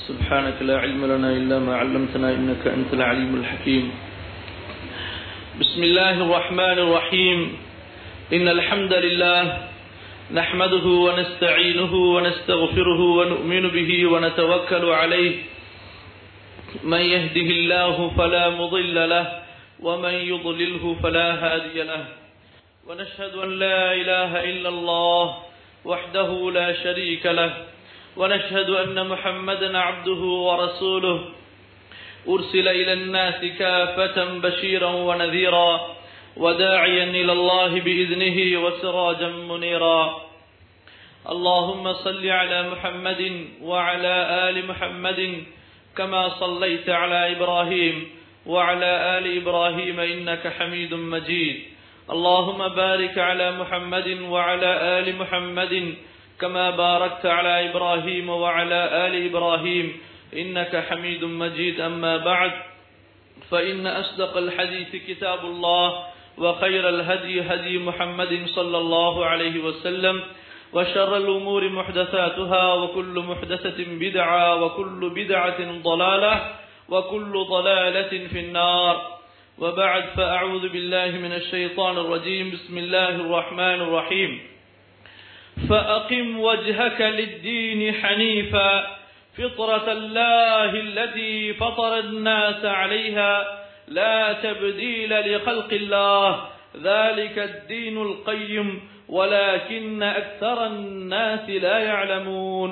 سبحانك لا علم لنا إلا ما علمتنا إنك أنت العليم الحكيم بسم الله الرحمن الرحيم إن الحمد لله نحمده ونستعينه ونستغفره ونؤمن به ونتوكل عليه من يهده الله فلا مضل له ومن يضلله فلا هادي له ونشهد أن لا إله إلا الله وحده لا شريك له ونشهد أن محمدا عبده ورسوله أرسل إلى الناس كافة بشيرا ونذيرا وداعيا إلى الله بإذنه وسراجا منيرا اللهم صل على محمد وعلى آل محمد كما صليت على إبراهيم وعلى آل إبراهيم إنك حميد مجيد اللهم بارك على محمد وعلى آل محمد كما باركت على إبراهيم وعلى آل إبراهيم إنك حميد مجيد أما بعد فإن أصدق الحديث كتاب الله وخير الهدي هدي محمد صلى الله عليه وسلم وشر الأمور محدثاتها وكل محدثة بدعة وكل بدعة ضلالة وكل ضلالة في النار وبعد فأعوذ بالله من الشيطان الرجيم بسم الله الرحمن الرحيم فأقم وجهك للدين حنيفا فطرة الله التي فطر الناس عليها لا تبديل لخلق الله ذلك الدين القيم ولكن أكثر الناس لا يعلمون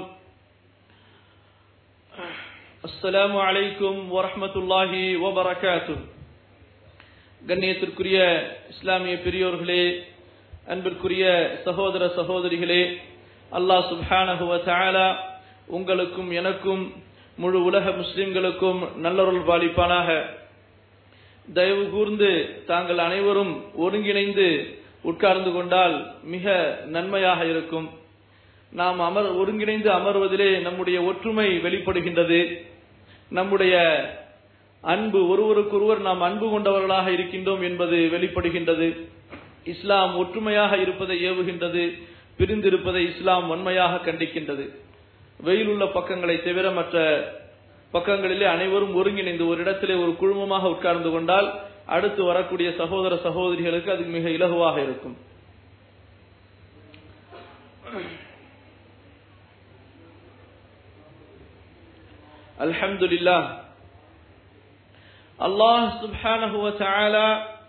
السلام عليكم ورحمة الله وبركاته கண்ணியத்திற்குரிய இஸ்லாமிய பெரியோர்களே அன்பிற்குரிய சகோதர சகோதரிகளே அல்லாஹ் சுப்ஹானஹுவ தஆலா உங்களுக்கும் எனக்கும் முழு உலக முஸ்லிம்களுக்கும் நல்லொருள் பாலிப்பானாக தயவு கூர்ந்து தாங்கள் அனைவரும் ஒருங்கிணைந்து உட்கார்ந்து கொண்டால் மிக நன்மையாக இருக்கும் நாம் அமர் ஒருங்கிணைந்து அமர்வதிலே நம்முடைய ஒற்றுமை வெளிப்படுகின்றது நம்முடைய அன்பு ஒருவருக்கொருவர் நாம் அன்பு கொண்டவர்களாக இருக்கின்றோம் என்பது வெளிப்படுகின்றது இஸ்லாம் ஒற்றுமையாக இருப்பதை ஏவுகின்றது பிரிந்திருப்பதை இஸ்லாம் வன்மையாக கண்டிக்கின்றது வெயிலுள்ள பக்கங்களை தவிர மற்ற பக்கங்களிலே அனைவரும் ஒருங்கிணைந்து ஒரு இடத்திலே ஒரு குழுமமாக உட்கார்ந்து கொண்டால் அடுத்து வரக்கூடிய சகோதர சகோதரிகளுக்கு அது மிக இலகுவாக இருக்கும் அல்ஹம்துலில்லா அல்லாஹ் சுப்ஹானஹு வ தஆலா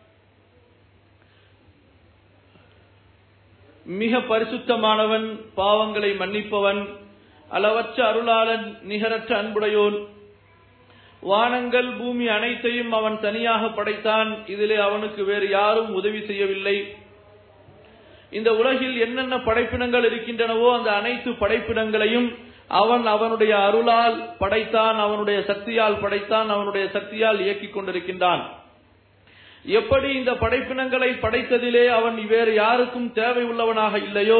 மிக பரிசுத்தமானவன் பாவங்களை மன்னிப்பவன் அளவற்ற அருளாளன் நிகரற்ற அன்புடையோன் வானங்கள் பூமி அனைத்தையும் அவன் தனியாக படைத்தான் இதிலே அவனுக்கு வேறு யாரும் உதவி செய்யவில்லை இந்த உலகில் என்னென்ன படைப்பினங்கள் இருக்கின்றனவோ அந்த அனைத்து படைப்பினங்களையும் அவன் அவனுடைய அருளால் படைத்தான் அவனுடைய சக்தியால் படைத்தான் அவனுடைய சக்தியால் இயக்கிக் கொண்டிருக்கின்றான் எப்படி இந்த படைப்பினங்களை படைத்ததிலே அவன் வேறு யாருக்கும் தேவை உள்ளவனாக இல்லையோ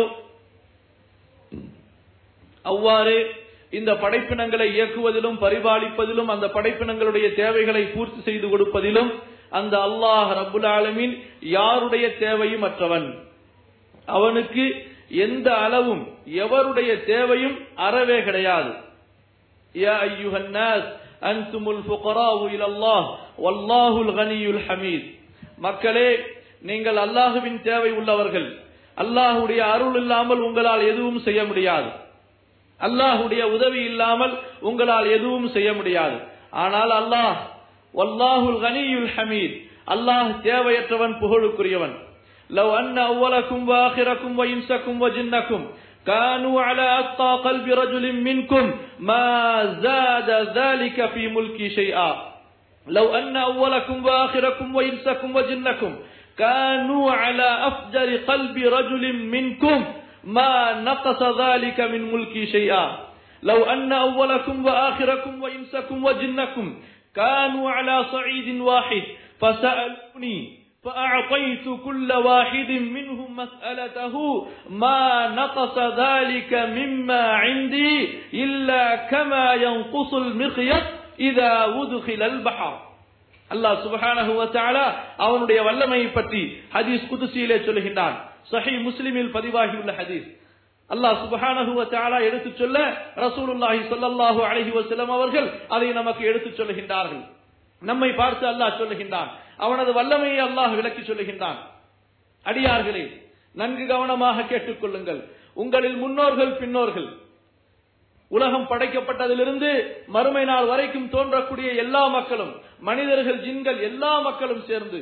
அவ்வாறு இந்த படைப்பினங்களை இயக்குவதிலும் பரிபாலிப்பதிலும் அந்த படைப்பினங்களுடைய தேவைகளை பூர்த்தி செய்து கொடுப்பதிலும் அந்த அல்லாஹ் ரபுல் ஆலமின் யாருடைய தேவையும் அற்றவன் அவனுக்கு எந்த அளவும் எவருடைய தேவையும் அறவே கிடையாது யா ஐயுஹன்னாஸ் அன்துமுல் ஃபுகராவு இலல்லாஹ் வல்லாஹுல் கனியுல் ஹமீத் மக்களே நீங்கள் அல்லாஹுவின் தேவை உள்ளவர்கள் அல்லாஹுடைய அருள் இல்லாமல் உங்களால் எதுவும் செய்ய முடியாது அல்லாஹுடைய உதவி இல்லாமல் உங்களால் எதுவும் செய்ய முடியாது ஆனால் அல்லாஹ் வல்லாஹுல் கனியுல் ஹமீத் அல்லாஹ் தேவையற்றவன் புகழுக்குரியவன் لو أن أولكم وآخركم وإنسكم وجنكم كانوا على أتقى قلب رجل منكم ما زاد ذلك في ملكي شيئا لو أن أولكم وآخركم وإنسكم وجنكم كانوا على أفجر قلب رجل منكم ما نقص ذلك من ملكي شيئا لو أن أولكم وآخركم وإنسكم وجنكم كانوا على صعيد واحد فسألوني فأعطيت كل واحد منهم مسألته ما نقص ذلك مما عندي إلا كما ينقص المخيط إذا ودخل البحر அல்லாஹ் சுபஹானஹு வ தஆலா அவனுடைய வல்லமையை பற்றி ஹதீஸ் குதுசியிலே சொல்லுகின்றான் சஹீஹ் முஸ்லிமில் பதிவாகியுள்ள ஹதீஸ் அல்லாஹ் சுபஹானஹு வ தஆலா எடுத்து சொல்ல ரசூலுல்லாஹி ஸல்லல்லாஹு அலைஹி வஸல்லம் அவர்கள் அதை நமக்கு எடுத்து சொல்லுகின்றார்கள் நம்மை பார்த்து அல்லாஹ் சொல்லுகின்றான் அவனது வல்லமையை அல்லாஹ் விளக்கி சொல்லுகின்றான் அடியார்களே நன்கு கவனமாக கேட்டுக்கொள்ளுங்கள் உங்களில் முன்னோர்கள் பின்னோர்கள் உலகம் படைக்கப்பட்டதிலிருந்து மறுமை நாள் வரைக்கும் தோன்றக்கூடிய எல்லா மக்களும் மனிதர்கள் ஜின்கள் எல்லா மக்களும் சேர்ந்து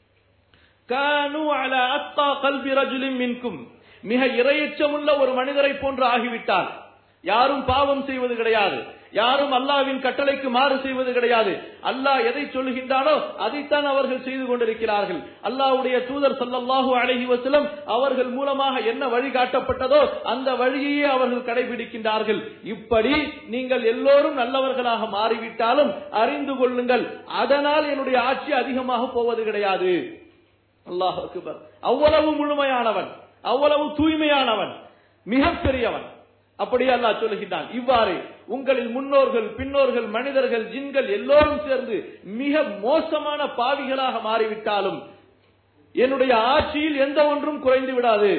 கானு அலா அத்தா கல்வி ரஜுலின் மின்கும் மிக இரையச்சமுள்ள ஒரு மனிதரை போன்று ஆகிவிட்டார் யாரும் பாவம் செய்வது கிடையாது யாரும் அல்லாவின் கட்டளைக்கு மாறு செய்வது கிடையாது அல்லாஹ் எதை சொல்லுகின்றானோ அதைத்தான் அவர்கள் செய்து கொண்டிருக்கிறார்கள் அல்லாஹ்வுடைய தூதர் ஸல்லல்லாஹு அலைஹி வஸல்லம் அவர்கள் மூலமாக என்ன வழி காட்டப்பட்டதோ அந்த வழியையே அவர்கள் கடைபிடிக்கின்றார்கள் இப்படி நீங்கள் எல்லோரும் நல்லவர்களாக மாறிவிட்டாலும் அறிந்து கொள்ளுங்கள் அதனால் என்னுடைய ஆட்சி அதிகமாக போவது கிடையாது அல்லாஹ் அக்பர் அவ்வளவு முழுமையானவன் அவ்வளவு தூய்மையானவன் மிகப்பெரியவன் அப்படியே அல்லாஹ் சொல்லுகின்றான் இவ்வாறு உங்களில் முன்னோர்கள் பின்னோர்கள் மனிதர்கள் ஜின்கள் எல்லோரும் சேர்ந்து மிக மோசமான பாவிகளாக மாறிவிட்டாலும் என்னுடைய ஆட்சியில் எந்த ஒன்றும் குறைந்து விடாது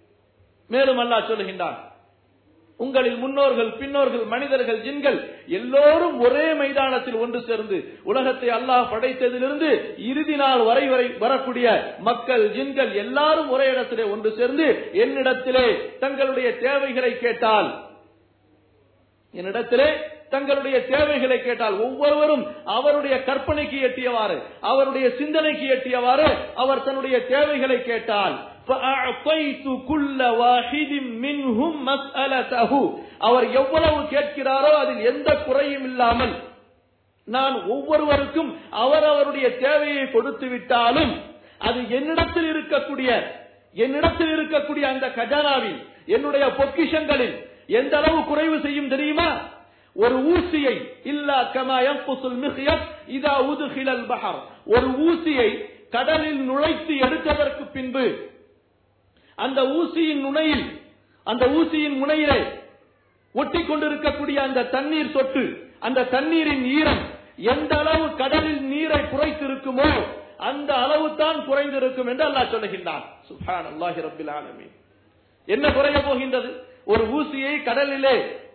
மேலும் அல்லாஹ் சொல்லுகின்றான் உங்களில் முன்னோர்கள் பின்னோர்கள் மனிதர்கள் ஜின்கள் எல்லோரும் ஒரே மைதானத்தில் ஒன்று சேர்ந்து உலகத்தை அல்லாஹ் படைத்ததிலிருந்து இறுதி நாள் வரை வரை வரக்கூடிய மக்கள் ஜின்கள் எல்லாரும் ஒரே இடத்திலே ஒன்று சேர்ந்து என்னிடத்திலே தங்களுடைய தேவைகளை கேட்டால் என்னிடத்திலே தங்களுடைய தேவைகளை கேட்டால் ஒவ்வொருவரும் அவருடைய கற்பனைக்கு எட்டியவாறு அவருடைய சிந்தனைக்கு எட்டியவாறு அவர் தன்னுடைய தேவைகளை கேட்டால் فَأَعْطَيْتُ كُلَّ وَاحِدٍ مِّنْهُمْ مَسْأَلَتَهُ அவர் எவ்வளவு கேட்கிறாரோ அதில் எந்த குறையும் இல்லாமல் நான் ஒவ்வொருவருக்கும் அவரவருடைய தேவையை கொடுத்து விட்டாலும் அது என்னிடத்தில் இருக்கக்கூடிய என்னிடத்தில் இருக்கக்கூடிய அந்த கஜானாவில் என்னுடைய பொக்கிஷங்களில் எந்த அளவு குறைவு செய்யும் தெரியுமா ஒரு ஊசியை இல்லா கமா யம்புசுல் மிஹ்யத் இதா உதுகிலல் பஹர் ஒரு ஊசியை கடலில் நுழைத்து எடுத்ததற்கு பின்பு அந்த ஊசியின் நுனையில் அந்த ஊசியின் முனையிலே ஒட்டி கொண்டிருக்கக்கூடிய அந்த தண்ணீர் சொட்டு அந்த தண்ணீரின் ஈரம் எந்த அளவு கடலில் நீரை குறைத்திருக்குமோ அந்த அளவு தான் குறைந்திருக்கும் என்று அல்லாஹ் சொல்லுகின்றான் சுப்ஹான் அல்லாஹி ரப்பில் ஆலமீன் என்ன குறைய போகின்றது ஒரு ஊசியை கடலிலே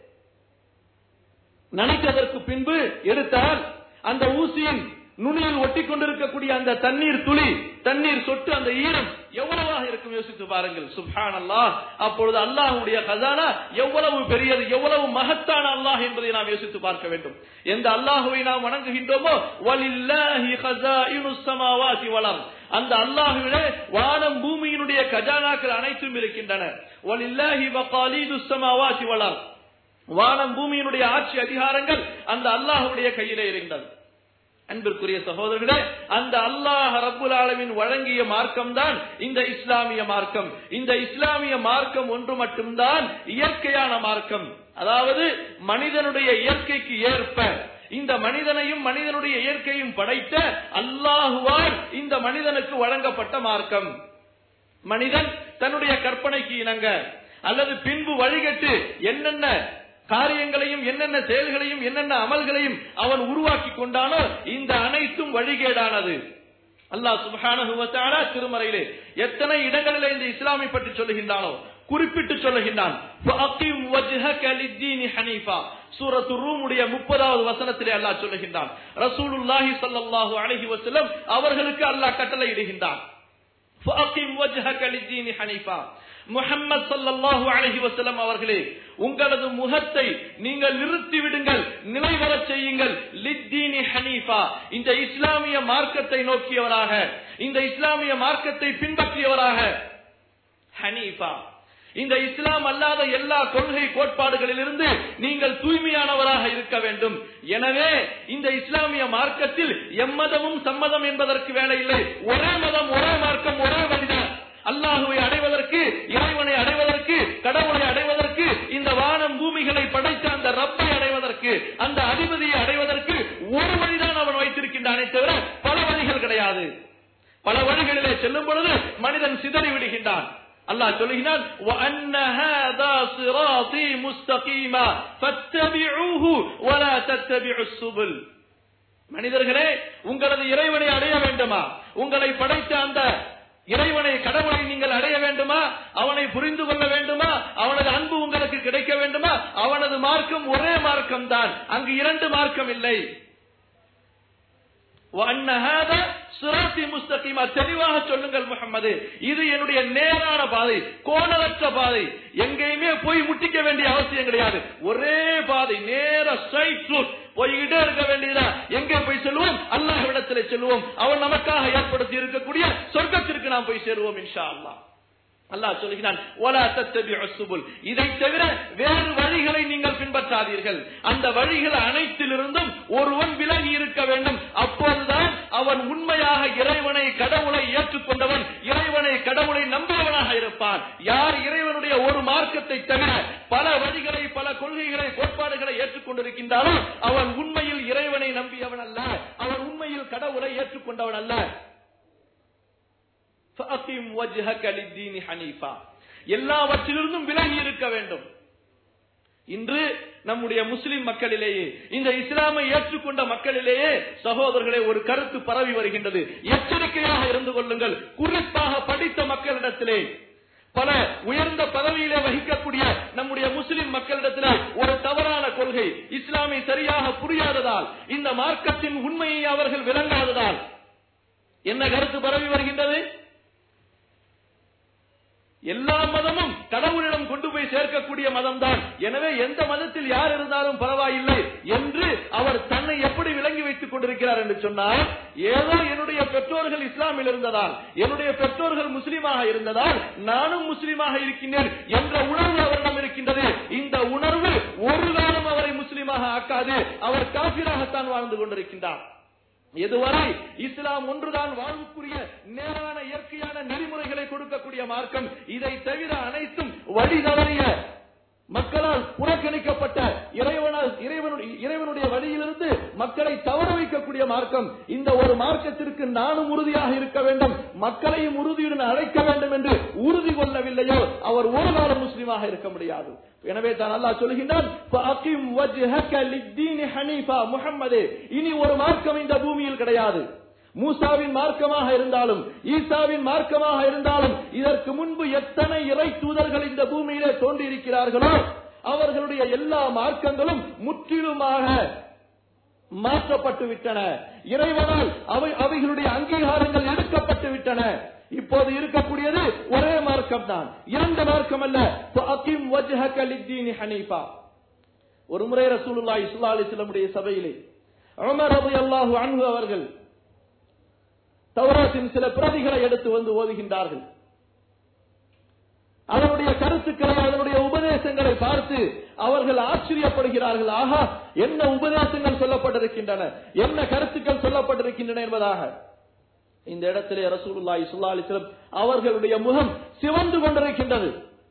நனைத்ததற்கு பின்பு எடுத்தால் அந்த ஊசியின் நுனியில் ஒட்டி கொண்டிருக்கக்கூடிய அந்த தண்ணீர் துளி தண்ணீர் சொட்டு அந்த ஈரம் எவ்வளவாக இருக்கும் யோசித்து பாருங்கள் சுப்ஹான் அல்லாஹ் அப்பொழுது அல்லாஹுடைய கசானா எவ்வளவு பெரியது எவ்வளவு மகத்தான அல்லாஹ் என்பதை நாம் யோசித்து பார்க்க வேண்டும் எந்த அல்லாஹுவை நாம் வணங்குகின்றோமோ வலில்லாஹி கஸாயினுஸ் ஸமாவாதி வலம் அந்த அல்லாஹுவிலே வானம் பூமியினுடைய கஜானாக்கள் அனைத்தும் இருக்கின்றன வலில்லாஹி வகாலீதுஸ் ஸமாவாதி வலம் வானம் பூமியினுடைய ஆட்சி அதிகாரங்கள் அந்த அல்லாஹுடைய கையிலே இருந்தது அன்பிற்குரிய சகோதரர்களே அந்த அல்லாஹ் ரப்புல் ஆலமின் வழங்கிய மார்க்கம் தான் இந்த இஸ்லாமிய மார்க்கம் இந்த இஸ்லாமிய மார்க்கம் ஒன்று மட்டும்தான் இயற்கையான மார்க்கம் அதாவது மனிதனுடைய இயற்கைக்கு ஏற்ப இந்த மனிதனையும் மனிதனுடைய இயற்கையும் படைத்த அல்லாஹுவால் இந்த மனிதனுக்கு வழங்கப்பட்ட மார்க்கம் மனிதன் தன்னுடைய கற்பனைக்கு இணங்க அல்லது பின்பு வழிகட்டு என்னென்ன காரியங்களையும் என்னென்ன செயல்களையும் என்னென்ன அமல்களையும் அவன் உருவாக்கி கொண்டானோ இந்த அனைத்தும் வழிகேடானது அல்லாஹ் சுப்ஹானஹு வ தஆலா திருமறையிலே எத்தனை இடங்களிலே இந்த இஸ்லாமை பற்றி சொல்லுகின்றானோ குறிப்பிட்டு சொல்லுகின்றான் ஃபஅகிம் வஜ்ஹக லித்தீனி ஹனீஃபா சூரத்து ரூமுடைய முப்பதாவது வசனத்திலே அல்லாஹ் சொல்லுகின்றான் ரசூலுல்லாஹி ஸல்லல்லாஹு அலைஹி வஸல்லம் அவர்களுக்கு அல்லாஹ் கட்டளை இடுகின்றான் ஃபஅகிம் வஜ்ஹக லித்தீனி ஹனீஃபா முஹம்மது ஸல்லல்லாஹு அலைஹி வஸல்லம் அவர்களே உங்களது முகத்தை நீங்கள் நிறுத்தி விடுங்கள் நிலைவரச் செய்யுங்கள் லித்தீனி ஹனீஃபா இந்த இஸ்லாமிய மார்க்கத்தை நோக்கியவராக இந்த இஸ்லாமிய மார்க்கத்தை பின்பற்றியவராக ஹனீஃபா இந்த இஸ்லாம் அல்லாத எல்லா கொள்கை கோட்பாடுகளிலிருந்து நீங்கள் தூய்மையானவராக இருக்க வேண்டும் எனவே இந்த இஸ்லாமிய மார்க்கத்தில் எம்மதமும் சம்மதம் என்பதற்கு வேலையில்லை ஒரே மதம் ஒரே மார்க்கம் ஒரே மனிதன் அல்லாஹுவை அடைவதற்கு இறைவனை அடைவதற்கு கடவுளை அடைவதற்கு இந்த வானம் பூமிகளை படைத்த அந்த ரப்பை அடைவதற்கு அந்த அதிபதியை அடைவதற்கு ஒரு வழிதான் அவன் வைத்திருக்கின்றானே தவிர பல வழிகள் கிடையாது பல வழிகளிலே செல்லும் பொழுது மனிதன் சிதறி விடுகின்றான் அல்லாஹ் சொல்லுகிறான் وَأَنَّ هَذَا صِرَاطِي مُسْتَقِيمًا فَاتَّبِعُوهُ وَلَا تَتَّبِعُوا السُّبُلَ மனிதர்களே உங்களது இறைவனை அடைய வேண்டுமா உங்களை படைத்த அந்த இறைவனை கடவுளை நீங்கள் அடைய வேண்டுமா அவனை புரிந்து கொள்ள வேண்டுமா அவனது அன்பு உங்களுக்கு கிடைக்க வேண்டுமா அவனது மார்க்கம் ஒரே மார்க்கம் தான் அங்கு இரண்டு மார்க்கம் இல்லை وأن هذا صراطي مستقيما தெளிவாக சொல்லுங்கள் முகம்மது இது என்னுடைய நேரான பாதை கோணலற்ற பாதை எங்கேயுமே போய் முட்டிக்க வேண்டிய அவசியம் கிடையாது ஒரே பாதை நேர ஸ்ட்ரைட் ரூட் போய்கிட்டே இருக்க வேண்டியதா எங்கே போய் செல்வோம் அல்லாஹ்விடத்தில் செல்வோம் அவன் நமக்காக ஏற்படுத்தி இருக்கக்கூடிய சொர்க்கத்திற்கு நாம் போய் சேருவோம் இன்ஷா அல்லாஹ் அல்லாஹ் சொல்கிறான் "வலா தத்தபிஉ சுபுல்." இதை தவிர வேறு வழிகளை நீங்கள் பின்பற்றாதீர்கள் அந்த வழிகள் அனைத்திலிருந்தும் ஒருவன் விலகி இருக்க வேண்டும் அப்போதுதான் அவன் உண்மையாக இறைவனை கடவுளை ஏற்றுக்கொண்டவன் இறைவனை கடவுளை நம்பியவனாக இருப்பான் யார் இறைவனுடைய ஒரு மார்க்கத்தை தவிர பல வழிகளை பல கொள்கைகளை கோட்பாடுகளை ஏற்றுக்கொண்டிருக்கின்றானோ அவன் உண்மையில் இறைவனை நம்பியவன் அல்ல அவன் உண்மையில் கடவுளை ஏற்றுக்கொண்டவன் அல்ல فَأَقِمْ وَجْهَكَ لِلدِّينِ حَنِيفًا எல்லாவற்றிலிருந்தும் விலகி இருக்க வேண்டும் இன்று நம்முடைய முஸ்லிம் மக்களிலேயே இந்த இஸ்லாமை ஏற்றுக்கொண்ட மக்களிலேயே சகோதரர்களே ஒரு கருத்து பரவி வருகின்றது எச்சரிக்கையாக இருந்து கொள்ளுங்கள் குறிப்பாக படித்த மக்களிடத்திலே பல உயர்ந்த பதவியிலே வகிக்கக்கூடிய நம்முடைய முஸ்லிம் மக்களிடத்தில் ஒரு தவறான கொள்கை இஸ்லாமை சரியாக புரியாததால் இந்த மார்க்கத்தின் உண்மையை அவர்கள் விளங்காததால் என்ன கருத்து பரவி வருகின்றது எல்லா மதமும் கடவுளிடம் கொண்டு போய் சேர்க்கக்கூடிய மதம் தான் எனவே எந்த மதத்தில் யார் இருந்தாலும் பரவாயில்லை என்று அவர் தன்னை எப்படி விளங்கி வைத்துக் கொண்டிருக்கிறார் என்று சொன்னால் ஏதோ என்னுடைய பெற்றோர்கள் இஸ்லாமில் இருந்ததால் என்னுடைய பெற்றோர்கள் முஸ்லீமாக இருந்ததால் நானும் முஸ்லீமாக இருக்கின்றேன் என்ற உணர்வு அவரிடம் இருக்கின்றது இந்த உணர்வு ஒரு காலம் அவரை முஸ்லீமாக ஆக்காது அவர் காபிராகத்தான் வாழ்ந்து கொண்டிருக்கின்றார் எதுவரை இஸ்லாம் ஒன்றுதான் வாழ்வுக்குரிய நேரான இயற்கையான நெறிமுறைகளை கொடுக்கக்கூடிய மார்க்கம் இதை தவிர அனைத்தும் வழி தவறிய மக்களால் புறக்கணிக்கப்பட்ட இறைவனால் இறைவனுடைய இறைவனுடைய வழியிலிருந்து மக்களை தவற வைக்கக்கூடிய மார்க்கம் இந்த ஒரு மார்க்கத்திற்கு நானும் உறுதியாக இருக்க வேண்டும் மக்களையும் உறுதியுடன் அழைக்க வேண்டும் என்று உறுதி கொள்ளவில்லையோ அவர் ஒரு காலம் முஸ்லீமாக இருக்க முடியாது எனவே தான் அல்லாஹ் சொல்கின்றான் "ஃபஅகிம் வஜ்ஹக லித்தீனி ஹனீஃபா" முஹம்மதே இனி ஒரு மார்க்கம் இந்த பூமியில் கிடையாது மூசாவின் மார்க்கமாக இருந்தாலும் ஈசாவின் மார்க்கமாக இருந்தாலும் இதற்கு முன்பு எத்தனை இறை தூதர்கள் இந்த பூமியிலே தோன்றியிருக்கிறார்களோ அவர்களுடைய எல்லா மார்க்கங்களும் முற்றிலுமாக மாற்றப்பட்டு விட்டன இறைவனால் அவை அவைகளுடைய அங்கீகாரங்கள் எடுக்கப்பட்டு விட்டன இப்போது இருக்கக்கூடியது ஒரே மார்க்கம் தான் இரண்டு மார்க்கம் அல்ல ஃபஅகிம் வஜ்ஹக லித்தீனி ஹனீஃபா ஒரு முறை ரசூலுல்லாஹி ஸல்லல்லாஹு அலைஹி வஸல்லமுடைய சபையிலே உமர் ரலியல்லாஹு அன்ஹு அவர்கள் தௌராத்தின் சில பிரதிகளை எடுத்து வந்து ஓதுகின்றார்கள் அதனுடைய கருத்துக்களை அதனுடைய உபதேசங்களை பார்த்து அவர்கள் ஆச்சரியப்படுகிறார்கள் ஆஹா என்ன உபதேசங்கள் சொல்லப்பட்டிருக்கின்றன என்ன கருத்துக்கள் சொல்லப்பட்டிருக்கின்றன என்பதாக இந்த இடத்திலே ரசூலுல்லாஹி ஸல்லல்லாஹு அலைஹி வஸல்லம் அவர்களுடைய முகம் சிவந்து கொண்டிருக்கின்றது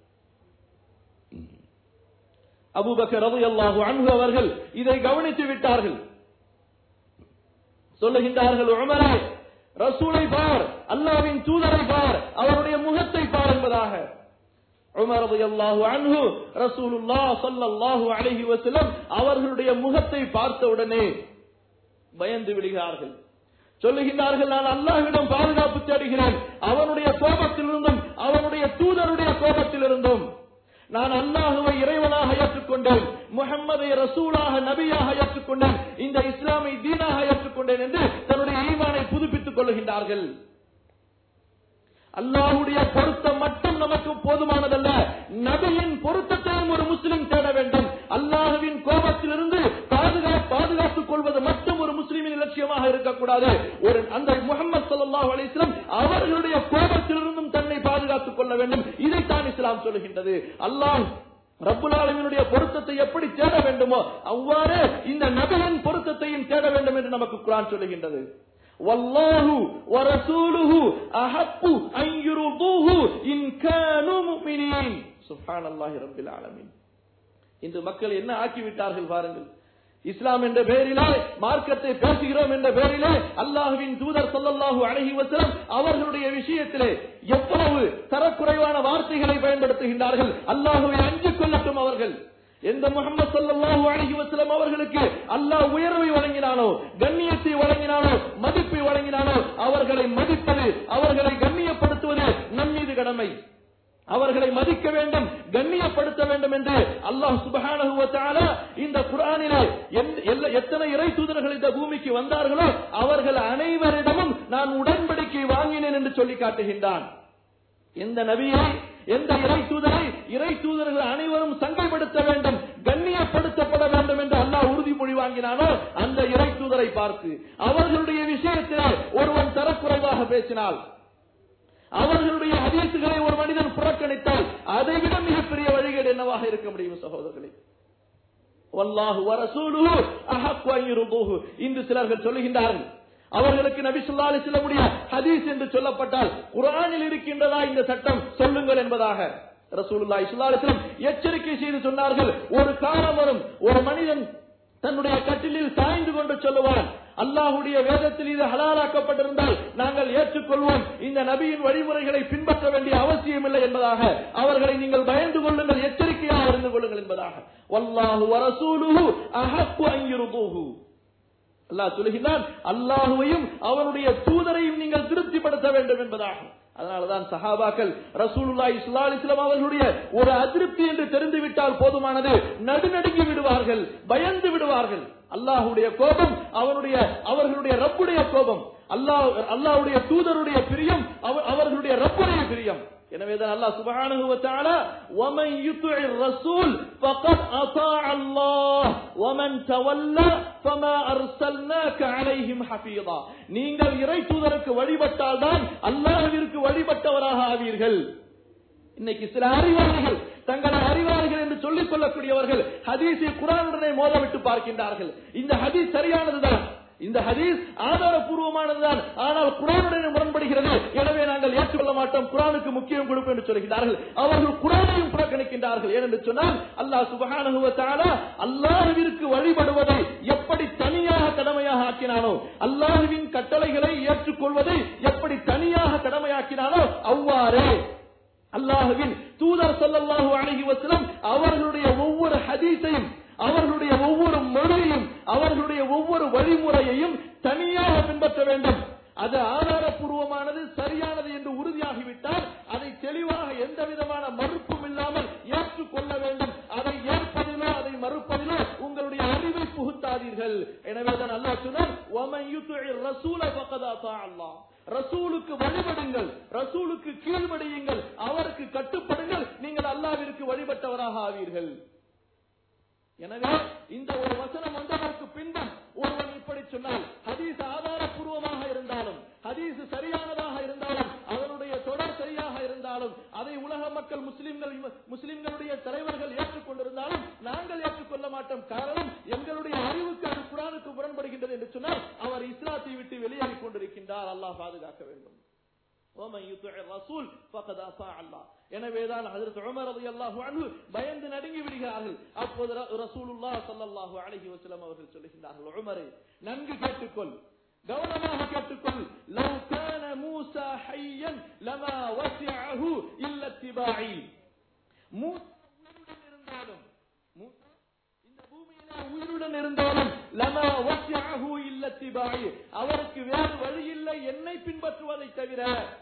அபூபக்கர் ரலியல்லாஹு அன்ஹு அவர்கள் இதை கவனித்து விட்டார்கள் சொல்லுகின்றார்கள் உமரே ரசூலை பார் அல்லாவின் தூதரை பார் அவருடைய முகத்தை பார் என்பதாக உமர் ரலியல்லாஹு அன்ஹு ரசூலுல்லாஹ் ஸல்லல்லாஹு அலைஹி வஸல்லம் அவர்களுடைய முகத்தை பார்த்தவுடனே பயந்து விடுகிறார்கள் சொல்லுகின்றார்கள் நான் அல்லாஹ்விடம் பாதுகாப்பு தேடுகிறேன் அவனுடைய கோபத்திலிருந்தும் அவனுடைய தூதருடைய கோபத்திலிருந்தும் நான் அல்லாஹுவை இறைவனாக ஏற்றுக்கொண்டேன் முகம்மதை ரசூலாக நபியாக ஏற்றுக்கொண்டேன் இந்த இஸ்லாமை தீனாக ஏற்றுக்கொண்டேன் என்று தன்னுடைய ஈமானை புதுப்பித்துக் கொள்கின்றார்கள் அல்லாஹுடைய பொருத்தம் மட்டும் நமக்கு போதுமானதல்ல நபியின் பொருத்தத்தையும் ஒரு முஸ்லிம் தேட வேண்டும் அல்லாஹுவின் கோபத்திலிருந்து பாதுகா பாதுகாத்துக் கொள்வது மட்டும் ஒரு முஸ்லிமின் லட்சியமாக இருக்கக்கூடாது ஒரு அந்த முகமது சல்லாஹ் அலிஸ்லாம் அவர்களுடைய கோபத்திலிருந்தும் தன்னை பாதுகாத்துக் கொள்ள வேண்டும் இதைத்தான் இஸ்லாம் சொல்லுகின்றது அல்லாஹ் ரப்புல் ஆலமீனுடைய பொருத்தத்தை எப்படி தேட வேண்டுமோ அவ்வாறு இந்த நபியின் பொருத்தத்தையும் தேட வேண்டும் என்று நமக்கு குரான் சொல்லுகின்றது والله ورسوله أحق أن يرضوه إن كانوا مؤمنين سبحان الله رب العالمين இன்று மக்கள் என்ன ஆக்கிவிட்டார்கள் பாருங்கள் இஸ்லாம் என்ற பெயரிலே மார்க்கத்தை பேசுகிறோம் என்ற பெயரிலே அல்லாஹுவின் தூதர் சொல்லல்லாஹு அழகி வசலம் அவர்களுடைய விஷயத்திலே எவ்வளவு தரக்குறைவான வார்த்தைகளை பயன்படுத்துகின்றார்கள் அல்லாஹுவை அஞ்சு கொள்ளட்டும் அவர்கள் எந்த முகமது சல்லாஹூ அலஹி வசலம் அவர்களுக்கு அல்லாஹ் உயர்வை வழங்கினானோ கண்ணியத்தை வழங்கினானோ மதிப்பை வழங்கினானோ அவர்களை மதிப்பது அவர்களை கண்ணியப்படுத்துவது கடமை அவர்களை மதிக்க வேண்டும் கண்ணியப்படுத்த வேண்டும் என்று அல்லாஹ் சுபஹானஹு வ தஆலா இந்த குர்ஆனிலே எந்த- எல்லா- எத்தனை இறை தூதர்கள் இந்த பூமிக்கு வந்தார்களோ அவர்கள் அனைவரிடமும் நான் உடன்படிக்கை வாங்கினேன் என்று சொல்லி காட்டுகின்றான் எந்த நபியை எந்த இறை தூதரை இறை தூதர்கள் அனைவரும் சங்கைப்படுத்த வேண்டும் கண்ணியப்படுத்தப்பட வேண்டும் என்று அல்லாஹ் உறுதிமொழி வாங்கினானோ அந்த இறை தூதரை பார்த்து அவர்களுடைய விஷயத்திலே ஒருவன் தரக்குறைவாக பேசினால் அவர்களுடைய ஹதீசுகளை ஒரு மனிதன் புறக்கணித்தால் அதை விட மிகப்பெரிய வழிகேடு என்னவாக இருக்க முடியும் சகோதரர்களே வல்லாஹு வரசூலுஹு அஹக்கு அன் யுர்துஹு. இன்று சிலர்கள் சொல்லுகின்றார்கள் அவர்களுக்கு நபி ஸல்லல்லாஹு அலைஹி வஸல்லமுடைய ஹதீஸ் என்று சொல்லப்பட்டால் குர்ஆனில் இருக்கின்றதா இந்த சட்டம் சொல்லுங்கள் என்பதாக ரசூலுல்லாஹி ஸல்லல்லாஹு அலைஹி வஸல்லம் எச்சரிக்கை செய்து சொன்னார்கள் ஒரு காலம் வரும் ஒரு மனிதன் தன்னுடைய கட்டிலில் சாய்ந்து கொண்டு சொல்லுவான் அல்லாஹுடைய வேதத்தில் இது ஹலாலாக்கப்பட்டிருந்தால் நாங்கள் ஏற்றுக்கொள்வோம் இந்த நபியின் வழிமுறைகளை பின்பற்ற வேண்டிய அவசியம் இல்லை என்பதாக அவர்களை நீங்கள் பயந்து கொள்ளுங்கள் எச்சரிக்கையாக இருந்து கொள்ளுங்கள் என்பதாக வல்லாஹு வரசூலுஹு அஹக்கு அன் யுர்துஹு அல்லாஹ் சொல்லுகிறான் அல்லாஹுவையும் அவனுடைய தூதரையும் நீங்கள் திருப்திப்படுத்த வேண்டும் என்பதாகும் அதனாலதான் சஹாபாக்கள் ரசூலுல்லாஹி ஸல்லல்லாஹு அலைஹி வஸல்லம் அவர்களுடைய ஒரு அதிருப்தி என்று தெரிந்து விட்டால் போதுமானது நடுநடுங்கி விடுவார்கள் பயந்து விடுவார்கள் அல்லாஹ்வுடைய கோபம் அவனுடைய அவர்களுடைய ரப்புடைய கோபம் அல்லாஹ் அல்லாஹ்வுடைய தூதருடைய பிரியம் அவ- அவர்களுடைய ரப்புடைய பிரியம் எனவேதான் அல்லாஹ் சுப்ஹானஹு வ தஆலா ومن يطع الرسول فقد اطاع الله ومن تولى فما ارسلناك عليهم حفيظا நீங்கள் இறை தூதருக்கு வழிபட்டால் தான் அல்லாஹ்விற்கு வழிபட்டவராக ஆவீர்கள் இன்னைக்கு சில அறிவாளிகள் தங்களை அறிவாளிகள் என்று சொல்லிக் கொள்ளக்கூடியவர்கள் ஹதீஸை குரானுடனே மோதவிட்டு பார்க்கின்றார்கள் இந்த ஹதீஸ் சரியானதுதான் இந்த ஹதீஸ் ஆதாரபூர்வமானதுதான் ஆனால் குரானுடன் முரண்படுகிறது எனவே நாங்கள் ஏற்றுக்கொள்ள மாட்டோம் குரானுக்கு முக்கியம் கொடுப்போம் என்று சொல்கிறார்கள் அவர்கள் குரானையும் புறக்கணிக்கின்றார்கள் ஏனென்று சொன்னால் அல்லாஹ் சுபஹானஹு வ தஆலா அல்லாஹ்விற்கு வழிபடுவதை எப்படி தனியாக கடமையாக ஆக்கினானோ அல்லாஹ்வின் கட்டளைகளை ஏற்றுக்கொள்வதை எப்படி தனியாக கடமையாக்கினானோ அவ்வாறே அல்லாஹுவின் தூதர் ஸல்லல்லாஹு அலைஹி வஸல்லம் அவர்களுடைய ஒவ்வொரு ஹதீஸையும் அவர்களுடைய ஒவ்வொரு மொழியையும் அவர்களுடைய ஒவ்வொரு வழிமுறையையும் தனியாக பின்பற்ற வேண்டும் அது ஆதாரபூர்வமானது சரியானது என்று உறுதியாகிவிட்டால் அதை தெளிவாக எந்த விதமான மறுப்பும் இல்லாமல் ஏற்றுக்கொள்ள வேண்டும் அதை ஏற்பதிலோ அதை மறுப்பதிலோ உங்களுடைய அறிவை புகுத்தாதீர்கள் எனவேதான் அல்லாஹ் சொன்னார் "வமன் யுத்திஇ الرَّسُولَ فَقَدْ أَطَاعَ اللَّهَ." ரசூலுக்கு வழிபடுங்கள் ரசூலுக்கு கீழ்ப்படியுங்கள் அவருக்கு கட்டுப்படுங்கள் நீங்கள் அல்லாவிற்கு வழிபட்டவராக ஆவீர்கள் எனவே இந்த ஒரு வசனம் வந்ததற்கு பின்பும் ஒருவன் இப்படி சொன்னால் ஹதீஸ் ஆதாரபூர்வமாக இருந்தாலும் ஹதீஸ் சரியானதாக இருந்தாலும் அதனுடைய தொடர் சரியாக இருந்தாலும் அதை உலக மக்கள் முஸ்லிம்கள் முஸ்லிம்களுடைய தலைவர்கள் ஏற்றுக்கொண்டிருந்தாலும் நாங்கள் ஏற்றுக்கொள்ள மாட்டோம் காரணம் எங்களுடைய அறிவுக்கு அது குரானுக்கு முரண்படுகின்றது என்று சொன்னால் அவர் இஸ்லாத்தை விட்டு வெளியேறிக் கொண்டிருக்கின்றார் அல்லாஹ் பாதுகாக்க வேண்டும் ومن يطع الرسول فقد اطاع الله எனவேதான் ஹஜரத் உமர் ரலியல்லாஹு அன்ஹு பயந்து நடுங்கி விடுகிறார்கள் அப்போது ர- ரசூலுல்லாஹ் ஸல்லல்லாஹு அலைஹி வஸல்லம் அவர்கள் சொல்லுகின்றார்கள் உமரே நன்கு கேட்டுக்கொள் கவனமாக கேட்டுக்கொள் லவ் கான மூசா ஹய்யன் லமா வசிஅஹு இல்ல இத்திபாஇ மூசா உயிருடன் இருந்தாலும் மூசா இந்த பூமியிலே உயிருடன் இருந்தாலும் லமா வசிஅஹு இல்ல இத்திபாஇ அவருக்கு வேறு வழி இல்லை என்னை பின்பற்றுவதை தவிர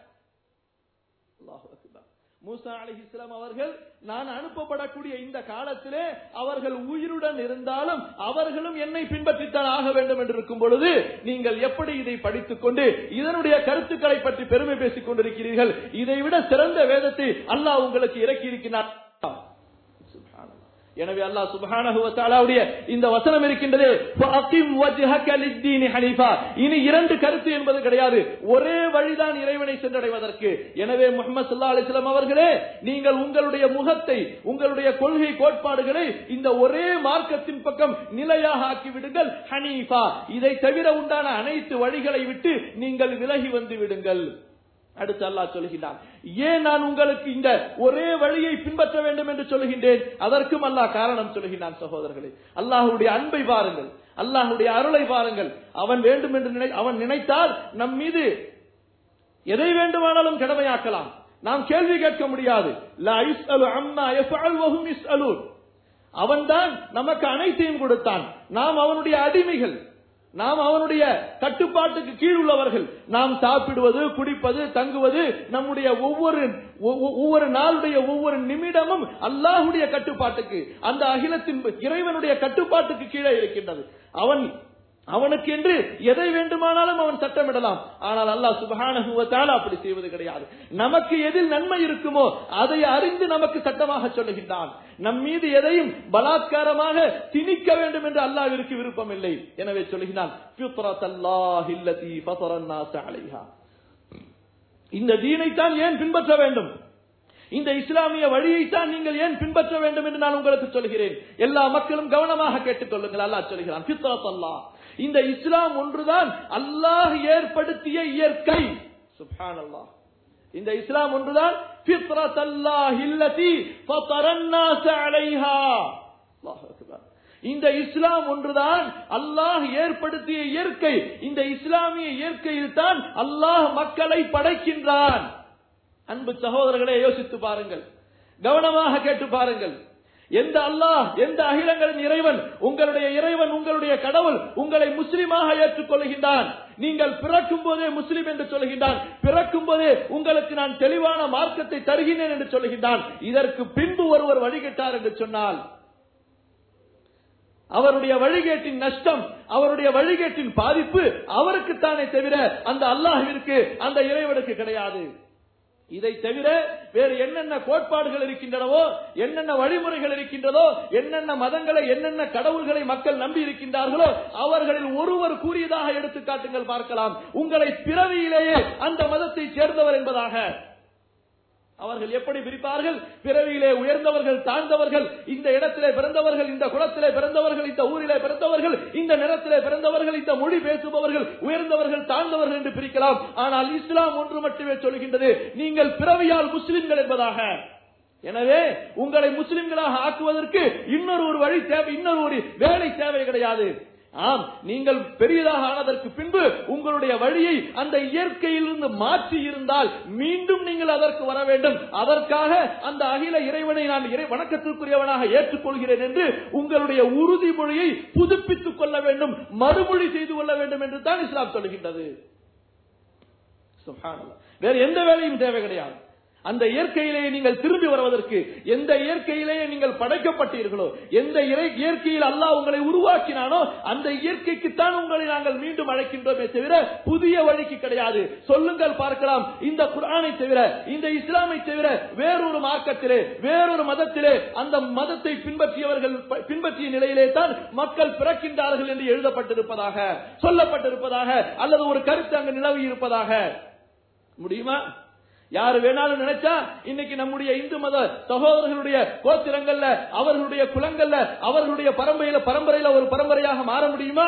அல்லாஹு அக்பர் மூசா அலைஹிஸ்ஸலாம் அவர்கள் நான் அனுப்பப்படக்கூடிய இந்த காலத்திலே அவர்கள் உயிருடன் இருந்தாலும் அவர்களும் என்னை பின்பற்றித்தான் ஆக வேண்டும் என்று இருக்கும் பொழுது நீங்கள் எப்படி இதை படித்துக் கொண்டு இதனுடைய கருத்துக்களை பற்றி பெருமை பேசிக் கொண்டிருக்கிறீர்கள் இதை விட சிறந்த வேதத்தை அல்லாஹ் உங்களுக்கு இறக்கி இருக்கிறார் சுப்ஹானல்லாஹ். எனவே அல்லாஹ் சுப்ஹானஹு வ தஆலாவுடைய இந்த வசனம் இருக்கின்றது ஃபஅகிம் வஜ்ஹக லித்தீனி ஹனீஃபா இனி இரண்டு கருத்து என்பது கிடையாது ஒரே வழிதான் இறைவனை சென்றடைவதற்கு எனவே முஹம்மது ஸல்லல்லாஹு அலைஹி வஸல்லம் அவர்களே நீங்கள் உங்களுடைய முகத்தை உங்களுடைய கொள்கை கோட்பாடுகளை இந்த ஒரே மார்க்கத்தின் பக்கம் நிலையாக ஆக்கி விடுங்கள் ஹனீஃபா இதை தவிர உண்டான அனைத்து வழிகளை விட்டு நீங்கள் விலகி வந்து விடுங்கள் அடுத்து அல்லாஹ் சொல்கிறான் ஏன் நான் உங்களுக்கு இந்த ஒரே வழியை பின்பற்ற வேண்டும் என்று சொல்கின்றேன் அதற்கும் அல்லாஹ் காரணம் சொல்கிறான் சகோதரர்களே அல்லாஹ்வுடைய அன்பை பாருங்கள் அல்லாஹ்வுடைய அருளை பாருங்கள் அவன் வேண்டும் என்று நினை அவன் நினைத்தால் நம் மீது எதை வேண்டுமானாலும் கடமையாக்கலாம் நாம் கேள்வி கேட்க முடியாது லா யுஸ்அலு அம்மா யஃபஅல் வஹும் யுஸ்அலூன் அவன்தான் நமக்கு அனைத்தையும் கொடுத்தான் நாம் அவனுடைய அடிமைகள் நாம் அவனுடைய கட்டுப்பாட்டுக்கு கீழ் உள்ளவர்கள் நாம் சாப்பிடுவது குடிப்பது தங்குவது நம்முடைய ஒவ்வொரு ஒவ்வொ- ஒவ்வொரு நாளுடைய ஒவ்வொரு நிமிடமும் அல்லாஹுடைய கட்டுப்பாட்டுக்கு அந்த அகிலத்தின் இறைவனுடைய கட்டுப்பாட்டுக்கு கீழே இருக்கின்றது அவன் அவனுக்கு என்று எதை வேண்டுமானாலும் அவன் சட்டமிடலாம் ஆனால் அல்லாஹ் சுபஹானஹு வ தஆலா அப்படி செய்வது கிடையாது நமக்கு எதில் நன்மை இருக்குமோ அதை அறிந்து நமக்கு சட்டமாக சொல்லுகின்றான் நம் மீது எதையும் பலாத்காரமாக திணிக்க வேண்டும் என்று அல்லாஹ்விற்கு விருப்பம் இல்லை எனவே சொல்லுகிறான் ஃபித்ரத்தல்லாஹி அல்லதி ஃபதர الناس عليها இந்த தீனைத்தான் ஏன் பின்பற்ற வேண்டும் இந்த இஸ்லாமிய வழியைத்தான் நீங்கள் ஏன் பின்பற்ற வேண்டும் என்று நான் உங்களுக்கு சொல்கிறேன் எல்லா மக்களும் கவனமாக கேட்டுக்கொள்ளுங்கள் அல்லாஹ் சொல்கிறான் ஃபித்ரத் அல்லாஹ் இந்த இஸ்லாம் ஒன்றுதான் அல்லாஹ் ஏற்படுத்திய இயற்கை சுப்ஹானல்லாஹ் இந்த இஸ்லாம் ஒன்றுதான் ஃபித்ரத் அல்லாஹ் இல்லதி ஃபதரன் நாஸ அலைஹா அல்லாஹ் அக்பர் இந்த இஸ்லாம் ஒன்றுதான் அல்லாஹ் ஏற்படுத்திய இயற்கை இந்த இஸ்லாமிய இயற்கையில் தான் அல்லாஹ் மக்களை படைக்கின்றான் அன்பு சகோதரர்களே யோசித்து பாருங்கள் கவனமாக கேட்டு பாருங்கள் எந்த அல்லாஹ் எந்த அகிலங்களின் இறைவன் உங்களுடைய இறைவன் உங்களுடைய கடவுள் உங்களை முஸ்லிமாக ஏற்றுக்கொள்கின்றான் நீங்கள் பிறக்கும் போதே முஸ்லிம் என்று சொல்கின்றான் பிறக்கும் போதே உங்களுக்கு நான் தெளிவான மார்க்கத்தை தருகின்றேன் என்று சொல்கின்றான் இதற்கு பின்பு ஒருவர் வழிகட்டார் என்று சொன்னால் அவருடைய வழிகேட்டின் நஷ்டம் அவருடைய வழிகேட்டின் பாதிப்பு அவருக்குத்தானே தவிர அந்த அல்லாஹ்விற்கு அந்த இறைவனுக்கு கிடையாது இதை தவிர வேறு என்னென்ன கோட்பாடுகள் இருக்கின்றனவோ என்னென்ன வழிமுறைகள் இருக்கின்றதோ என்னென்ன மதங்களை என்னென்ன கடவுள்களை மக்கள் நம்பி இருக்கின்றார்களோ அவர்களில் ஒருவர் கூறியதாக எடுத்து காட்டுங்கள் பார்க்கலாம் உங்களை பிறவியிலேயே அந்த மதத்தை சேர்ந்தவர் என்பதாக அவர்கள் எப்படி பிரிப்பார்கள் பிறவியிலே உயர்ந்தவர்கள் தாழ்ந்தவர்கள் இந்த இடத்திலே பிறந்தவர்கள் இந்த குலத்திலே பிறந்தவர்கள் இந்த ஊரிலே பிறந்தவர்கள் இந்த நிலத்திலே பிறந்தவர்கள் இந்த மொழி பேசுபவர்கள் உயர்ந்தவர்கள் தாழ்ந்தவர்கள் என்று பிரிக்கலாம் ஆனால் இஸ்லாம் ஒன்று மட்டுமே சொல்கின்றது நீங்கள் பிறவியால் முஸ்லிம்கள் என்பதாக எனவே உங்களை முஸ்லிம்களாக ஆக்குவதற்கு இன்னொரு ஒரு வழி தேவை இன்னொரு ஒரு வேலை தேவை கிடையாது ஆம் நீங்கள் பெரியதாக ஆனதற்கு பின்பு உங்களுடைய வழியை அந்த இயற்கையிலிருந்து மாற்றி இருந்தால் மீண்டும் நீங்கள் அதற்கு வர வேண்டும் அதற்காக அந்த அகில இறைவனை நான் இறை வணக்கத்திற்குரியவனாக ஏற்றுக்கொள்கிறேன் என்று உங்களுடைய உறுதிமொழியை புதுப்பித்துக் கொள்ள வேண்டும் மறுமொழி செய்து கொள்ள வேண்டும் என்று தான் இஸ்லாம் சொல்கின்றது சுப்ஹானல்லாஹ். வேறு எந்த வேலையும் தேவை கிடையாது அந்த இயற்கையிலேயே நீங்கள் திரும்பி வருவதற்கு எந்த இயற்கையிலேயே நீங்கள் படைக்கப்பட்டீர்களோ எந்த இறை- இயற்கையில் அல்லாஹ் உங்களை உருவாக்கினானோ அந்த இயற்கைக்குத்தான் உங்களை நாங்கள் மீண்டும் அழைக்கின்றோமே தவிர புதிய வழிக்கு கிடையாது சொல்லுங்கள் பார்க்கலாம் இந்த குர்ஆனை தவிர இந்த இஸ்லாமை தவிர வேறொரு மார்க்கத்திலே வேறொரு மதத்திலே அந்த மதத்தை பின்பற்றியவர்கள் ப- பின்பற்றிய நிலையிலே தான் மக்கள் பிறக்கின்றார்கள் என்று எழுதப்பட்டிருப்பதாக சொல்லப்பட்டிருப்பதாக அல்லது ஒரு கருத்து அங்கு நிலவி இருப்பதாக முடியுமா யாரு வேணாலும் நினைச்சா இன்னைக்கு நம்முடைய இந்து மத சகோதரர்களுடைய கோத்திரங்கள்ல அவர்களுடைய குலங்கள்ல அவர்களுடைய பரம்பரையில பரம்பரையில ஒரு பரம்பரையாக மாற முடியுமா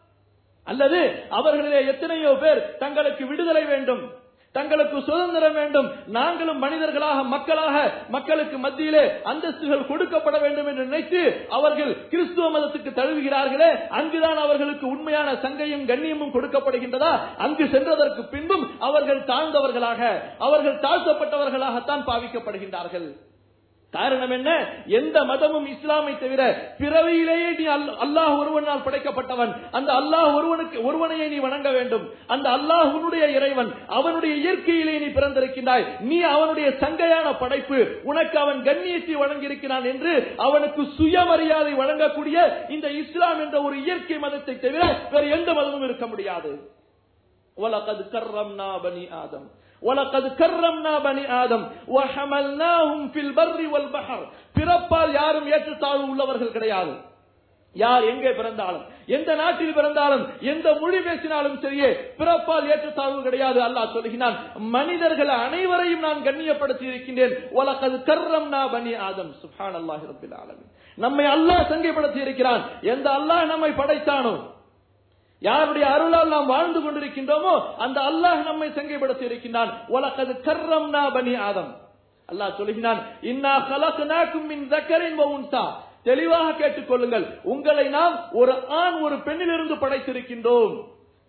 அல்லது அவர்களிலே எத்தனையோ பேர் தங்களுக்கு விடுதலை வேண்டும் தங்களுக்கு சுதந்திரம் வேண்டும் நாங்களும் மனிதர்களாக மக்களாக மக்களுக்கு மத்தியிலே அந்தஸ்துகள் கொடுக்கப்பட வேண்டும் என்று நினைத்து அவர்கள் கிறிஸ்துவ மதத்துக்கு தழுவுகிறார்களே அங்குதான் அவர்களுக்கு உண்மையான சங்கையும் கண்ணியமும் கொடுக்கப்படுகின்றதா அங்கு சென்றதற்கு பின்பும் அவர்கள் தாழ்ந்தவர்களாக அவர்கள் தாழ்த்தப்பட்டவர்களாகத்தான் பாவிக்கப்படுகின்றார்கள் காரணம் என்ன எந்த மதமும் இஸ்லாமை தவிர பிறவியிலேயே நீ அல்- அல்லாஹ் ஒருவனால் படைக்கப்பட்டவன் அந்த அல்லாஹ் ஒருவனுக்கு ஒருவனையே நீ வணங்க வேண்டும் அந்த அல்லாஹ் உன்னுடைய இறைவன் அவனுடைய இயற்கையிலே நீ பிறந்திருக்கின்றாய் நீ அவனுடைய சங்கையான படைப்பு உனக்கு அவன் கண்ணியத்தை வழங்கியிருக்கிறான் என்று அவனுக்கு சுயமரியாதை வழங்கக்கூடிய இந்த இஸ்லாம் என்ற ஒரு இயற்கை மதத்தை தவிர வேறு எந்த மதமும் இருக்க முடியாது وَلَقَدْ كَرَّمْنَا بَنِي آدَمَ وَلَقَدْ كَرَّمْنَا بَنِي آدَمَ وَحَمَلْنَاهُمْ فِي الْبَرِّ وَالْبَحْرِ பிறப்பால் யாரும் ஏற்றத்தாழ்வு உள்ளவர்கள் கிடையாது யார் எங்கே பிறந்தாலும் எந்த நாட்டில் பிறந்தாலும் எந்த மொழி பேசினாலும் சரியே பிறப்பால் ஏற்றத்தாழ்வு கிடையாது அல்லாஹ் சொல்கிறான் மனிதர்கள் அனைவரையும் நான் கண்ணியப்படுத்தி இருக்கின்றேன் உலகது கர்ரம் நா பனி ஆதம் சுஹான் அல்லாஹ் ரபில் ஆலமீன் நம்மை அல்லாஹ் சங்கைப்படுத்தி இருக்கிறான் எந்த அல்லாஹ் நம்மை படைத்தானோ யாருடைய அருளால் நாம் வாழ்ந்து கொண்டிருக்கின்றோமோ அந்த அல்லாஹ் நம்மை சங்கைப்படுத்தி இருக்கின்றான் உலகது கர்ரம் நா பனி ஆதம் அல்லாஹ் சொல்கிறான் இன்னா கலக்குனாக்கும் மின் தக்கரின் உன்சா தெளிவாக கேட்டுக்கொள்ளுங்கள் உங்களை நாம் ஒரு ஆண் ஒரு பெண்ணிலிருந்து படைத்திருக்கின்றோம்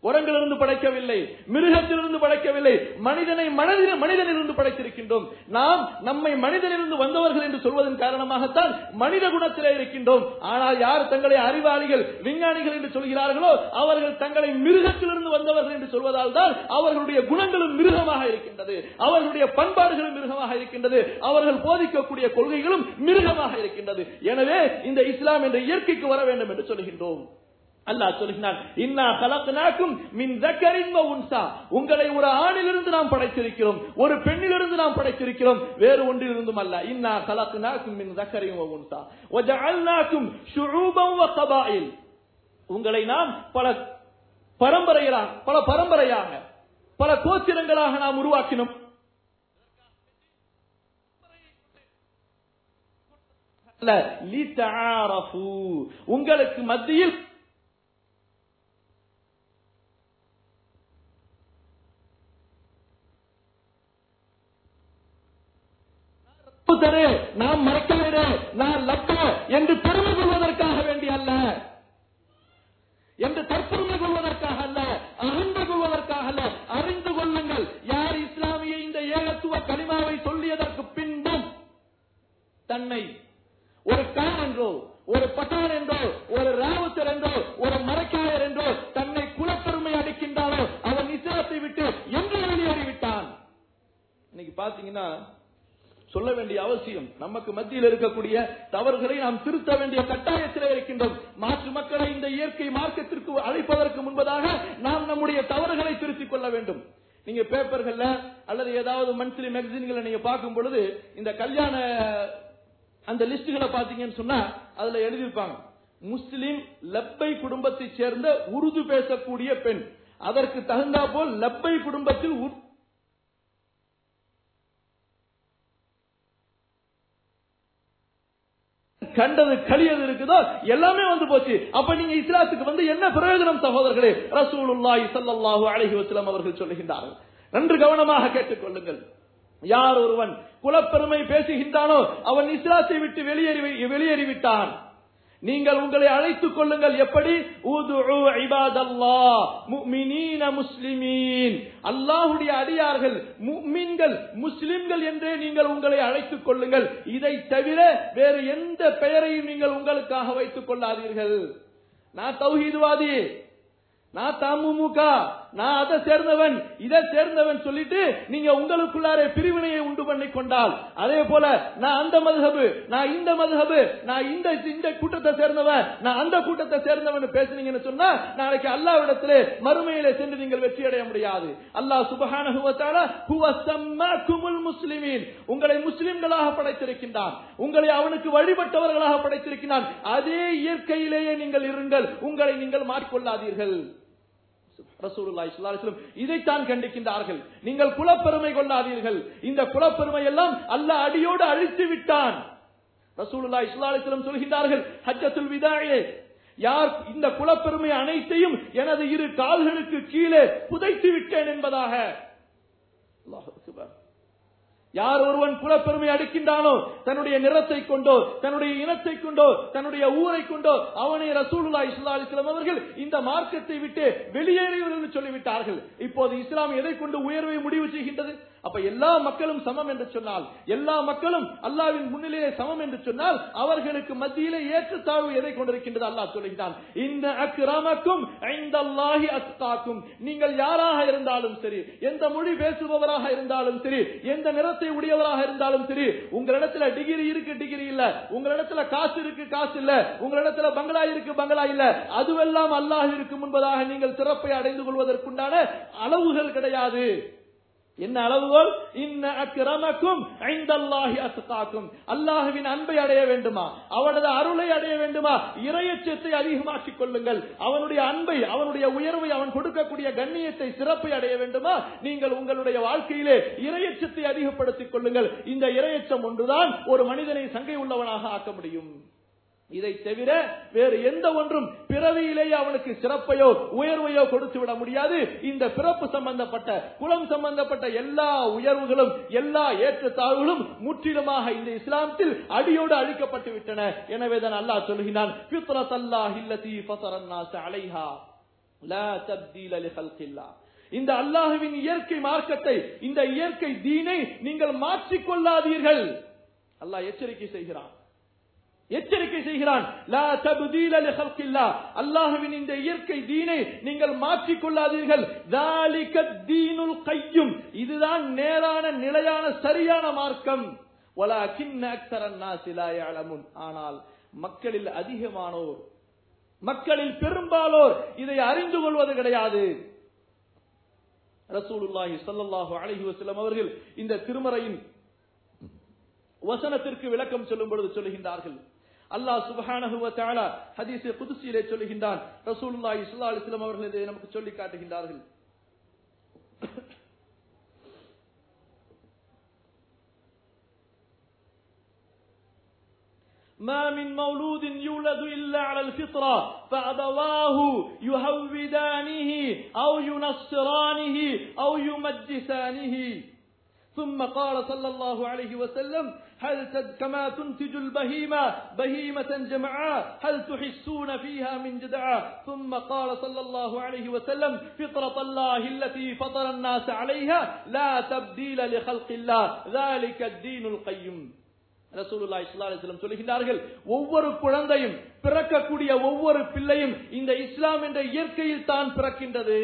குரங்கிலிருந்து படைக்கவில்லை மிருகத்திலிருந்து படைக்கவில்லை மனிதனை மனதில் மனிதனிலிருந்து படைத்திருக்கின்றோம் நாம் நம்மை மனிதனிலிருந்து வந்தவர்கள் என்று சொல்வதன் காரணமாகத்தான் மனித குணத்திலே இருக்கின்றோம் ஆனால் யார் தங்களை அறிவாளிகள் விஞ்ஞானிகள் என்று சொல்கிறார்களோ அவர்கள் தங்களை மிருகத்திலிருந்து வந்தவர்கள் என்று சொல்வதால் தான் அவர்களுடைய குணங்களும் மிருகமாக இருக்கின்றது அவர்களுடைய பண்பாடுகளும் மிருகமாக இருக்கின்றது அவர்கள் போதிக்கக்கூடிய கொள்கைகளும் மிருகமாக இருக்கின்றது எனவே இந்த இஸ்லாம் என்ற இயற்கைக்கு வர வேண்டும் என்று சொல்கின்றோம் அல்லாஹ் சொல்கிறான் இன்னா கலக்னாக்கும் மின் தக்கரின் உன்சா உங்களை ஒரு ஆணிலிருந்து நாம் படைத்திருக்கிறோம் ஒரு பெண்ணிலிருந்து நாம் படைத்திருக்கிறோம் வேறு ஒன்றிலிருந்தும் அல்ல இன்னா கலக்னாக்கும் மின் தக்கரின் உன்சா வஜஅல்னாக்கும் ஷுஊபன் வ கபாயில் உங்களை நாம் பல பரம்பரைகளாக பல பரம்பரையாக பல கோத்திரங்களாக நாம் உருவாக்கினோம் அல்ல, லிதஆரஃபு. உங்களுக்கு மத்தியில் தரு, நாம் மறக்க வேறு நான் லப்ப என்று பெருமை கொள்வதற்காக வேண்டி அல்ல என்று தற்பெருமை கொள்வதற்காக அல்ல அகன்று கொள்வதற்காக அல்ல அறிந்து கொள்ளுங்கள் யார் இஸ்லாமிய இந்த ஏகத்துவ கலிமாவை சொல்லியதற்கு பின்பும் தன்னை ஒரு கான் என்றோ ஒரு பட்டான் என்றோ ஒரு ராவுத்தர் என்றோ ஒரு மரக்காயர் என்றோ தன்னை குலப்பெருமை அடிக்கின்றானோ அவன் இஸ்லாத்தை விட்டு என்று வெளியேறிவிட்டான் இன்னைக்கு பாத்தீங்கன்னா சொல்ல வேண்டிய அவசியம் நமக்கு மத்தியில் இருக்கக்கூடிய தவறுகளை நாம் திருத்த வேண்டிய கட்டாயத்திலே இருக்கின்றோம் மாற்று மக்களை இந்த இயற்கை மார்க்கத்திற்கு அழைப்பதற்கு முன்பதாக நாம் நம்முடைய தவறுகளை திருத்திக் கொள்ள வேண்டும் நீங்க பேப்பர்கள்ல அல்லது ஏதாவது மந்த்லி மேகசின்களை நீங்க பார்க்கும் பொழுது இந்த கல்யாண அந்த லிஸ்டுகளை பாத்தீங்கன்னு சொன்னா அதுல எழுதியிருப்பாங்க முஸ்லிம் லப்பை குடும்பத்தை சேர்ந்த உருது பேசக்கூடிய பெண் அதற்கு தகுந்தா போல் லப்பை குடும்பத்தில் உரு- கண்டது கலியது இருக்குதோ எல்லாமே வந்து போச்சு அப்ப நீங்க இஸ்லாத்துக்கு வந்து என்ன பிரயோஜனம் சகோதரர்களே ரசூலுல்லாஹி ஸல்லல்லாஹு அலைஹி வஸல்லம் அவர்கள் சொல்லுகின்றார்கள் நன்று கவனமாக கேட்டுக்கொள்ளுங்கள் யார் ஒருவன் குலப்பெருமை பேசுகின்றானோ அவன் இஸ்லாத்தை விட்டு வெளியேறி வெளியேறிவிட்டான் நீங்கள் உங்களை அழைத்துக் கொள்ளுங்கள் எப்படி உதுஉ இபாதல்லாஹ் முஃமினீன முஸ்லிமீன் அல்லாஹ்வுடைய அடியார்கள் முஃமின்கள் முஸ்லிம்கள் என்றே நீங்கள் உங்களை அழைத்துக் கொள்ளுங்கள் இதை தவிர வேறு எந்த பெயரையும் நீங்கள் உங்களுக்காக வைத்துக் கொள்ளாதீர்கள் நான் தௌஹீதுவாதி நான் தமுமுக நான் அதை சேர்ந்தவன் இதை சேர்ந்தவன் சொல்லிட்டு நீங்க உங்களுக்குள்ளாரே பிரிவினையை உண்டு பண்ணி கொண்டால் அதே போல நான் அந்த மதுஹபு நான் இந்த மதுஹபு நான் இந்த இந்த கூட்டத்தை சேர்ந்தவன் நான் அந்த கூட்டத்தை சேர்ந்தவன் பேசுனீங்கன்னு சொன்னா நாளைக்கு அல்லாவிடத்திலே மறுமையிலே சென்று நீங்கள் வெற்றி அடைய முடியாது அல்லாஹ் சுபஹானஹு வ தஆலா ஹுவ ஸம்மாக்குமுல் முஸ்லிமீன் உங்களை முஸ்லிம்களாக படைத்திருக்கின்றான் உங்களை அவனுக்கு வழிபட்டவர்களாக படைத்திருக்கிறான் அதே இயற்கையிலேயே நீங்கள் இருங்கள் உங்களை நீங்கள் மாற்றிக்கொள்ளாதீர்கள் ரசூலுல்லாஹி ஸல்லல்லாஹு அலைஹி வஸல்லம் இதைத்தான் கண்டிக்கின்றார்கள் நீங்கள் குலப்பெருமை கொள்ளாதீர்கள் இந்த குலப்பெருமை எல்லாம் அல்லாஹ் அடியோடு அழித்து விட்டான் ரசூலுல்லாஹி ஸல்லல்லாஹு அலைஹி வஸல்லம் சொல்கின்றார்கள் ஹஜ்ஜத்துல் விதாயே யார் இந்த குலப்பெருமை அனைத்தையும் எனது இரு கால்களுக்கு கீழே புதைத்து விட்டேன் என்பதாக அல்லாஹ் அக்பர் யார் ஒருவன் குலப்பெருமை அடிக்கின்றானோ தன்னுடைய நிறத்தை கொண்டோ தன்னுடைய இனத்தை கொண்டோ தன்னுடைய ஊரை கொண்டோ அவனை ரசூலுல்லாஹி ஸல்லல்லாஹு அலைஹி வஸல்லம் அவர்கள் இந்த மார்க்கத்தை விட்டு வெளியேறியவர்கள் என்று சொல்லிவிட்டார்கள் இப்போது இஸ்லாம் எதை கொண்டு உயர்வை முடிவு செய்கின்றது அப்ப எல்லா மக்களும் சமம் என்று சொன்னால் எல்லா மக்களும் அல்லாவின் முன்னிலையே சமம் என்று சொன்னால் அவர்களுக்கு மத்தியிலே ஏற்றத்தாழ்வு எதை கொண்டிருக்கின்றது அல்லாஹ் சொல்லுகிறான் இந்த அக்கிரமக்கும் ஐந்தல்லாஹி அஸ்தாக்கும் நீங்கள் யாராக இருந்தாலும் சரி எந்த மொழி பேசுபவராக இருந்தாலும் சரி எந்த நிறத்தை உடையவராக இருந்தாலும் சரி உங்களிடத்துல டிகிரி இருக்கு டிகிரி இல்ல உங்களிடத்துல காசு இருக்கு காசு இல்ல உங்களிடத்துல பங்களா இருக்கு பங்களா இல்ல அதுவெல்லாம் அல்லாஹ் இருக்கு முன்பதாக நீங்கள் சிறப்பை அடைந்து கொள்வதற்குண்டான அளவுகள் கிடையாது என்ன அளவுகோல் இன்ன அக்கிரமக்கும் ஐந்தல்லாஹி அஸ்தாக்கும் அல்லாஹுவின் அன்பை அடைய வேண்டுமா அவனது அருளை அடைய வேண்டுமா இரையச்சத்தை அதிகமாக்கிக் கொள்ளுங்கள் அவனுடைய அன்பை அவனுடைய உயர்வை அவன் கொடுக்கக்கூடிய கண்ணியத்தை சிறப்பை அடைய வேண்டுமா நீங்கள் உங்களுடைய வாழ்க்கையிலே இரையச்சத்தை அதிகப்படுத்திக் கொள்ளுங்கள் இந்த இரையச்சம் ஒன்றுதான் ஒரு மனிதனை சங்கை உள்ளவனாக ஆக்க முடியும் இதை தவிர வேறு எந்த ஒன்றும் பிறவியிலேயே அவனுக்கு சிறப்பையோ உயர்வையோ கொடுத்து விட முடியாது இந்த பிறப்பு சம்பந்தப்பட்ட குலம் சம்பந்தப்பட்ட எல்லா உயர்வுகளும் எல்லா ஏற்றத்தாழ்வுகளும் முற்றிலுமாக இந்த இஸ்லாமத்தில் அடியோடு அழிக்கப்பட்டு விட்டன எனவேதான் அல்லாஹ் சொல்கிறான் "ஃபித்ரத் அல்லாஹ் இல்லதி ஃபதரன் நாஸ அலைஹா." லா தப்தீல லிஹல்கில்லா இந்த அல்லாஹுவின் இயற்கை மார்க்கத்தை இந்த இயற்கை தீனை நீங்கள் மாற்றிக் கொள்ளாதீர்கள் அல்லாஹ் எச்சரிக்கை செய்கிறான் எச்சரிக்கை செய்கிறான் லா தப்தீல லிஹல்கில்லா அல்லாஹ்வின் இந்த இயற்கை தீனை நீங்கள் மாற்றிக் கொள்ளாதீர்கள் ذَلِكَ الدِّينُ الْقَيِّمُ இதுதான் நேரான நிலையான சரியான மார்க்கம் وَلَكِنَّ أَكْثَرَ النَّاسِ لَا يَعْلَمُونَ ஆனால் மக்களில் அதிகமானோர் மக்களில் பெரும்பாலோர் இதை அறிந்து கொள்வது கிடையாது ரசூலுல்லாஹி ஸல்லல்லாஹு அலைஹி வஸல்லம் அவர்கள் இந்த திருமறையின் வசனத்திற்கு விளக்கம் சொல்லும் பொழுது சொல்லுகின்றார்கள் அல்லாஹ் சுப்ஹானஹு வ தஆலா ஹதீஸ் குதுசியிலே சொல்லுகின்றான் ரசூலுல்லாஹி ஸல்லல்லாஹு அலைஹி வஸல்லம் அவர்கள் இதை நமக்கு சொல்லி காட்டுகின்றார்கள் ما من مولود يولد إلا على الفطرة فأبواه يهودانه أو ينصرانه أو يمجسانه ثم قال صلى الله عليه وسلم هل تد كما تنتج البهيمة بهيمة جمعاء هل تحسون فيها من جدعاء ثم قال صلى الله عليه وسلم فطرة الله التي فطر الناس عليها لا تبديل لخلق الله ذلك الدين القيم ரசூலுல்லாஹி ஸல்லல்லாஹு அலைஹி வஸல்லம் சொல்லுகிறார்கள் ஒவ்வொரு குழந்தையும் பிறக்கக்கூடிய ஒவ்வொரு பிள்ளையும் இந்த இஸ்லாம் என்ற இயற்கையில் தான் பிறக்கின்றது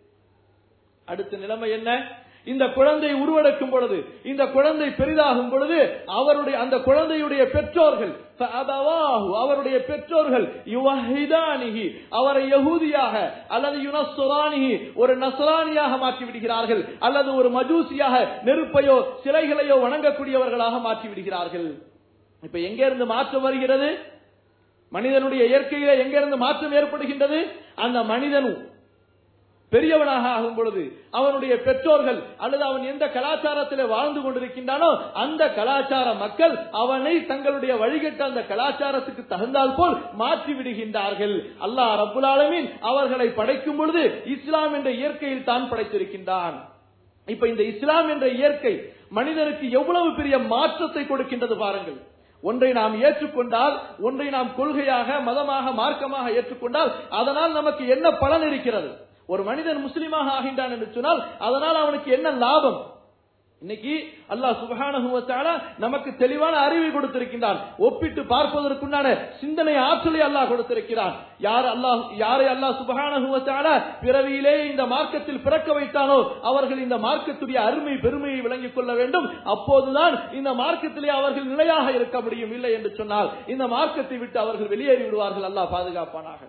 அடுத்த நிலைமை என்ன இந்த குழந்தை உருவெடுக்கும் பொழுது இந்த குழந்தை பெரிதாகும் பொழுது அவருடைய அந்த குழந்தையுடைய பெற்றோர்கள் ஃபஅபவாஹு, அவருடைய பெற்றோர்கள் யுவஹிதானிஹி அவரை யகூதியாக அல்லது யுனஸ்ஸுரானிஹி ஒரு நஸ்ரானியாக மாற்றி விடுகிறார்கள் அல்லது ஒரு மஜூசியாக நெருப்பையோ சிலைகளையோ வணங்கக்கூடியவர்களாக மாற்றி விடுகிறார்கள் இப்ப எங்க இருந்து மாற்றம் வருகிறது மனிதனுடைய இயற்கையில எங்க இருந்து மாற்றம் ஏற்படுகின்றது அந்த மனிதன் பெரியவனாக ஆகும் பொழுது அவனுடைய பெற்றோர்கள் அல்லது அவன் எந்த கலாச்சாரத்தில் வாழ்ந்து கொண்டிருக்கின்றானோ அந்த கலாச்சார மக்கள் அவனை தங்களுடைய வழிகட்ட அந்த கலாச்சாரத்துக்கு தகுந்தால் போல் மாற்றி விடுகின்றார்கள் அல்லாஹ் ரப்புல் ஆலமீன் அவர்களை படைக்கும் பொழுது இஸ்லாம் என்ற இயற்கையில் தான் படைத்திருக்கின்றான் இப்ப இந்த இஸ்லாம் என்ற இயற்கை மனிதனுக்கு எவ்வளவு பெரிய மாற்றத்தை கொடுக்கின்றது பாருங்கள் ஒன்றை நாம் ஏற்றுக்கொண்டால் ஒன்றை நாம் கொள்கையாக மதமாக மார்க்கமாக ஏற்றுக்கொண்டால் அதனால் நமக்கு என்ன பலன் இருக்கிறது ஒரு மனிதன் முஸ்லீமாக ஆகின்றான் என்று சொன்னால் அதனால் அவனுக்கு என்ன லாபம் இன்னைக்கு அல்லாஹ் சுபஹானஹு வ தஆலா நமக்கு தெளிவான அறிவை கொடுத்திருக்கின்றான் ஒப்பிட்டு பார்ப்பதற்குண்டான சிந்தனை ஆற்றலை அல்லாஹ் கொடுத்திருக்கிறான் யார் அல்லாஹ் யாரை அல்லாஹ் சுபஹானஹு வ தஆலா பிறவியிலே இந்த மார்க்கத்தில் பிறக்க வைத்தானோ அவர்கள் இந்த மார்க்கத்துடைய அருமை பெருமையை விளங்கிக் கொள்ள வேண்டும் அப்போதுதான் இந்த மார்க்கத்திலே அவர்கள் நிலையாக இருக்க முடியும் இல்லை என்று சொன்னால் இந்த மார்க்கத்தை விட்டு அவர்கள் வெளியேறி விடுவார்கள் அல்லாஹ் பாதுகாப்பானாக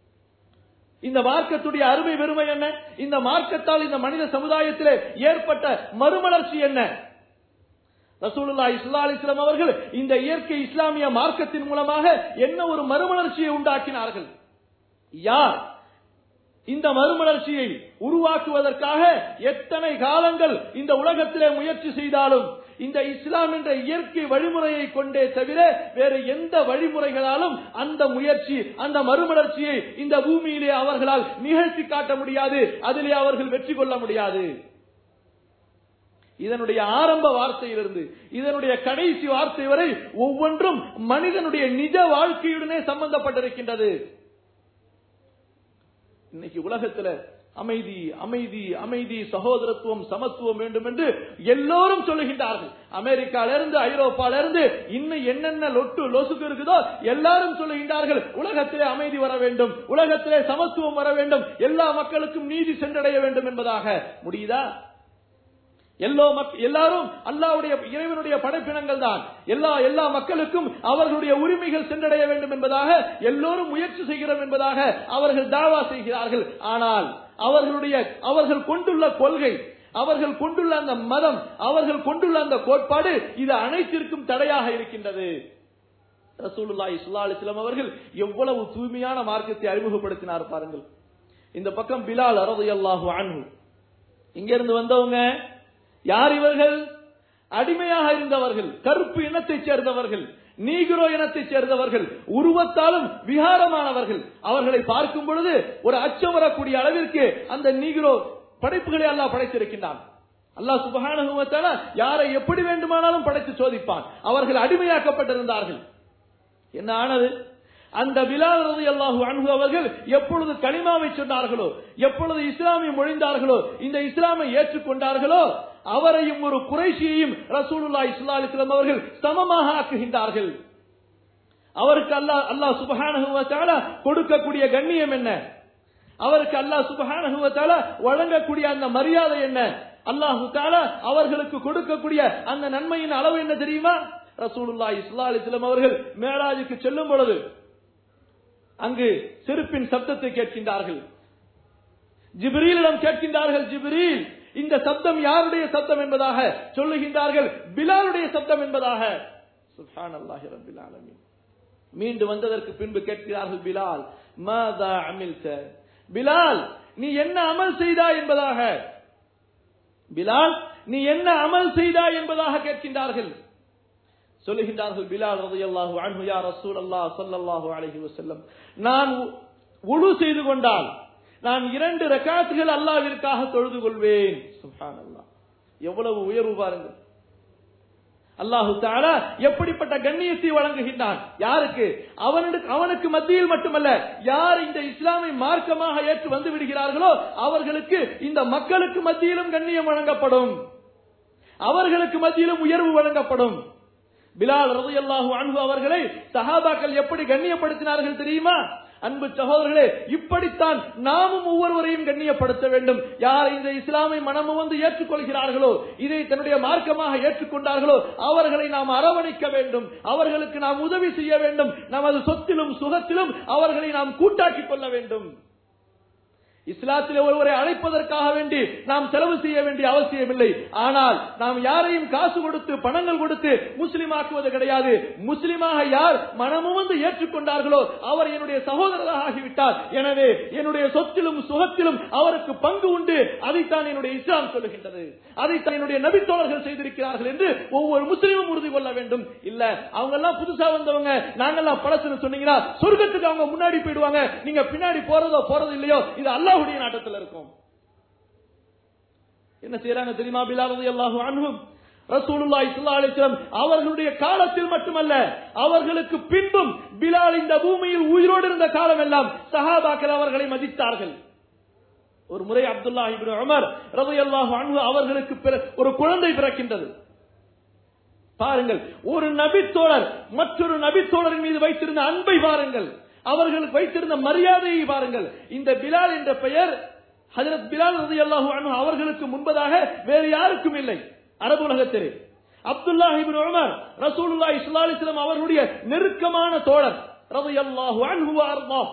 இந்த மார்க்கத்துடைய அருமை பெருமை என்ன இந்த மார்க்கத்தால் இந்த மனித சமுதாயத்திலே ஏற்பட்ட மறுமலர்ச்சி என்ன ரசூலுல்லாஹி ஸல்லல்லாஹு அலைஹி வஸல்லம் அவர்கள் இந்த இயற்கை இஸ்லாமிய மார்க்கத்தின் மூலமாக என்ன ஒரு மறுமலர்ச்சியை உண்டாக்கினார்கள் யார் இந்த மறுமலர்ச்சியை உருவாக்குவதற்காக எத்தனை காலங்கள் இந்த உலகத்திலே முயற்சி செய்தாலும் இந்த இஸ்லாம் என்ற இயற்கை வழிமுறையை கொண்டே தவிர வேறு எந்த வழிமுறைகளாலும் அந்த முயற்சி அந்த மறுமலர்ச்சியை இந்த பூமியிலே அவர்களால் நிகழ்த்தி காட்ட முடியாது அதிலே அவர்கள் வெற்றி கொள்ள முடியாது இதனுடைய ஆரம்ப வார்த்தையிலிருந்து இதனுடைய கடைசி வார்த்தை வரை ஒவ்வொன்றும் மனிதனுடைய நிஜ வாழ்க்கையுடனே சம்பந்தப்பட்டிருக்கின்றது இன்னைக்கு உலகத்துல அமைதி அமைதி அமைதி சகோதரத்துவம் சமத்துவம் வேண்டும் என்று எல்லோரும் சொல்லுகின்றார்கள் அமெரிக்கால இருந்து ஐரோப்பால இருந்து இன்னும் என்னென்ன லொட்டு லொசுக்கு இருக்குதோ எல்லாரும் சொல்லுகின்றார்கள் உலகத்திலே அமைதி வர வேண்டும் உலகத்திலே சமத்துவம் வர வேண்டும் எல்லா மக்களுக்கும் நீதி சென்றடைய வேண்டும் என்பதாக முடியுதா எல்லோ மக்- எல்லாரும் அல்லாவுடைய இறைவனுடைய படைப்பினங்கள் தான் எல்லா எல்லா மக்களுக்கும் அவர்களுடைய உரிமைகள் சென்றடைய வேண்டும் என்பதாக எல்லோரும் முயற்சி செய்கிறோம் என்பதாக அவர்கள் தாவா செய்கிறார்கள் ஆனால் அவர்களுடைய அவர்கள் கொண்டுள்ள கொள்கை அவர்கள் கொண்டுள்ள அந்த மதம் அவர்கள் கொண்டுள்ள அந்த கோட்பாடு இது அனைத்திற்கும் தடையாக இருக்கின்றது ரசூலுல்லாஹி ஸல்லல்லாஹு அலைஹி வஸல்லம் அவர்கள் எவ்வளவு தூய்மையான மார்க்கத்தை அறிமுகப்படுத்தினார் பாருங்கள் இந்த பக்கம் பிலால் ரலியல்லாஹு அன்ஹு இங்க இருந்து வந்தவங்க யார் இவர்கள் அடிமையாக இருந்தவர்கள் கருப்பு இனத்தைச் சேர்ந்தவர்கள் நீகிரோ இனத்தைச் சேர்ந்தவர்கள் உருவத்தாலும் விகாரமானவர்கள் அவர்களை பார்க்கும் பொழுது ஒரு அச்சம் வரக்கூடிய அளவிற்கு அந்த நீகிரோ படைப்புகளை அல்லாஹ் படைத்திருக்கின்றான் அல்லாஹ் சுபஹானஹு வ தஆலா யாரை எப்படி வேண்டுமானாலும் படைத்து சோதிப்பான் அவர்கள் அடிமையாக்கப்பட்டிருந்தார்கள் என்ன ஆனது அந்த பிலால் ரலியல்லாஹு அன்ஹு அவர்கள் எப்பொழுது கலிமாவை சொன்னார்களோ எப்பொழுது இஸ்லாமிய மொழிந்தார்களோ இந்த இஸ்லாமை ஏற்றுக்கொண்டார்களோ அவரையும் ஒரு குறைஷியையும் ரசூலுல்லாஹி ஸல்லல்லாஹு அலைஹி வஸல்லம் அவர்கள் சமமாக ஆக்குகின்றார்கள் அவருக்கு அல்லாஹ் அல்லாஹ் சுப்ஹானஹு வ தஆலா கொடுக்கக்கூடிய கண்ணியம் என்ன அவருக்கு அல்லாஹ் சுப்ஹானஹு வ தஆலா வழங்கக்கூடிய அந்த மரியாதை என்ன அல்லாஹு தஆலா அவர்களுக்கு கொடுக்கக்கூடிய அந்த நன்மையின் அளவு என்ன தெரியுமா ரசூலுல்லாஹி ஸல்லல்லாஹு அலைஹி வஸல்லம் அவர்கள் மேராஜுக்கு செல்லும் பொழுது அங்கு செருப்பின் சப்தத்தை கேட்கின்றார்கள் ஜிப்ரீலிடம் கேட்கின்றார்கள் ஜிப்ரீல் இந்த சப்தம் யாருடைய சப்தம் என்பதாக சொல்லுகின்றார்கள் பிலாலுடைய சப்தம் என்பதாக சுப்ஹானல்லாஹி ரப்பில் ஆலமீன் மீண்டு வந்ததற்கு பின்பு கேட்கிறார்கள் பிலால் மாதா அமில்த பிலால் நீ என்ன அமல் செய்தாய் என்பதாக பிலால் நீ என்ன அமல் செய்தாய் என்பதாக கேட்கின்றார்கள் சொல்லுகின்றார்கள் பிலால் ரலியல்லாஹு அன்ஹு யா ரசூலல்லாஹ் ஸல்லல்லாஹு அலைஹி வஸல்லம் நான் உழு செய்து கொண்டால் நான் இரண்டு ரக்காத்துகள் அல்லாஹ்விற்காக தொழுது கொள்வேன் சுப்ஹானல்லாஹ் எவ்வளவு உயர்வு பாருங்கள் அல்லாஹு தாலா எப்படிப்பட்ட கண்ணியத்தை வழங்குகின்றான் யாருக்கு அவனுக்கு அவனுக்கு மத்தியில் மட்டுமல்ல யார் இந்த இஸ்லாமை மார்க்கமாக ஏற்று வந்து விடுகிறார்களோ அவர்களுக்கு இந்த மக்களுக்கு மத்தியிலும் கண்ணியம் வழங்கப்படும் அவர்களுக்கு மத்தியிலும் உயர்வு வழங்கப்படும் பிலால் ரலியல்லாஹு அன்ஹு அவர்களை சஹாபாக்கள் எப்படி கண்ணியப்படுத்தினார்கள் தெரியுமா அன்பு சகோதரர்களே இப்படித்தான் நாமும் ஒவ்வொருவரையும் கண்ணியப்படுத்த வேண்டும் யார் இந்த இஸ்லாமை மனமும் வந்து ஏற்றுக்கொள்கிறார்களோ இதை தன்னுடைய மார்க்கமாக ஏற்றுக்கொண்டார்களோ அவர்களை நாம் அரவணைக்க வேண்டும் அவர்களுக்கு நாம் உதவி செய்ய வேண்டும் நமது சொத்திலும் சுகத்திலும் அவர்களை நாம் கூட்டாக்கிக் கொள்ள வேண்டும் இஸ்லாத்திலே ஒருவரை அழைப்பதற்காக வேண்டி நாம் செலவு செய்ய வேண்டிய அவசியமில்லை ஆனால் நாம் யாரையும் காசு கொடுத்து பணங்கள் கொடுத்து முஸ்லிம் ஆக்குவது கிடையாது முஸ்லிமாக யார் மனமும் வந்து ஏற்றுக்கொண்டார்களோ அவர் என்னுடைய சகோதரராக ஆகிவிட்டார் எனவே என்னுடைய சொத்திலும் சுகத்திலும் அவருக்கு பங்கு உண்டு அதைத்தான் என்னுடைய இஸ்லாம் சொல்லுகின்றது அதைத்தான் என்னுடைய நபித்தோழர்கள் செய்திருக்கிறார்கள் என்று ஒவ்வொரு முஸ்லீமும் உறுதி கொள்ள வேண்டும் இல்ல அவங்க எல்லாம் புதுசா வந்தவங்க நாங்கெல்லாம் பழசுன்னு சொன்னீங்கன்னா சொர்க்கத்துக்கு அவங்க முன்னாடி போயிடுவாங்க நீங்க பின்னாடி போறதோ போறது இல்லையோ இது அல்லாஹுடைய நாட்டத்தில் இருக்கும் என்ன செய்யறாங்க தெரியுமா பிலால் ரலியல்லாஹு அன்ஹும் ரசூலுல்லாஹி ஸல்லல்லாஹு அலைஹி வஸல்லம் அவர்களுடைய காலத்தில் மட்டுமல்ல அவர்களுக்கு பின்பும் பிலால் இந்த பூமியில் உயிரோடு இருந்த காலம் எல்லாம் சஹாபாக்கள் அவர்களை மதித்தார்கள் ஒரு முறை அப்துல்லாஹி இப்னு உமர் ரலியல்லாஹு அன்ஹு அவர்களுக்கு பிற- ஒரு குழந்தை பிறக்கின்றது பாருங்கள் ஒரு நபித்தோழர் மற்றொரு நபித்தோழரின் மீது வைத்திருந்த அன்பை பாருங்கள் அவர்களுக்கு வைத்திருந்த மரியாதையை பாருங்கள் இந்த பிலால் என்ற பெயர் ஹஜரத் பிலால் ரலியல்லாஹு அன்ஹு அவர்களுக்கு முன்பதாக வேறு யாருக்கும் இல்லை அரபு உலகத்திலே அப்துல்லாஹ் இப்னு உமர் ரசூலுல்லாஹி ஸல்லல்லாஹு அலைஹி வஸல்லம் அவர்களுடைய நெருக்கமான தோழர் ரலியல்லாஹு அன்ஹு வ அர்தாஹ்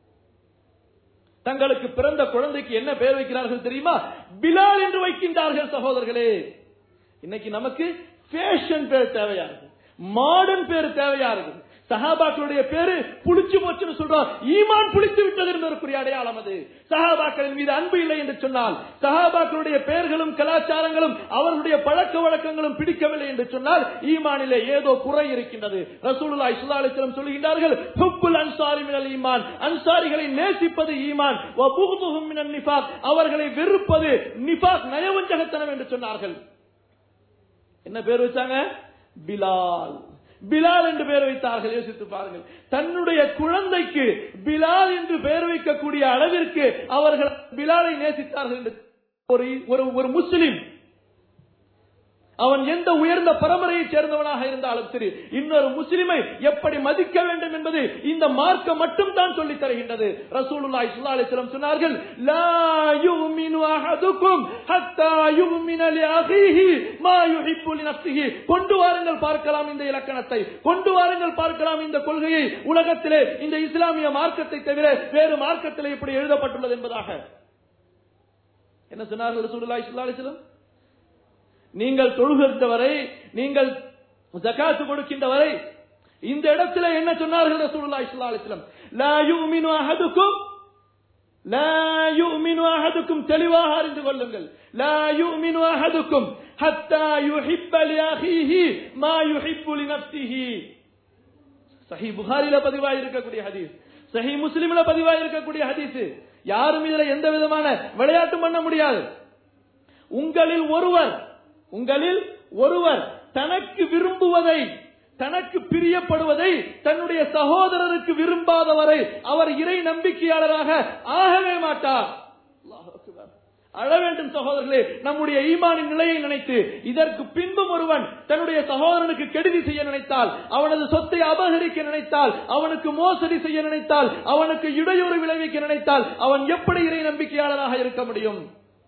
தங்களுக்கு பிறந்த குழந்தைக்கு என்ன பெயர் வைக்கிறார்கள் தெரியுமா பிலால் என்று வைக்கின்றார்கள் சகோதரர்களே இன்னைக்கு நமக்கு ஃபேஷன் பேர் தேவையா இருக்கு மாடர்ன் பேர் தேவையா இருக்கு சஹாபாக்களுடைய பேரு புளிச்சு போச்சுன்னு சொல்றோம் ஈமான் புளித்து விட்டது என்பதற்குரிய அடையாளம் அது சஹாபாக்களின் மீது அன்பு இல்லை என்று சொன்னால் சஹாபாக்களுடைய பெயர்களும் கலாச்சாரங்களும் அவர்களுடைய பழக்க வழக்கங்களும் பிடிக்கவில்லை என்று சொன்னால் ஈமானிலே ஏதோ குறை இருக்கின்றது ரசூலுல்லாஹி ஸல்லல்லாஹு அலைஹி வஸல்லம் சொல்லுகின்றார்கள் ஹுப்புல் அன்சாரி மினல் ஈமான் அன்சாரிகளை நேசிப்பது ஈமான் வ புகுதுஹும் மினன் நிஃபாக் அவர்களை வெறுப்பது நிஃபாக் நயவஞ்சகத்தனம் என்று சொன்னார்கள் என்ன பேர் வச்சாங்க பிலால் பிலால் என்று பெயர் வைத்தார்கள் யோசித்து பாருங்கள் தன்னுடைய குழந்தைக்கு பிலால் என்று பெயர் வைக்கக்கூடிய அளவிற்கு அவர்கள் பிலாலை நேசித்தார்கள் என்று ஒரு ஒரு ஒரு முஸ்லிம் அவன் எந்த உயர்ந்த பரம்பரையைச் சேர்ந்தவனாக இருந்தாலும் சரி இன்னொரு முஸ்லிமை எப்படி மதிக்க வேண்டும் என்பது இந்த மார்க்கம் மட்டும் தான் சொல்லித் தருகின்றது ரசூலுல்லாஹி ஸல்லல்லாஹு அலைஹி வஸல்லம் சொன்னார்கள் லா யுமினு அஹதுக்கும் ஹத்தா யுமின லி அஹீஹி மா யுஹிப்பு லி நஃப்ஸிஹி கொண்டு வாருங்கள் பார்க்கலாம் இந்த இலக்கணத்தை கொண்டு வாருங்கள் பார்க்கலாம் இந்த கொள்கையை உலகத்திலே இந்த இஸ்லாமிய மார்க்கத்தை தவிர வேறு மார்க்கத்திலே இப்படி எழுதப்பட்டுள்ளது என்பதாக என்ன சொன்னார்கள் ரசூலுல்லாஹி ஸல்லல்லாஹு அலைஹி வஸல்லம் நீங்கள் தொழுகின்ற வரை நீங்கள் ஜகாத்து கொடுக்கின்ற வரை இந்த இடத்துல என்ன சொன்னார்கள் ரசூலுல்லாஹி ஸல்லல்லாஹு அலைஹி வஸல்லம் லா யுமினு அஹதுக்கும் லா யுமினு அஹதுக்கும் தெளிவாக அறிந்து கொள்ளுங்கள் லா யுமினு அஹதுக்கும் ஹத்தா யுஹிப்ப லி அஹீஹி மா யுஹிப்பு லி நஃப்ஸிஹி சஹி புகாரில பதிவாக இருக்கக்கூடிய ஹதீஸ் சஹி முஸ்லிம்ல பதிவாக இருக்கக்கூடிய ஹதீஸ் யாரும் இதுல எந்த விதமான விளையாட்டும் பண்ண முடியாது உங்களில் ஒருவர் உங்களில் ஒருவர் தனக்கு விரும்புவதை தனக்கு பிரியப்படுவதை தன்னுடைய சகோதரருக்கு விரும்பாதவரை அவர் இறை நம்பிக்கையாளராக ஆகவே மாட்டார் அல்லாஹ் அக்பர். அழ வேண்டும் சகோதரர்களே நம்முடைய ஈமானின் நிலையை நினைத்து இதற்கு பின்பும் ஒருவன் தன்னுடைய சகோதரனுக்கு கெடுதி செய்ய நினைத்தால் அவனது சொத்தை அபகரிக்க நினைத்தால் அவனுக்கு மோசடி செய்ய நினைத்தால் அவனுக்கு இடையூறு விளைவிக்க நினைத்தால் அவன் எப்படி இறை நம்பிக்கையாளராக இருக்க முடியும்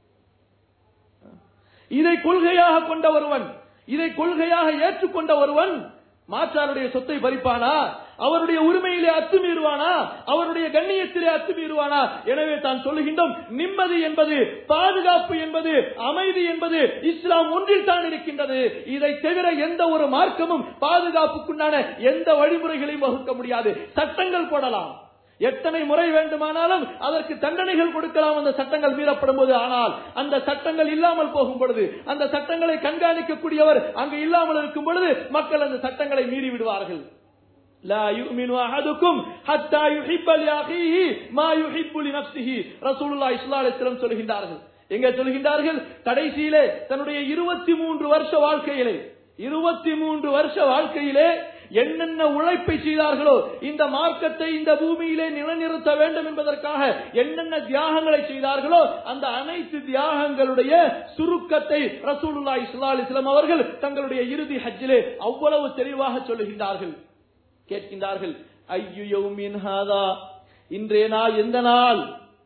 இதை கொள்கையாக கொண்ட ஒருவன் இதை கொள்கையாக ஏற்றுக்கொண்ட ஒருவன் மாற்றாருடைய சொத்தை பறிப்பானா அவருடைய உரிமையிலே அத்துமீறுவானா அவருடைய கண்ணியத்திலே அத்துமீறுவானா எனவே தான் சொல்லுகின்றோம் நிம்மதி என்பது பாதுகாப்பு என்பது அமைதி என்பது இஸ்லாம் ஒன்றில் தான் இருக்கின்றது இதை தவிர எந்த ஒரு மார்க்கமும் பாதுகாப்புக்குண்டான எந்த வழிமுறைகளையும் வகுக்க முடியாது சட்டங்கள் போடலாம் எத்தனை முறை வேண்டுமானாலும் அதற்கு தண்டனைகள் கொடுக்கலாம் அந்த சட்டங்கள் மீறப்படும் போது ஆனால் அந்த சட்டங்கள் இல்லாமல் போகும் பொழுது அந்த சட்டங்களை கண்காணிக்கக்கூடியவர் அங்கு இல்லாமல் இருக்கும் பொழுது மக்கள் அந்த சட்டங்களை மீறி விடுவார்கள் لا يؤمن أحدكم حتى يحب لأخيه ما يحب لنفسه رسول الله صلى الله عليه وسلم சொல்கின்றார்கள் எங்க சொல்கின்றார்கள் கடைசியிலே தன்னுடைய இருபத்தி மூன்று வருஷ வாழ்க்கையிலே இருபத்தி மூன்று வருஷ வாழ்க்கையிலே என்னென்ன உழைப்பை செய்தார்களோ இந்த மார்க்கத்தை இந்த பூமியிலே நிலைநிறுத்த வேண்டும் என்பதற்காக என்னென்ன தியாகங்களை செய்தார்களோ அந்த அனைத்து தியாகங்களுடைய சுருக்கத்தை ரசூலுல்லா இஸ்லா அலிஸ்லாம் அவர்கள் தங்களுடைய இறுதி ஹஜ்ஜிலே அவ்வளவு தெளிவாக சொல்லுகின்றார்கள் கேட்கின்றார்கள் ஐயு யௌமின் ஹாதா இன்றைய நாள் எந்த நாள்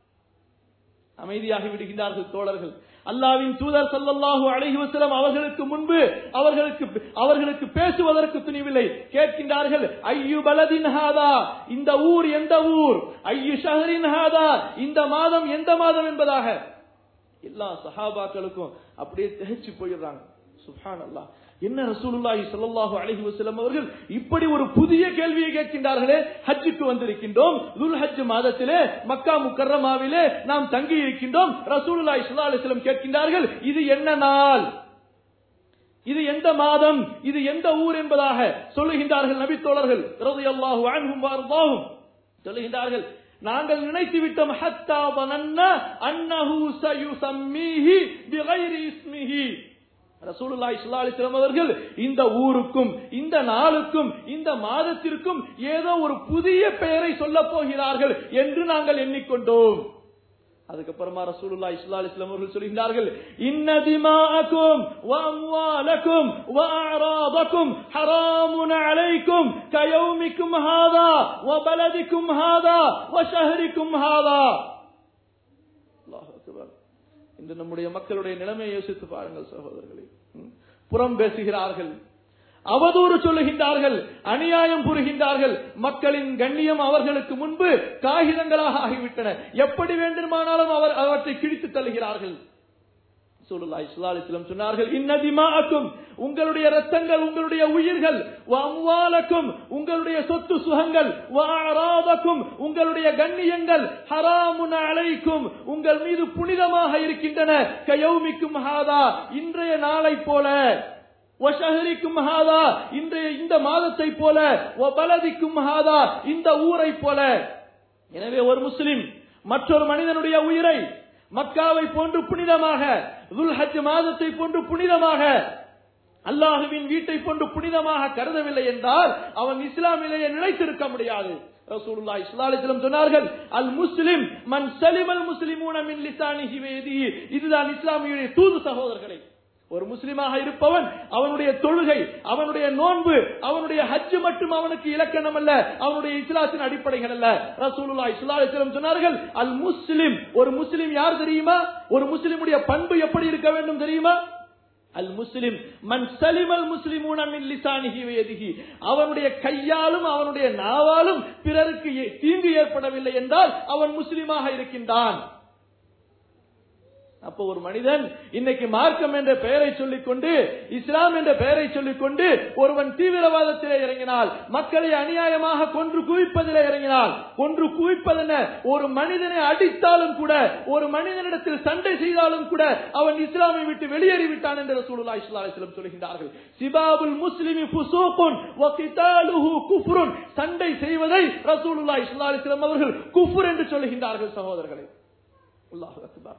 அமைதியாகி விடுகின்றார்கள் தோழர்கள் அல்லாவின் தூதர் சல்லல்லாஹு அலைஹி வஸல்லம் அவர்களுக்கு முன்பு அவர்களுக்கு அவர்களுக்கு பேசுவதற்கு துணிவில்லை கேட்கின்றார்கள் ஐயு பலதின் ஹாதா இந்த ஊர் எந்த ஊர் ஐயு ஷஹரின் ஹாதா இந்த மாதம் எந்த மாதம் என்பதாக எல்லா சஹாபாக்களுக்கும் அப்படியே திகைச்சு போயிடுறாங்க சுப்ஹான் அல்லாஹ் என்ன ரசூலுல்லாஹி ஸல்லல்லாஹு அலைஹி வஸல்லம் அவர்கள் இப்படி ஒரு புதிய கேள்வியை கேட்கின்றார்களே ஹஜ்ஜுக்கு வந்திருக்கின்றோம் துல் ஹஜ் மாதத்திலே மக்கா முக்கர்ரமாவிலே நாம் தங்கி இருக்கின்றோம் ரசூலுல்லாஹி ஸல்லல்லாஹு அலைஹி வஸல்லம் கேட்கின்றார்கள் இது என்ன நாள் இது எந்த மாதம் இது எந்த ஊர் என்பதாக சொல்லுகின்றார்கள் நபி தோழர்கள் ரலியல்லாஹு அன்ஹும் வர்தாஹும் சொல்லுகின்றார்கள் நாங்கள் நினைத்து விட்டோம் ஹத்தா வனன்னா அன்னஹு சயுசம்மீஹி பிகைரி இஸ்மிஹி ரசூலுல்லாஹி ஸல்லல்லாஹு அலைஹி வஸல்லம் அவர்கள் இந்த ஊருக்கும் இந்த நாளுக்கும் இந்த மாதத்திற்கும் ஏதோ ஒரு புதிய பெயரை சொல்ல போகிறார்கள் என்று நாங்கள் எண்ணிக்கொண்டோம் அதுக்கப்புறமா ரசூலுல்லாஹி ஸல்லல்லாஹு அலைஹி வஸல்லம் அவர்கள் சொல்கிறார்கள் இன்ன திமாஅக்கும் வ அம்வாலக்கும் வ அஅராதக்கும் ஹராமுன் அலைக்கும் கயௌமிக்கும் ஹாதா வ பலதிக்கும் ஹாதா வ ஷஹரிக்கும் ஹாதா அல்லாஹ் அக்பர் இன்று நம்முடைய மக்களுடைய நிலைமையை யோசித்து பாருங்கள் சகோதரர்களே ம். புறம் பேசுகிறார்கள் அவதூறு சொல்லுகின்றார்கள் அநியாயம் புரிகின்றார்கள் மக்களின் கண்ணியம் அவர்களுக்கு முன்பு காகிதங்களாக ஆகிவிட்டன எப்படி வேண்டுமானாலும் அவர் அவற்றை கிழித்து தள்ளுகிறார்கள் சூலுல்லாஹி ஸல்லல்லாஹு அலைஹி வஸல்லம் சொன்னார்கள் இன்ன திமாஅக்கும் உங்களுடைய ரத்தங்கள் உங்களுடைய உயிர்கள் வ அம்வாலக்கும் உங்களுடைய சொத்து சுகங்கள் வ அராதக்கும் உங்களுடைய கண்ணியங்கள் ஹராமுன் அலைக்கும் உங்கள் மீது புனிதமாக இருக்கின்றன கயௌமிக்கும் ஹாதா இன்றைய நாளை போல வஷஹரிக்கும் ஹாதா இன்றைய இந்த மாதத்தை போல வ பலதிக்கும் ஹாதா இந்த ஊரை போல எனவே ஒரு முஸ்லிம் மற்றொரு மனிதனுடைய உயிரை மக்காவை போன்று புனிதமாக துல்ஹஜ் மாதத்தை போன்று புனிதமாக அல்லாஹுவின் வீட்டை போன்று புனிதமாக கருதவில்லை என்றால் அவன் இஸ்லாமிலேயே நிலைத்திருக்க முடியாது ரசூலுல்லாஹி ஸல்லல்லாஹு அலைஹி வஸல்லம் சொன்னார்கள் அல் முஸ்லிம் மன் சலிமல் முஸ்லிமூன மின் லிசானிஹி வ யதிஹி இதுதான் இஸ்லாமியுடைய தூது சகோதரர்களே ஒரு முஸ்லிமாக இருப்பவன் அவனுடைய தொழுகை அவனுடைய நோன்பு அவனுடைய ஹஜ் மட்டும் அவனுக்கு இலக்கணம் அல்ல அவனுடைய இஸ்லாத்தின் அடிப்படைகள் அல்ல ரசூலுல்லாஹி ஸல்லல்லாஹு அலைஹி வஸல்லம் சொன்னார்கள் அல் முஸ்லிம் ஒரு முஸ்லிம் யார் தெரியுமா ஒரு முஸ்லிமுடைய பண்பு எப்படி இருக்க வேண்டும் தெரியுமா அல் முஸ்லிம் மன் சலிமல் முஸ்லிமூன மின் லிசானிஹி வ யதிஹி அவனுடைய கையாலும் அவனுடைய நாவாலும் பிறருக்கு ஏ- தீங்கு ஏற்படவில்லை என்றால் அவன் முஸ்லிமாக இருக்கின்றான் அப்போ ஒரு மனிதன் இன்னைக்கு மார்க்கம் என்ற பெயரை சொல்லிக்கொண்டு இஸ்லாம் என்ற பெயரை சொல்லிக்கொண்டு ஒருவன் தீவிரவாதத்திலே இறங்கினால் மக்களை அநியாயமாக கொன்று குவிப்பதிலே இறங்கினால் கொன்று குவிப்பதென்ன ஒரு மனிதனை அடித்தாலும் கூட ஒரு மனிதனிடத்தில் சண்டை செய்தாலும் கூட அவன் இஸ்லாமை விட்டு வெளியேறி விட்டான் என்று ரசூலுல்லாஹி ஸல்லல்லாஹு அலைஹி வஸல்லம் சொல்கின்றார்கள் சிபாபுல் முஸ்லிமி ஃபுசூகுன் வ கிதாலுஹு குஃப்ருன் சண்டை செய்வதை ரசூலுல்லாஹி ஸல்லல்லாஹு அலைஹி வஸல்லம் அவர்கள் குஃப்ர் என்று சொல்லுகின்றார்கள் சகோதரர்களே அல்லாஹ் அக்பர்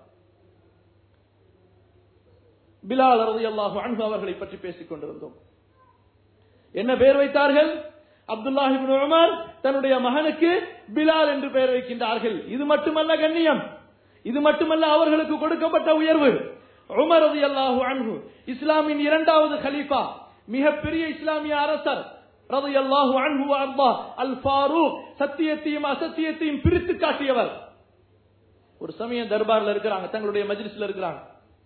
பிலால் ரலியல்லாஹு அன்ஹு அவர்களை பற்றி பேசிக் கொண்டிருந்தோம் என்ன பெயர் வைத்தார்கள் அப்துல்லாஹிபின் உமர் தன்னுடைய மகனுக்கு பிலால் என்று பெயர் வைக்கின்றார்கள் இது மட்டுமல்ல கண்ணியம் இது மட்டுமல்ல அவர்களுக்கு கொடுக்கப்பட்ட உயர்வு உமர் ரலியல்லாஹு அன்ஹு இஸ்லாமின் இரண்டாவது கலீஃபா மிகப்பெரிய இஸ்லாமிய அரசர் ரலியல்லாஹு அன்ஹு அர்பா அல் ஃபாரூக் சத்தியத்தையும் அசத்தியத்தையும் பிரித்து காட்டியவர் ஒரு சமயம் தர்பார்ல இருக்கிறாங்க தங்களுடைய மஜ்லிஸ்ல இருக்கிறாங்க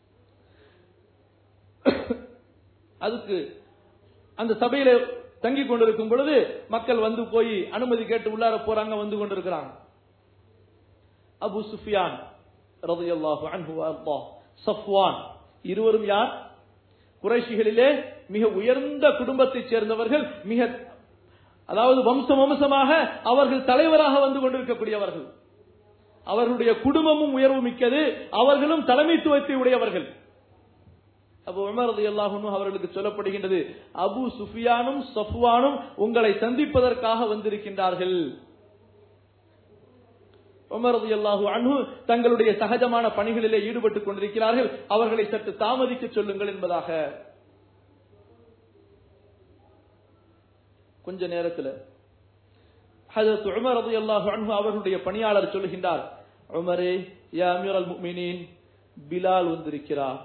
அதுக்கு அந்த சபையில தங்கி கொண்டிருக்கும் பொழுது மக்கள் வந்து போய் அனுமதி கேட்டு உள்ளார போறாங்க வந்து கொண்டிருக்கிறாங்க அபு சுஃபியான் ரலியல்லாஹு அன்ஹு வஅர்தா சஃப்வான் இருவரும் யார் குறைஷிகளிலே மிக உயர்ந்த குடும்பத்தைச் சேர்ந்தவர்கள் மிக அதாவது வம்சம் வம்சமாக அவர்கள் தலைவராக வந்து கொண்டிருக்கக்கூடியவர்கள் அவர்களுடைய குடும்பமும் உயர்வு மிக்கது அவர்களும் தலைமைத்துவத்தை உடையவர்கள் அபு உமர் ரலியல்லாஹு அன்ஹு அவர்களுக்கு சொல்லப்படுகின்றது அபு சுஃபியானும் சஃப்வானும் உங்களை சந்திப்பதற்காக வந்திருக்கின்றார்கள் உமர் ரலியல்லாஹு அன்ஹு தங்களுடைய சகஜமான பணிகளிலே ஈடுபட்டுக் கொண்டிருக்கிறார்கள் அவர்களை சற்று தாமதிக்க சொல்லுங்கள் என்பதாக கொஞ்ச நேரத்தில் ஹஜரத் உமர் ரலியல்லாஹு அன்ஹு அவர்களுடைய பணியாளர் சொல்லுகின்றார் உமரே யா அமீரல் முஃமினீன் பிலால் வந்திருக்கிறார்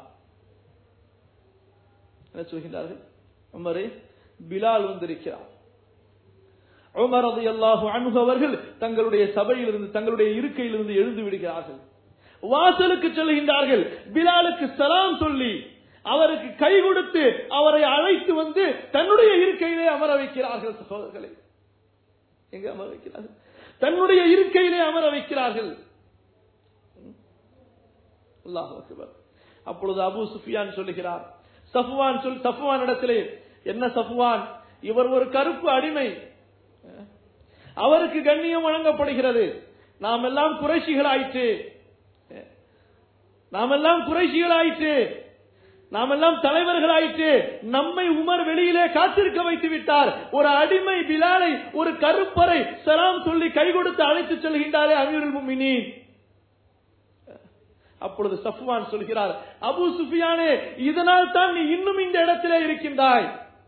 என்ன சொல்கின்றார்கள் உமரே பிலால் வந்திருக்கிறார் உமர் ரலியல்லாஹு அன்ஹு அவர்கள் தங்களுடைய சபையிலிருந்து தங்களுடைய இருக்கையிலிருந்து எழுந்து விடுகிறார்கள் வாசலுக்கு செல்கின்றார்கள் பிலாலுக்கு சலாம் சொல்லி அவருக்கு கை கொடுத்து அவரை அழைத்து வந்து தன்னுடைய இருக்கையிலே அமர வைக்கிறார்கள் சகோதரர்களை எங்க அமர வைக்கிறார்கள் தன்னுடைய இருக்கையிலே அமர வைக்கிறார்கள் அல்லாஹ் அக்பர் அப்பொழுது அபு சுஃபியான் சொல்லுகிறார் சஃப்வான் சொல் சஃப்வான் இடத்திலே என்ன சஃப்வான் இவர் ஒரு கருப்பு அடிமை அவருக்கு கண்ணியம் வழங்கப்படுகிறது நாம் எல்லாம் குறைஷிகள் ஆயிற்று நாம் எல்லாம் குறைஷிகள் ஆயிற்று நாம் எல்லாம் தலைவர்கள் ஆயிற்று நம்மை உமர் வெளியிலே காத்திருக்க வைத்து விட்டார் ஒரு அடிமை பிலாலை ஒரு கருப்பரை சலாம் சொல்லி கை கொடுத்து அழைத்து செல்கின்றாரே அமீருல் முமினீன் அப்பொழுது சஃப்வான் சொல்கிறார் அபு சுஃபியானே இதனால் தான் நீ இன்னும் இந்த இடத்திலே இருக்கின்றாய்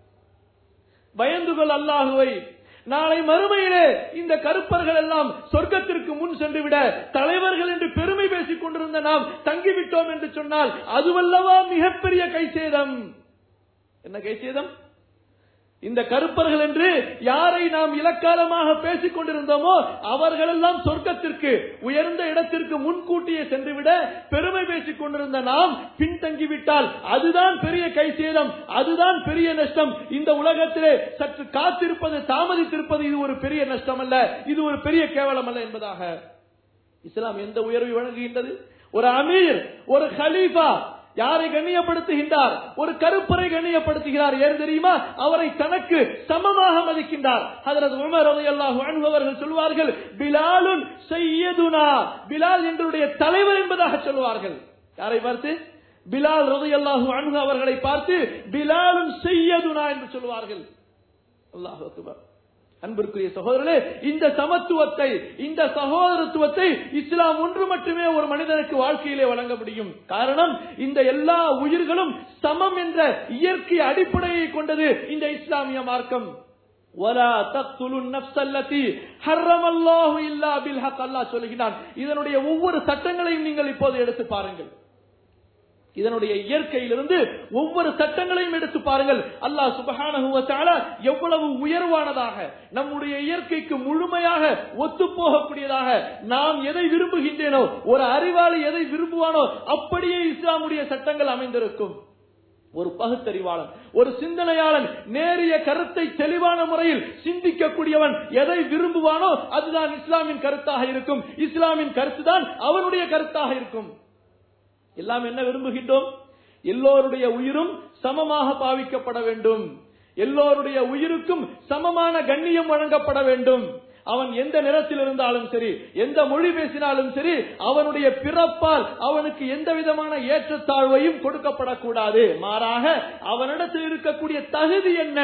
பயந்து கொள் அல்லாஹுவை நாளை மறுமையிலே இந்த கருப்பர்கள் எல்லாம் சொர்க்கத்திற்கு முன் சென்று விட தலைவர்கள் என்று பெருமை பேசிக் கொண்டிருந்த நாம் தங்கிவிட்டோம் என்று சொன்னால் அதுவல்லவா மிகப்பெரிய கைசேதம் என்ன கைசேதம் இந்த கருப்பர்கள் என்று யாரை நாம் இலக்காலமாக பேசிக் கொண்டிருந்தோமோ அவர்களெல்லாம் சொர்க்கத்திற்கு உயர்ந்த இடத்திற்கு முன்கூட்டியே சென்றுவிட பெருமை பேசிக் கொண்டிருந்த நாம் பின்தங்கிவிட்டால் அதுதான் பெரிய கைசேதம் அதுதான் பெரிய நஷ்டம் இந்த உலகத்திலே சற்று காத்திருப்பது தாமதித்திருப்பது இது ஒரு பெரிய நஷ்டம் அல்ல இது ஒரு பெரிய கேவலம் அல்ல என்பதாக இஸ்லாம் எந்த உயர்வை வழங்குகின்றது ஒரு அமீர் ஒரு ஹலீஃபா யாரை கண்ணியப்படுத்துகின்றார் ஒரு கருப்பரை கண்ணியப்படுத்துகிறார் ஏன் தெரியுமா அவரை தனக்கு சமமாக மதிக்கின்றார் ஹதரத் உமர் ரலியல்லாஹு அன்ஹு அவர்கள் சொல்வார்கள் பிலாலுன் சையதுனா பிலால் எங்களுடைய தலைவர் என்பதாக சொல்வார்கள் யாரை பார்த்து பிலால் ரலியல்லாஹு அன்ஹு அவர்களை பார்த்து பிலாலுன் சையதுனா என்று சொல்வார்கள் அல்லாஹ் அக்பர் அன்பிற்குரிய சகோதரர்களே இந்த சமத்துவத்தை இந்த சகோதரத்துவத்தை இஸ்லாம் ஒன்று மட்டுமே ஒரு மனிதனுக்கு வாழ்க்கையிலே வழங்க முடியும் காரணம் இந்த எல்லா உயிர்களும் சமம் என்ற இயற்கை அடிப்படையை கொண்டது இந்த இஸ்லாமிய மார்க்கம் ولا تقتلوا النفس التي حرم الله الا بالحق அல்லாஹ் சொல்கிறான் இதனுடைய ஒவ்வொரு சட்டங்களையும் நீங்கள் இப்போது எடுத்து பாருங்கள் இதனுடைய இயற்கையிலிருந்து ஒவ்வொரு சட்டங்களையும் எடுத்து பாருங்கள் அல்லாஹ் சுபஹானஹு வ தஆலா எவ்வளவு உயர்வானதாக நம்முடைய இயற்கைக்கு முழுமையாக ஒத்து போகக்கூடியதாக நாம் எதை விரும்புகின்றேனோ ஒரு அறிவாளி எதை விரும்புவானோ அப்படியே இஸ்லாமுடைய சட்டங்கள் அமைந்திருக்கும் ஒரு பகுத்தறிவாளன் ஒரு சிந்தனையாளன் நேரிய கருத்தை தெளிவான முறையில் சிந்திக்கக்கூடியவன் எதை விரும்புவானோ அதுதான் இஸ்லாமின் கருத்தாக இருக்கும் இஸ்லாமின் கருத்துதான் அவனுடைய கருத்தாக இருக்கும் எல்லாம் என்ன விரும்புகின்றோம் எல்லோருடைய உயிரும் சமமாக பாவிக்கப்பட வேண்டும் எல்லோருடைய உயிருக்கும் சமமான கண்ணியம் வழங்கப்பட வேண்டும் அவன் எந்த நிறத்தில் இருந்தாலும் சரி எந்த மொழி பேசினாலும் சரி அவனுடைய பிறப்பால் அவனுக்கு எந்த விதமான ஏற்றத்தாழ்வையும் கொடுக்கப்படக்கூடாது மாறாக அவனிடத்தில் இருக்கக்கூடிய தகுதி என்ன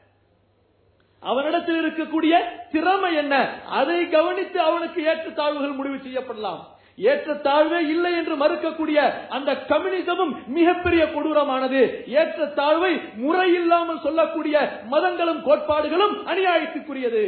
அவனிடத்தில் இருக்கக்கூடிய திறமை என்ன அதை கவனித்து அவனுக்கு ஏற்றத்தாழ்வுகள் முடிவு செய்யப்படலாம் ஏற்றத்தாழ்வே இல்லை என்று மறுக்கக்கூடிய அந்த கம்யூனிசமும் மிகப்பெரிய கொடூரமானது ஏற்றத்தாழ்வை முறையில்லாமல் சொல்லக்கூடிய மதங்களும் கோட்பாடுகளும் அநியாயத்துக்குரியது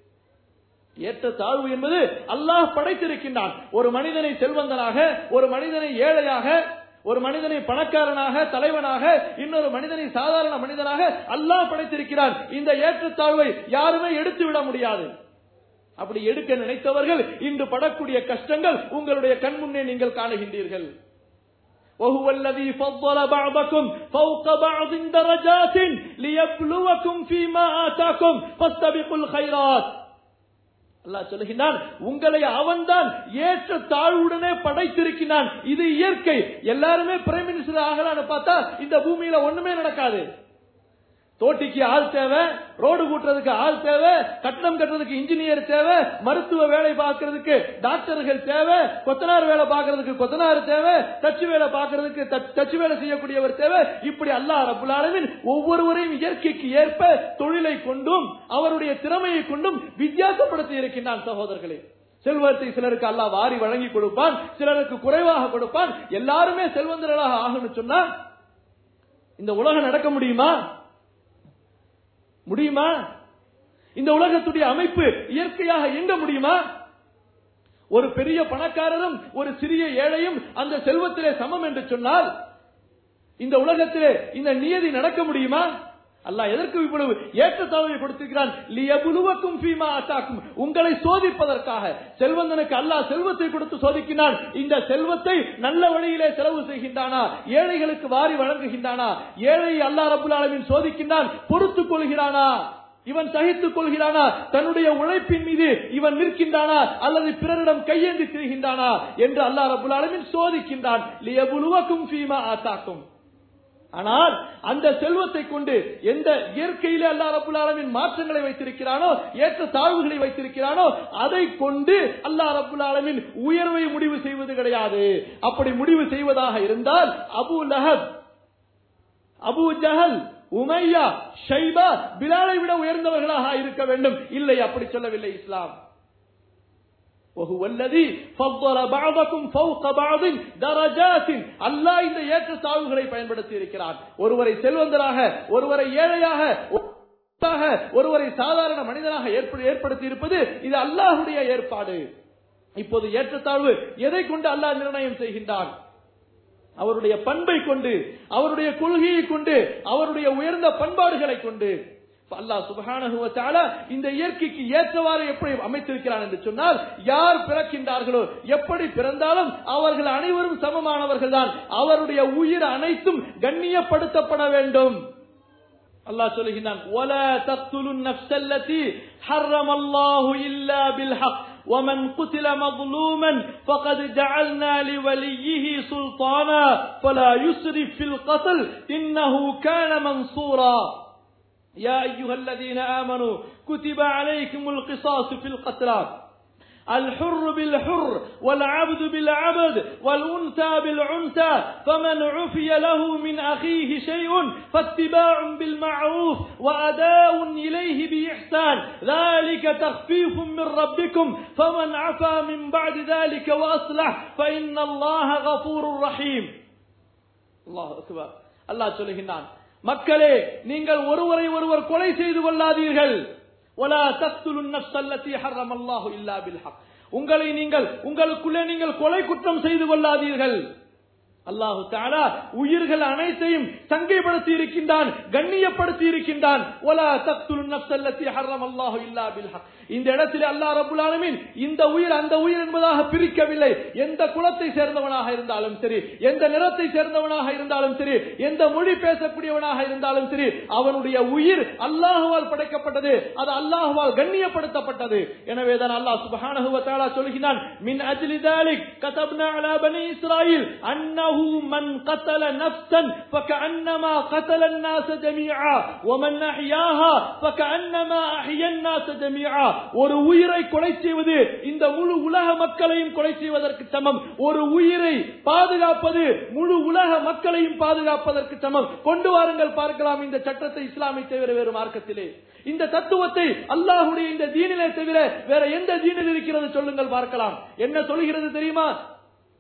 ஏற்ற தாழ்வு என்பது அல்லாஹ் படைத்திருக்கின்றான் ஒரு மனிதனை செல்வந்தனாக ஒரு மனிதனை ஏழையாக ஒரு மனிதனை பணக்காரனாக தலைவனாக இன்னொரு மனிதனை சாதாரண மனிதனாக அல்லாஹ் படைத்திருக்கிறான் இந்த ஏற்றத்தாழ்வை யாருமே எடுத்து விட முடியாது அப்படி எடுக்க நினைத்தவர்கள் இன்று படக்கூடிய கஷ்டங்கள் உங்களுடைய கண் முன்னே நீங்கள் காணுகின்றீர்கள் وهو الذي فضل بعضكم فوق بعض درجات ليبلوكم فيما آتاكم فاستبقوا الخيرات அல்லாஹ் சொல்லுகின்றான் உங்களை அவன்தான் ஏற்ற தாழ்வுடனே படைத்திருக்கிறான் இது இயற்கை எல்லாருமே பிரைம் மினிஸ்டர் ஆகலான்னு பார்த்தா இந்த பூமியில ஒண்ணுமே நடக்காது தோட்டிக்கு ஆள் தேவை ரோடு கூட்டுறதுக்கு ஆள் தேவை கட்டணம் கட்டுறதுக்கு இன்ஜினியர் தேவை மருத்துவ வேலை பார்க்கறதுக்கு டாக்டர்கள் தேவை கொத்தனார் வேலை பார்க்கறதுக்கு கொத்தனார் தேவை தச்சு வேலை பார்க்கறதுக்கு தச்- தச்சு வேலை செய்யக்கூடியவர் தேவை இப்படி அல்லாஹ் ரபுல் ஆலமீன் ஒவ்வொருவரையும் இயற்கைக்கு ஏற்ப தொழிலை கொண்டும் அவருடைய திறமையை கொண்டும் வித்தியாசப்படுத்தி இருக்கின்றான் சகோதரர்களே செல்வத்தை சிலருக்கு அல்லாஹ் வாரி வழங்கி கொடுப்பான் சிலருக்கு குறைவாக கொடுப்பான் எல்லாருமே செல்வந்தர்களாக ஆகணும்னு சொன்னா இந்த உலகம் நடக்க முடியுமா முடியுமா இந்த உலகத்துடைய அமைப்பு இயற்கையாக இயங்க முடியுமா ஒரு பெரிய பணக்காரரும் ஒரு சிறிய ஏழையும் அந்த செல்வத்திலே சமம் என்று சொன்னால் இந்த உலகத்திலே இந்த நியதி நடக்க முடியுமா அல்லாஹ் எதற்கு இவ்வளவு ஏற்றத்தாழ்வை கொடுத்திருக்கிறான் லியபுலுவக்கும் ஃபீமா அத்தாக்கும் உங்களை சோதிப்பதற்காக செல்வந்தனுக்கு அல்லாஹ் செல்வத்தை கொடுத்து சோதிக்கிறான் இந்த செல்வத்தை நல்ல வழியிலே செலவு செய்கின்றானா ஏழைகளுக்கு வாரி வழங்குகின்றானா ஏழை அல்லாஹ் ரபுல் ஆலமீன் சோதிக்கின்றான் பொறுத்துக் கொள்கிறானா இவன் சகித்துக் கொள்கிறானா தன்னுடைய உழைப்பின் மீது இவன் நிற்கின்றானா அல்லது பிறரிடம் கையேந்தி திரிகின்றானா என்று அல்லாஹ் ரபுல் ஆலமீன் சோதிக்கின்றான் லியபுலுவக்கும் ஃபீமா ஆத்தாக்கும் ஆனால் அந்த செல்வத்தை கொண்டு எந்த இயற்கையிலே அல்லா ரபுல் ஆலமின் மாற்றங்களை வைத்திருக்கிறானோ ஏற்ற தாழ்வுகளை வைத்திருக்கிறானோ அதை கொண்டு அல்லா ரபுல் ஆலமின் உயர்வை முடிவு செய்வது கிடையாது அப்படி முடிவு செய்வதாக இருந்தால் அபு லஹப் அபு ஜஹல் உமையா ஷைபா பிலாலை விட உயர்ந்தவர்களாக இருக்க வேண்டும் இல்லை அப்படி சொல்லவில்லை இஸ்லாம் وهو الذي فضل بعضكم فوق بعض درجات அல்லாஹ் இந்த ஏற்ற தாழ்வுகளை பயன்படுத்தி இருக்கிறார் ஒருவரை செல்வந்தராக ஒருவரை ஏழையாக ஒருவராக, ஒருவரை சாதாரண மனிதனாக ஏற்ப- ஏற்படுத்தி இருப்பது இது அல்லாஹுடைய ஏற்பாடு இப்போது ஏற்றத்தாழ்வு எதை கொண்டு அல்லாஹ் நிர்ணயம் செய்கின்றான் அவருடைய பண்பை கொண்டு அவருடைய கொள்கையை கொண்டு அவருடைய உயர்ந்த பண்பாடுகளை கொண்டு இப்ப அல்லாஹ் சுப்ஹானஹு வ தஆலா இந்த இயற்கைக்கு ஏற்றவாறு எப்படி அமைத்திருக்கிறான் என்று சொன்னால் யார் பிறக்கின்றார்களோ எப்படி பிறந்தாலும் அவர்கள் அனைவரும் சமமானவர்கள் தான் அவருடைய உயிர் அனைத்தும் கண்ணியப்படுத்தப்பட வேண்டும் அல்லாஹ் சொல்லுகிறான் ولا تقتلوا النفس التي حرم الله الا بالحق ومن قتل مظلوما فقد جعلنا لوليه سلطانا فلا يسرف في القتل انه كان منصورا يا ايها الذين امنوا كتب عليكم القصاص في القتلى الحر بالحر والعبد بالعبد والأنثى بالعنثى فمن عفي له من أخيه شيء فاتباع بالمعروف وأداء إليه بإحسان ذلك تخفيف من ربكم فمن عفا من بعد ذلك وأصلح فإن الله غفور رحيم الله أكبر الله சொல்லுகின்றான் மக்களே நீங்கள் ஒருவரை ஒருவர் கொலை செய்து கொள்ளாதீர்கள் ولا تقتلوا النفس التي حرم الله الا بالحق உங்களை நீங்கள் உங்களுக்குள்ளே நீங்கள் கொலை குற்றம் செய்து கொள்ளாதீர்கள் அல்லாஹு தாலா உயிர்கள் அனைத்தையும் சங்கைப்படுத்தி இருக்கின்றான் கண்ணியப்படுத்தி இருக்கின்றான் ஒலா தக்துல் நப்சல்லத்தி ஹர்ரம் அல்லாஹு இல்லா பில்ஹக் இந்த இடத்தில் அல்லாஹ் ரபுல் ஆலமீன் இந்த உயிர் அந்த உயிர் என்பதாக பிரிக்கவில்லை எந்த குலத்தை சேர்ந்தவனாக இருந்தாலும் சரி எந்த நிறத்தை சேர்ந்தவனாக இருந்தாலும் சரி எந்த மொழி பேசக்கூடியவனாக இருந்தாலும் சரி அவனுடைய உயிர் அல்லாஹுவால் படைக்கப்பட்டது அது அல்லாஹுவால் கண்ணியப்படுத்தப்பட்டது எனவே தான் அல்லாஹ் சுப்ஹானஹு வ தஆலா சொல்கிறான் மின் அஜ்லி ذلك كتبنا على بني اسرائيل انه من قتل نفسا فكانما قتل الناس جميعا ومن احياها فكانما احيا الناس جميعا ஒரு உயிரை கொலை செய்வது இந்த முழு உலக மக்களையும் கொலை செய்வதற்கு சமம் ஒரு உயிரை பாதுகாப்பது முழு உலக மக்களையும் பாதுகாப்பதற்கு சமம் கொண்டு வாருங்கள் பார்க்கலாம் இந்த சட்டத்தை இஸ்லாமை தவிர வேறு மார்க்கத்திலே இந்த தத்துவத்தை அல்லாஹுடைய இந்த தீனிலே தவிர வேற எந்த தீனில் இருக்கிறது சொல்லுங்கள் பார்க்கலாம் என்ன சொல்கிறது தெரியுமா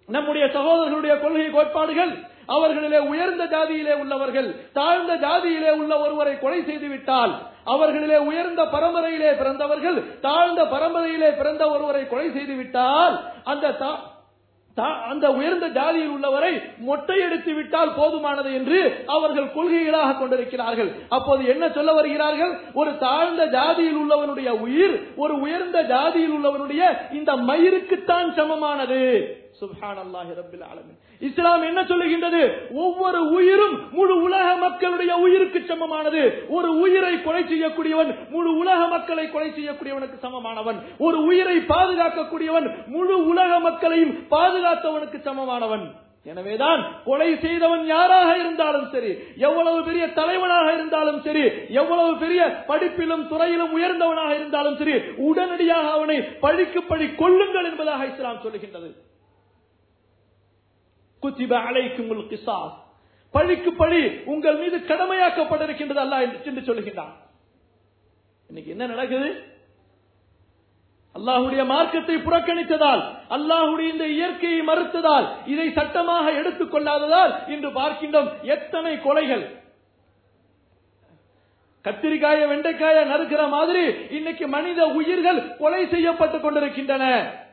நம்முடைய சகோதரர்களுடைய கொள்கை கோட்பாடுகள் அவர்களிலே உயர்ந்த ஜாதியிலே உள்ளவர்கள் தாழ்ந்த ஜாதியிலே உள்ள ஒருவரை கொலை செய்து விட்டால் அவர்களிலே உயர்ந்த பரம்பரையிலே பிறந்தவர்கள் தாழ்ந்த பரம்பரையிலே பிறந்த ஒருவரை கொலை செய்து விட்டால் அந்த தா- தா- அந்த உயர்ந்த ஜாதியில் உள்ளவரை மொட்டையெடுத்து விட்டால் போதுமானது என்று அவர்கள் கொள்கைகளாக கொண்டிருக்கிறார்கள் அப்போது என்ன சொல்ல வருகிறார்கள் ஒரு தாழ்ந்த ஜாதியில் உள்ளவனுடைய உயிர் ஒரு உயர்ந்த ஜாதியில் உள்ளவனுடைய இந்த மயிருக்குத்தான் சமமானது சுப்ஹான் அல்லாஹி ரப்பில் ஆலமீன் இஸ்லாம் என்ன சொல்லுகின்றது ஒவ்வொரு உயிரும் முழு உலக மக்களுடைய உயிருக்கு சமமானது ஒரு உயிரை கொலை செய்யக்கூடியவன் முழு உலக மக்களை கொலை செய்யக்கூடியவனுக்கு சமமானவன் ஒரு உயிரை பாதுகாக்கக்கூடியவன் முழு உலக மக்களையும் பாதுகாத்தவனுக்கு சமமானவன் எனவேதான் கொலை செய்தவன் யாராக இருந்தாலும் சரி எவ்வளவு பெரிய தலைவனாக இருந்தாலும் சரி எவ்வளவு பெரிய படிப்பிலும் துறையிலும் உயர்ந்தவனாக இருந்தாலும் சரி உடனடியாக அவனை பழிக்கு பழி கொள்ளுங்கள் என்பதாக இஸ்லாம் சொல்லுகின்றது குத்திப அலைக்குமுல் கிசாஸ் பழிக்கு பழி உங்கள் மீது கடமையாக்கப்பட்டிருக்கின்றது அல்லாஹ் என்று சொல்லுகின்றான் இன்னைக்கு என்ன நடக்குது அல்லாஹுடைய மார்க்கத்தை புறக்கணித்ததால் அல்லாஹுடைய இந்த இயற்கையை மறுத்ததால் இதை சட்டமாக எடுத்துக் கொள்ளாததால் இன்று பார்க்கின்றோம் எத்தனை கொலைகள் கத்திரிக்காய வெண்டைக்காய நறுக்கிற மாதிரி இன்னைக்கு மனித உயிர்கள் கொலை செய்யப்பட்டுக் கொண்டிருக்கின்றன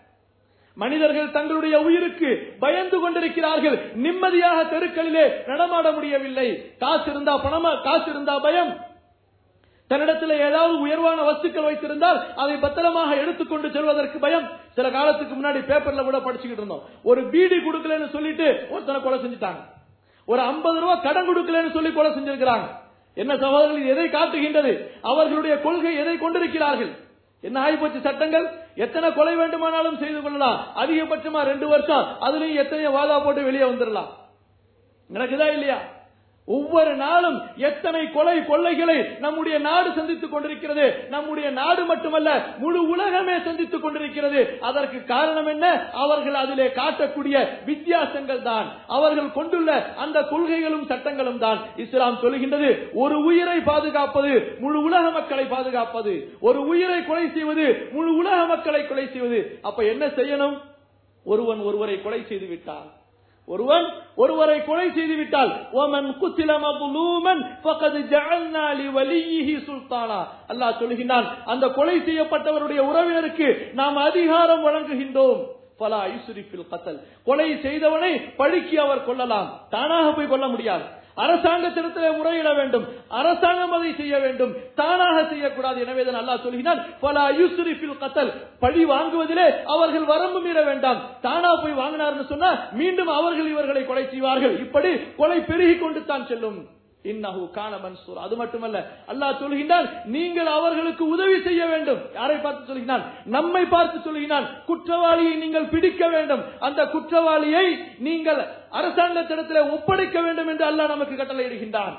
மனிதர்கள் தங்களுடைய உயிருக்கு பயந்து கொண்டிருக்கிறார்கள் நிம்மதியாக தெருக்களிலே நடமாட முடியவில்லை காசு இருந்தா பணமா காசு இருந்தா பயம் தன்னிடத்தில் ஏதாவது உயர்வான வஸ்துக்கள் வைத்திருந்தால் அதை பத்திரமாக எடுத்துக்கொண்டு செல்வதற்கு பயம் சில காலத்துக்கு முன்னாடி பேப்பர்ல கூட படிச்சுக்கிட்டு இருந்தோம் ஒரு பீடி கொடுக்கலன்னு சொல்லிட்டு ஒருத்தனை கொலை செஞ்சுட்டாங்க ஒரு ஐம்பது ரூபாய் கடன் கொடுக்கலன்னு சொல்லி கொலை செஞ்சிருக்கிறாங்க என்ன சகோதரர்கள் இது எதை காட்டுகின்றது அவர்களுடைய கொள்கை எதை கொண்டிருக்கிறார்கள் என்ன ஆகிப்போச்சு சட்டங்கள் எத்தனை கொலை வேண்டுமானாலும் செய்து கொள்ளலாம் அதிகபட்சமா ரெண்டு வருஷம் அதுலயும் எத்தனையோ வாதா போட்டு வெளியே வந்துடலாம் நடக்குதா இல்லையா ஒவ்வொரு நாளும் எத்தனை கொலை கொள்ளைகளை நம்முடைய நாடு சந்தித்துக் கொண்டிருக்கிறது நம்முடைய நாடு மட்டுமல்ல முழு உலகமே சந்தித்துக் கொண்டிருக்கிறது அதற்கு காரணம் என்ன அவர்கள் அதிலே காட்டக்கூடிய வித்தியாசங்கள் தான் அவர்கள் கொண்டுள்ள அந்த கொள்கைகளும் சட்டங்களும் தான் இஸ்லாம் சொல்லுகின்றது ஒரு உயிரை பாதுகாப்பது முழு உலக மக்களை பாதுகாப்பது ஒரு உயிரை கொலை செய்வது முழு உலக மக்களை கொலை செய்வது அப்ப என்ன செய்யணும் ஒருவன் ஒருவரை கொலை செய்து விட்டான் ஒருவன் ஒருவரை கொலை செய்து விட்டால் ஓமன் குத்தில மظلوما فقد جعلنا لوليه சுல்தானா அல்லாஹ் சொல்கிறான் அந்த கொலை செய்யப்பட்டவருடைய உறவினருக்கு நாம் அதிகாரம் வழங்குகின்றோம் பலா யுஸ்ரிஃபில் கத்தல் கொலை செய்தவனை பழிக்கு அவர் கொள்ளலாம் தானாக போய் கொள்ள முடியாது அரசாங்கத்திடத்திலே முறையிட வேண்டும் அரசாங்கம் அதை செய்ய வேண்டும் தானாக செய்யக்கூடாது எனவே தான் அல்லாஹ் சொல்கிறான் பலா யூசுரிஃபில் கத்தல் பழி வாங்குவதிலே அவர்கள் வரம்பு மீற வேண்டாம் தானா போய் வாங்கினார்னு சொன்னா மீண்டும் அவர்கள் இவர்களை கொலை செய்வார்கள் இப்படி கொலை பெருகிக் கொண்டு தான் செல்லும் இன்னஹு கான மன்சூர் அது மட்டுமல்ல அல்லாஹ் சொல்கின்றான் நீங்கள் அவர்களுக்கு உதவி செய்ய வேண்டும் யாரை பார்த்து சொல்கிறான் நம்மை பார்த்து சொல்கிறான் குற்றவாளியை நீங்கள் பிடிக்க வேண்டும் அந்த குற்றவாளியை நீங்கள் அரசாங்கத்திடத்தில் ஒப்படைக்க வேண்டும் என்று அல்லாஹ் நமக்கு கட்டளையிடுகின்றான்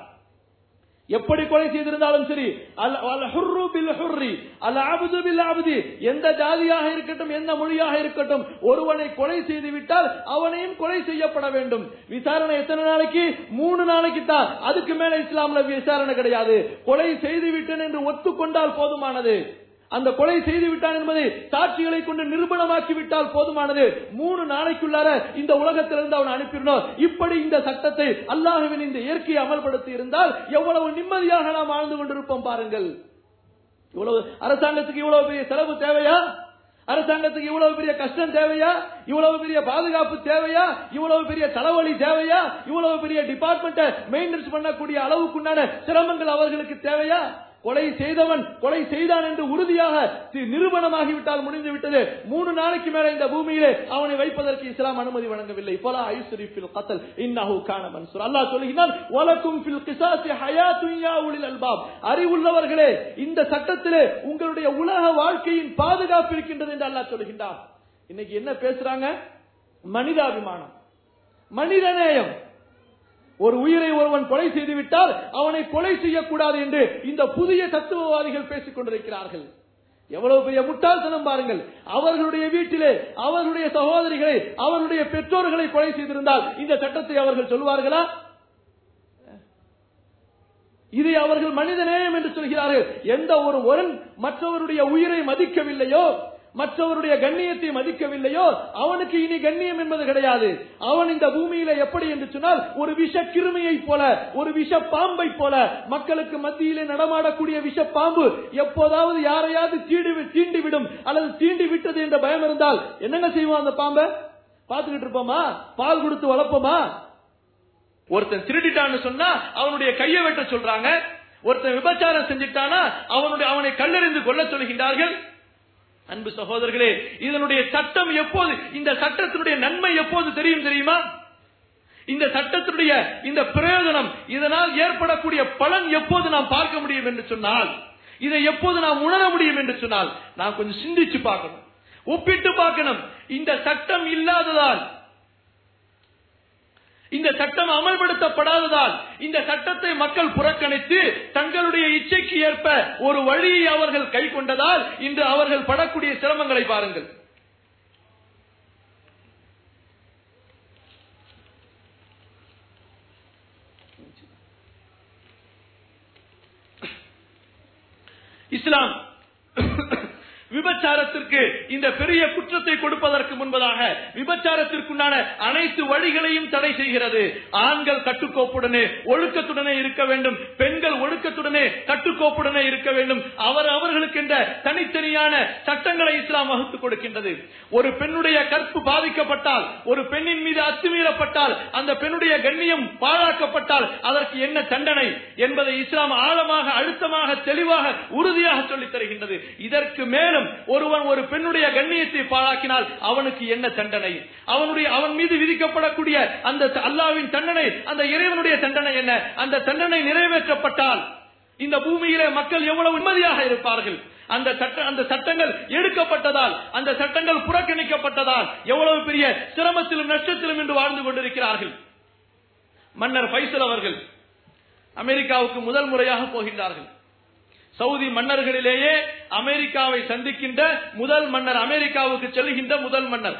எப்படி கொலை செய்திருந்தாலும் சரி அல் அல் ஹுர்ரு பில் ஹுர்ரி அல் அபுது பில் அபுதி எந்த ஜாதியாக இருக்கட்டும் எந்த மொழியாக இருக்கட்டும் ஒருவனை கொலை செய்து விட்டால் அவனையும் கொலை செய்யப்பட வேண்டும் விசாரணை எத்தனை நாளைக்கு மூணு நாளைக்கு தான் அதுக்கு மேல இஸ்லாம்ல விசாரணை கிடையாது கொலை செய்து விட்டேன் என்று ஒத்துக்கொண்டால் போதுமானது அந்த கொலை செய்து விட்டான் என்பதை சாட்சிகளை கொண்டு நிரூபணமாக்கி விட்டால் போதுமானது மூணு நாளைக்குள்ளார இந்த உலகத்திலிருந்து அவன் அனுப்பிடணும் இப்படி இந்த சட்டத்தை அல்லாஹுவின் இந்த இயற்கையை அமல்படுத்தி இருந்தால் எவ்வளவு நிம்மதியாக நாம் வாழ்ந்து கொண்டிருப்போம் பாருங்கள் இவ்வளவு அரசாங்கத்துக்கு இவ்வளவு பெரிய செலவு தேவையா அரசாங்கத்துக்கு இவ்வளவு பெரிய கஷ்டம் தேவையா இவ்வளவு பெரிய பாதுகாப்பு தேவையா இவ்வளவு பெரிய தலைவலி தேவையா இவ்வளவு பெரிய டிபார்ட்மெண்ட் மெயின்டெனன்ஸ் பண்ணக்கூடிய அளவுக்குண்டான சிரமங்கள் அவர்களுக்கு தேவையா கொலை செய்தவன் கொலை செய்தான் என்று உறுதியாக தி- நிரூபணமாகிவிட்டால் முடிந்து விட்டது மூணு நாளைக்கு மேல இந்த பூமியிலே அவனை வைப்பதற்கு இஸ்லாம் அனுமதி வழங்கவில்லை பலா ஐஸ்வரிஃபில் கத்தல் இன்னஹு கான மன்சூர் அல்லாஹ் சொல்கிறான் வலக்கும் ஃபில் கிசாசி ஹயாத்துன் யா உலில் அல்பாப் அறிவுள்ளவர்களே இந்த சட்டத்திலே உங்களுடைய உலக வாழ்க்கையின் பாதுகாப்பு இருக்கின்றது என்று அல்லாஹ் சொல்கின்றான் இன்னைக்கு என்ன பேசுறாங்க மனிதாபிமானம் மனிதநேயம் ஒரு உயிரை ஒருவன் கொலை செய்து விட்டால் அவனை கொலை செய்யக்கூடாது என்று இந்த புதிய தத்துவவாதிகள் பேசிக் கொண்டிருக்கிறார்கள் எவ்வளவு பெரிய முட்டாள்தனம் பாருங்கள் அவர்களுடைய வீட்டிலே அவர்களுடைய சகோதரிகளை அவர்களுடைய பெற்றோர்களை கொலை செய்திருந்தால் இந்த சட்டத்தை அவர்கள் சொல்வார்களா இதை அவர்கள் மனித நேயம் என்று சொல்கிறார்கள் எந்த ஒரு ஒருவன் மற்றவருடைய உயிரை மதிக்கவில்லையோ மற்றவருடைய கண்ணியத்தை மதிக்கவில்லையோ அவனுக்கு இனி கண்ணியம் என்பது கிடையாது அவன் இந்த பூமியில எப்படி என்று சொன்னால் ஒரு விஷ கிருமியை போல ஒரு விஷ பாம்பை போல மக்களுக்கு மத்தியிலே நடமாடக்கூடிய விஷ பாம்பு எப்போதாவது யாரையாவது தீடி தீண்டி விடும் அல்லது தீண்டி விட்டது என்ற பயம் இருந்தால் என்னங்க செய்வோம் அந்த பாம்பை பார்த்துக்கிட்டு இருப்போமா பால் கொடுத்து வளர்ப்போமா ஒருத்தன் திருடிட்டான்னு சொன்னா அவனுடைய கையை வெட்ட சொல்றாங்க ஒருத்தன் விபச்சாரம் செஞ்சிட்டானா அவனுடைய அவனை கல்லறிந்து கொள்ள சொல்கின்றார்கள் அன்பு சகோதரர்களே இதனுடைய சட்டம் எப்போது இந்த சட்டத்தினுடைய நன்மை எப்போது தெரியும் தெரியுமா இந்த சட்டத்தினுடைய இந்த பிரயோஜனம் இதனால் ஏற்படக்கூடிய பலன் எப்போது நாம் பார்க்க முடியும் என்று சொன்னால் இதை எப்போது நாம் உணர முடியும் என்று சொன்னால் நாம் கொஞ்சம் சிந்திச்சு பார்க்கணும் ஒப்பிட்டு பார்க்கணும் இந்த சட்டம் இல்லாததால் இந்த சட்டம் அமல்படுத்தப்படாததால் இந்த சட்டத்தை மக்கள் புறக்கணித்து தங்களுடைய இச்சைக்கு ஏற்ப ஒரு வழியை அவர்கள் கை கொண்டதால் இன்று அவர்கள் படக்கூடிய சிரமங்களை பாருங்கள் இஸ்லாம் விபச்சாரத்திற்கு இந்த பெரிய குற்றத்தை கொடுப்பதற்கு முன்பதாக விபச்சாரத்திற்குண்டான அனைத்து வழிகளையும் தடை செய்கிறது ஆண்கள் கட்டுக்கோப்புடனே ஒழுக்கத்துடனே இருக்க வேண்டும் பெண்கள் ஒழுக்கத்துடனே கட்டுக்கோப்புடனே இருக்க வேண்டும் அவர் அவர்களுக்கென்ற தனித்தனியான சட்டங்களை இஸ்லாம் வகுத்துக் கொடுக்கின்றது ஒரு பெண்ணுடைய கற்பு பாதிக்கப்பட்டால் ஒரு பெண்ணின் மீது அத்துமீறப்பட்டால் அந்த பெண்ணுடைய கண்ணியம் பாழாக்கப்பட்டால் அதற்கு என்ன தண்டனை என்பதை இஸ்லாம் ஆழமாக அழுத்தமாக தெளிவாக உறுதியாக சொல்லித் தருகின்றது இதற்கு மேலும் ஒருவன் ஒரு பெண்ணுடைய கண்ணியத்தை பாழாக்கினால் அவனுக்கு என்ன தண்டனை அவனுடைய அவன் மீது விதிக்கப்படக்கூடிய அந்த அல்லாவின் தண்டனை அந்த இறைவனுடைய தண்டனை என்ன அந்த தண்டனை நிறைவேற்றப்பட்டால் இந்த பூமியிலே மக்கள் எவ்வளவு நிம்மதியாக இருப்பார்கள் அந்த சட்ட அந்த சட்டங்கள் எடுக்கப்பட்டதால் அந்த சட்டங்கள் புறக்கணிக்கப்பட்டதால் எவ்வளவு பெரிய சிரமத்திலும் நஷ்டத்திலும் என்று வாழ்ந்து கொண்டிருக்கிறார்கள் மன்னர் பைசல் அவர்கள் அமெரிக்காவுக்கு முதல் முறையாக போகின்றார்கள் சவுதி மன்னர்களிலேயே அமெரிக்காவை சந்திக்கின்ற முதல் மன்னர் அமெரிக்காவுக்கு செல்கின்ற முதல் மன்னர்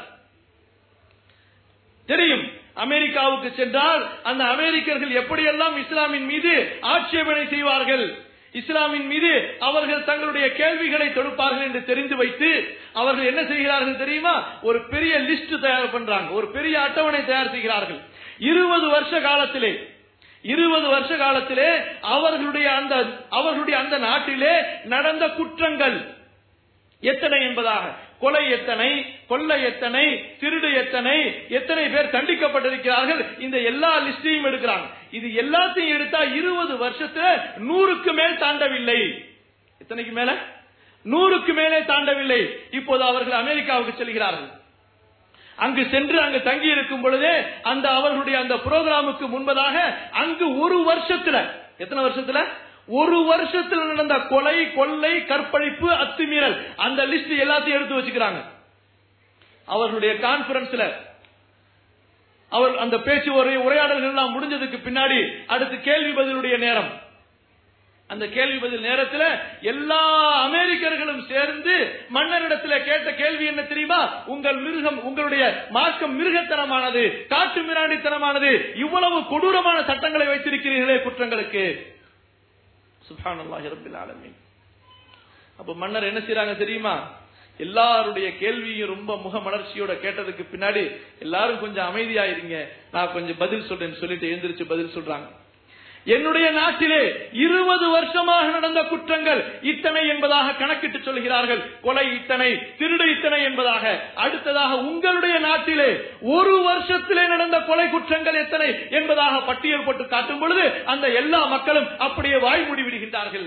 தெரியும் அமெரிக்காவுக்கு சென்றால் அந்த அமெரிக்கர்கள் எப்படியெல்லாம் இஸ்லாமின் மீது ஆட்சேபனை செய்வார்கள் இஸ்லாமின் மீது அவர்கள் தங்களுடைய கேள்விகளை தொடுப்பார்கள் என்று தெரிந்து வைத்து அவர்கள் என்ன செய்கிறார்கள் தெரியுமா ஒரு பெரிய லிஸ்ட் தயார் பண்றாங்க ஒரு பெரிய அட்டவணை தயார் செய்கிறார்கள் இருபது வருஷ காலத்திலே இருபது வருஷ காலத்திலே அவர்களுடைய அந்த அவர்களுடைய அந்த நாட்டிலே நடந்த குற்றங்கள் எத்தனை என்பதாக கொலை எத்தனை கொள்ளை எத்தனை திருடு எத்தனை எத்தனை பேர் தண்டிக்கப்பட்டிருக்கிறார்கள் இந்த எல்லா லிஸ்டையும் எடுக்கிறாங்க இது எல்லாத்தையும் எடுத்தா இருபது வருஷத்துல நூறுக்கு மேல் தாண்டவில்லை எத்தனைக்கு மேல நூறுக்கு மேலே தாண்டவில்லை இப்போது அவர்கள் அமெரிக்காவுக்கு செல்கிறார்கள் அங்கு சென்று அங்கு தங்கி இருக்கும் பொழுதே அந்த அவர்களுடைய அந்த புரோகிராமுக்கு முன்பதாக அங்கு ஒரு வருஷத்துல எத்தனை வருஷத்துல ஒரு வருஷத்துல நடந்த கொலை கொள்ளை கற்பழிப்பு அத்துமீறல் அந்த லிஸ்ட் எல்லாத்தையும் எடுத்து வச்சுக்கிறாங்க அவர்களுடைய கான்பரன்ஸ்ல அவர் அந்த பேச்சு உரை உரையாடல்கள் எல்லாம் முடிஞ்சதுக்கு பின்னாடி அடுத்து கேள்வி பதிலுடைய நேரம் அந்த கேள்வி பதில் நேரத்தில் எல்லா அமெரிக்கர்களும் சேர்ந்து மன்னரிடத்துல கேட்ட கேள்வி என்ன தெரியுமா உங்கள் மிருகம் உங்களுடைய மார்க்கம் மிருகத்தனமானது காட்டு மிராண்டித்தனமானது இவ்வளவு கொடூரமான சட்டங்களை வைத்திருக்கிறீர்களே குற்றங்களுக்கு சுபானல்லாஹி ரப்பில் ஆலமீன் அப்ப மன்னர் என்ன செய்யறாங்க தெரியுமா எல்லாருடைய கேள்வியும் ரொம்ப முகமலர்ச்சியோட கேட்டதுக்கு பின்னாடி எல்லாரும் கொஞ்சம் அமைதியாயிருங்க நான் கொஞ்சம் பதில் சொல்றேன்னு சொல்லிட்டு எழுந்திரிச்சு பதில் சொல்றாங்க என்னுடைய நாட்டிலே இருபது வருஷமாக நடந்த குற்றங்கள் இத்தனை என்பதாக கணக்கிட்டு சொல்கிறார்கள் கொலை இத்தனை திருடு இத்தனை என்பதாக அடுத்ததாக உங்களுடைய நாட்டிலே ஒரு வருஷத்திலே நடந்த கொலை குற்றங்கள் எத்தனை என்பதாக பட்டியல் போட்டு காட்டும் பொழுது அந்த எல்லா மக்களும் அப்படியே வாய்மூடி விடுகின்றார்கள்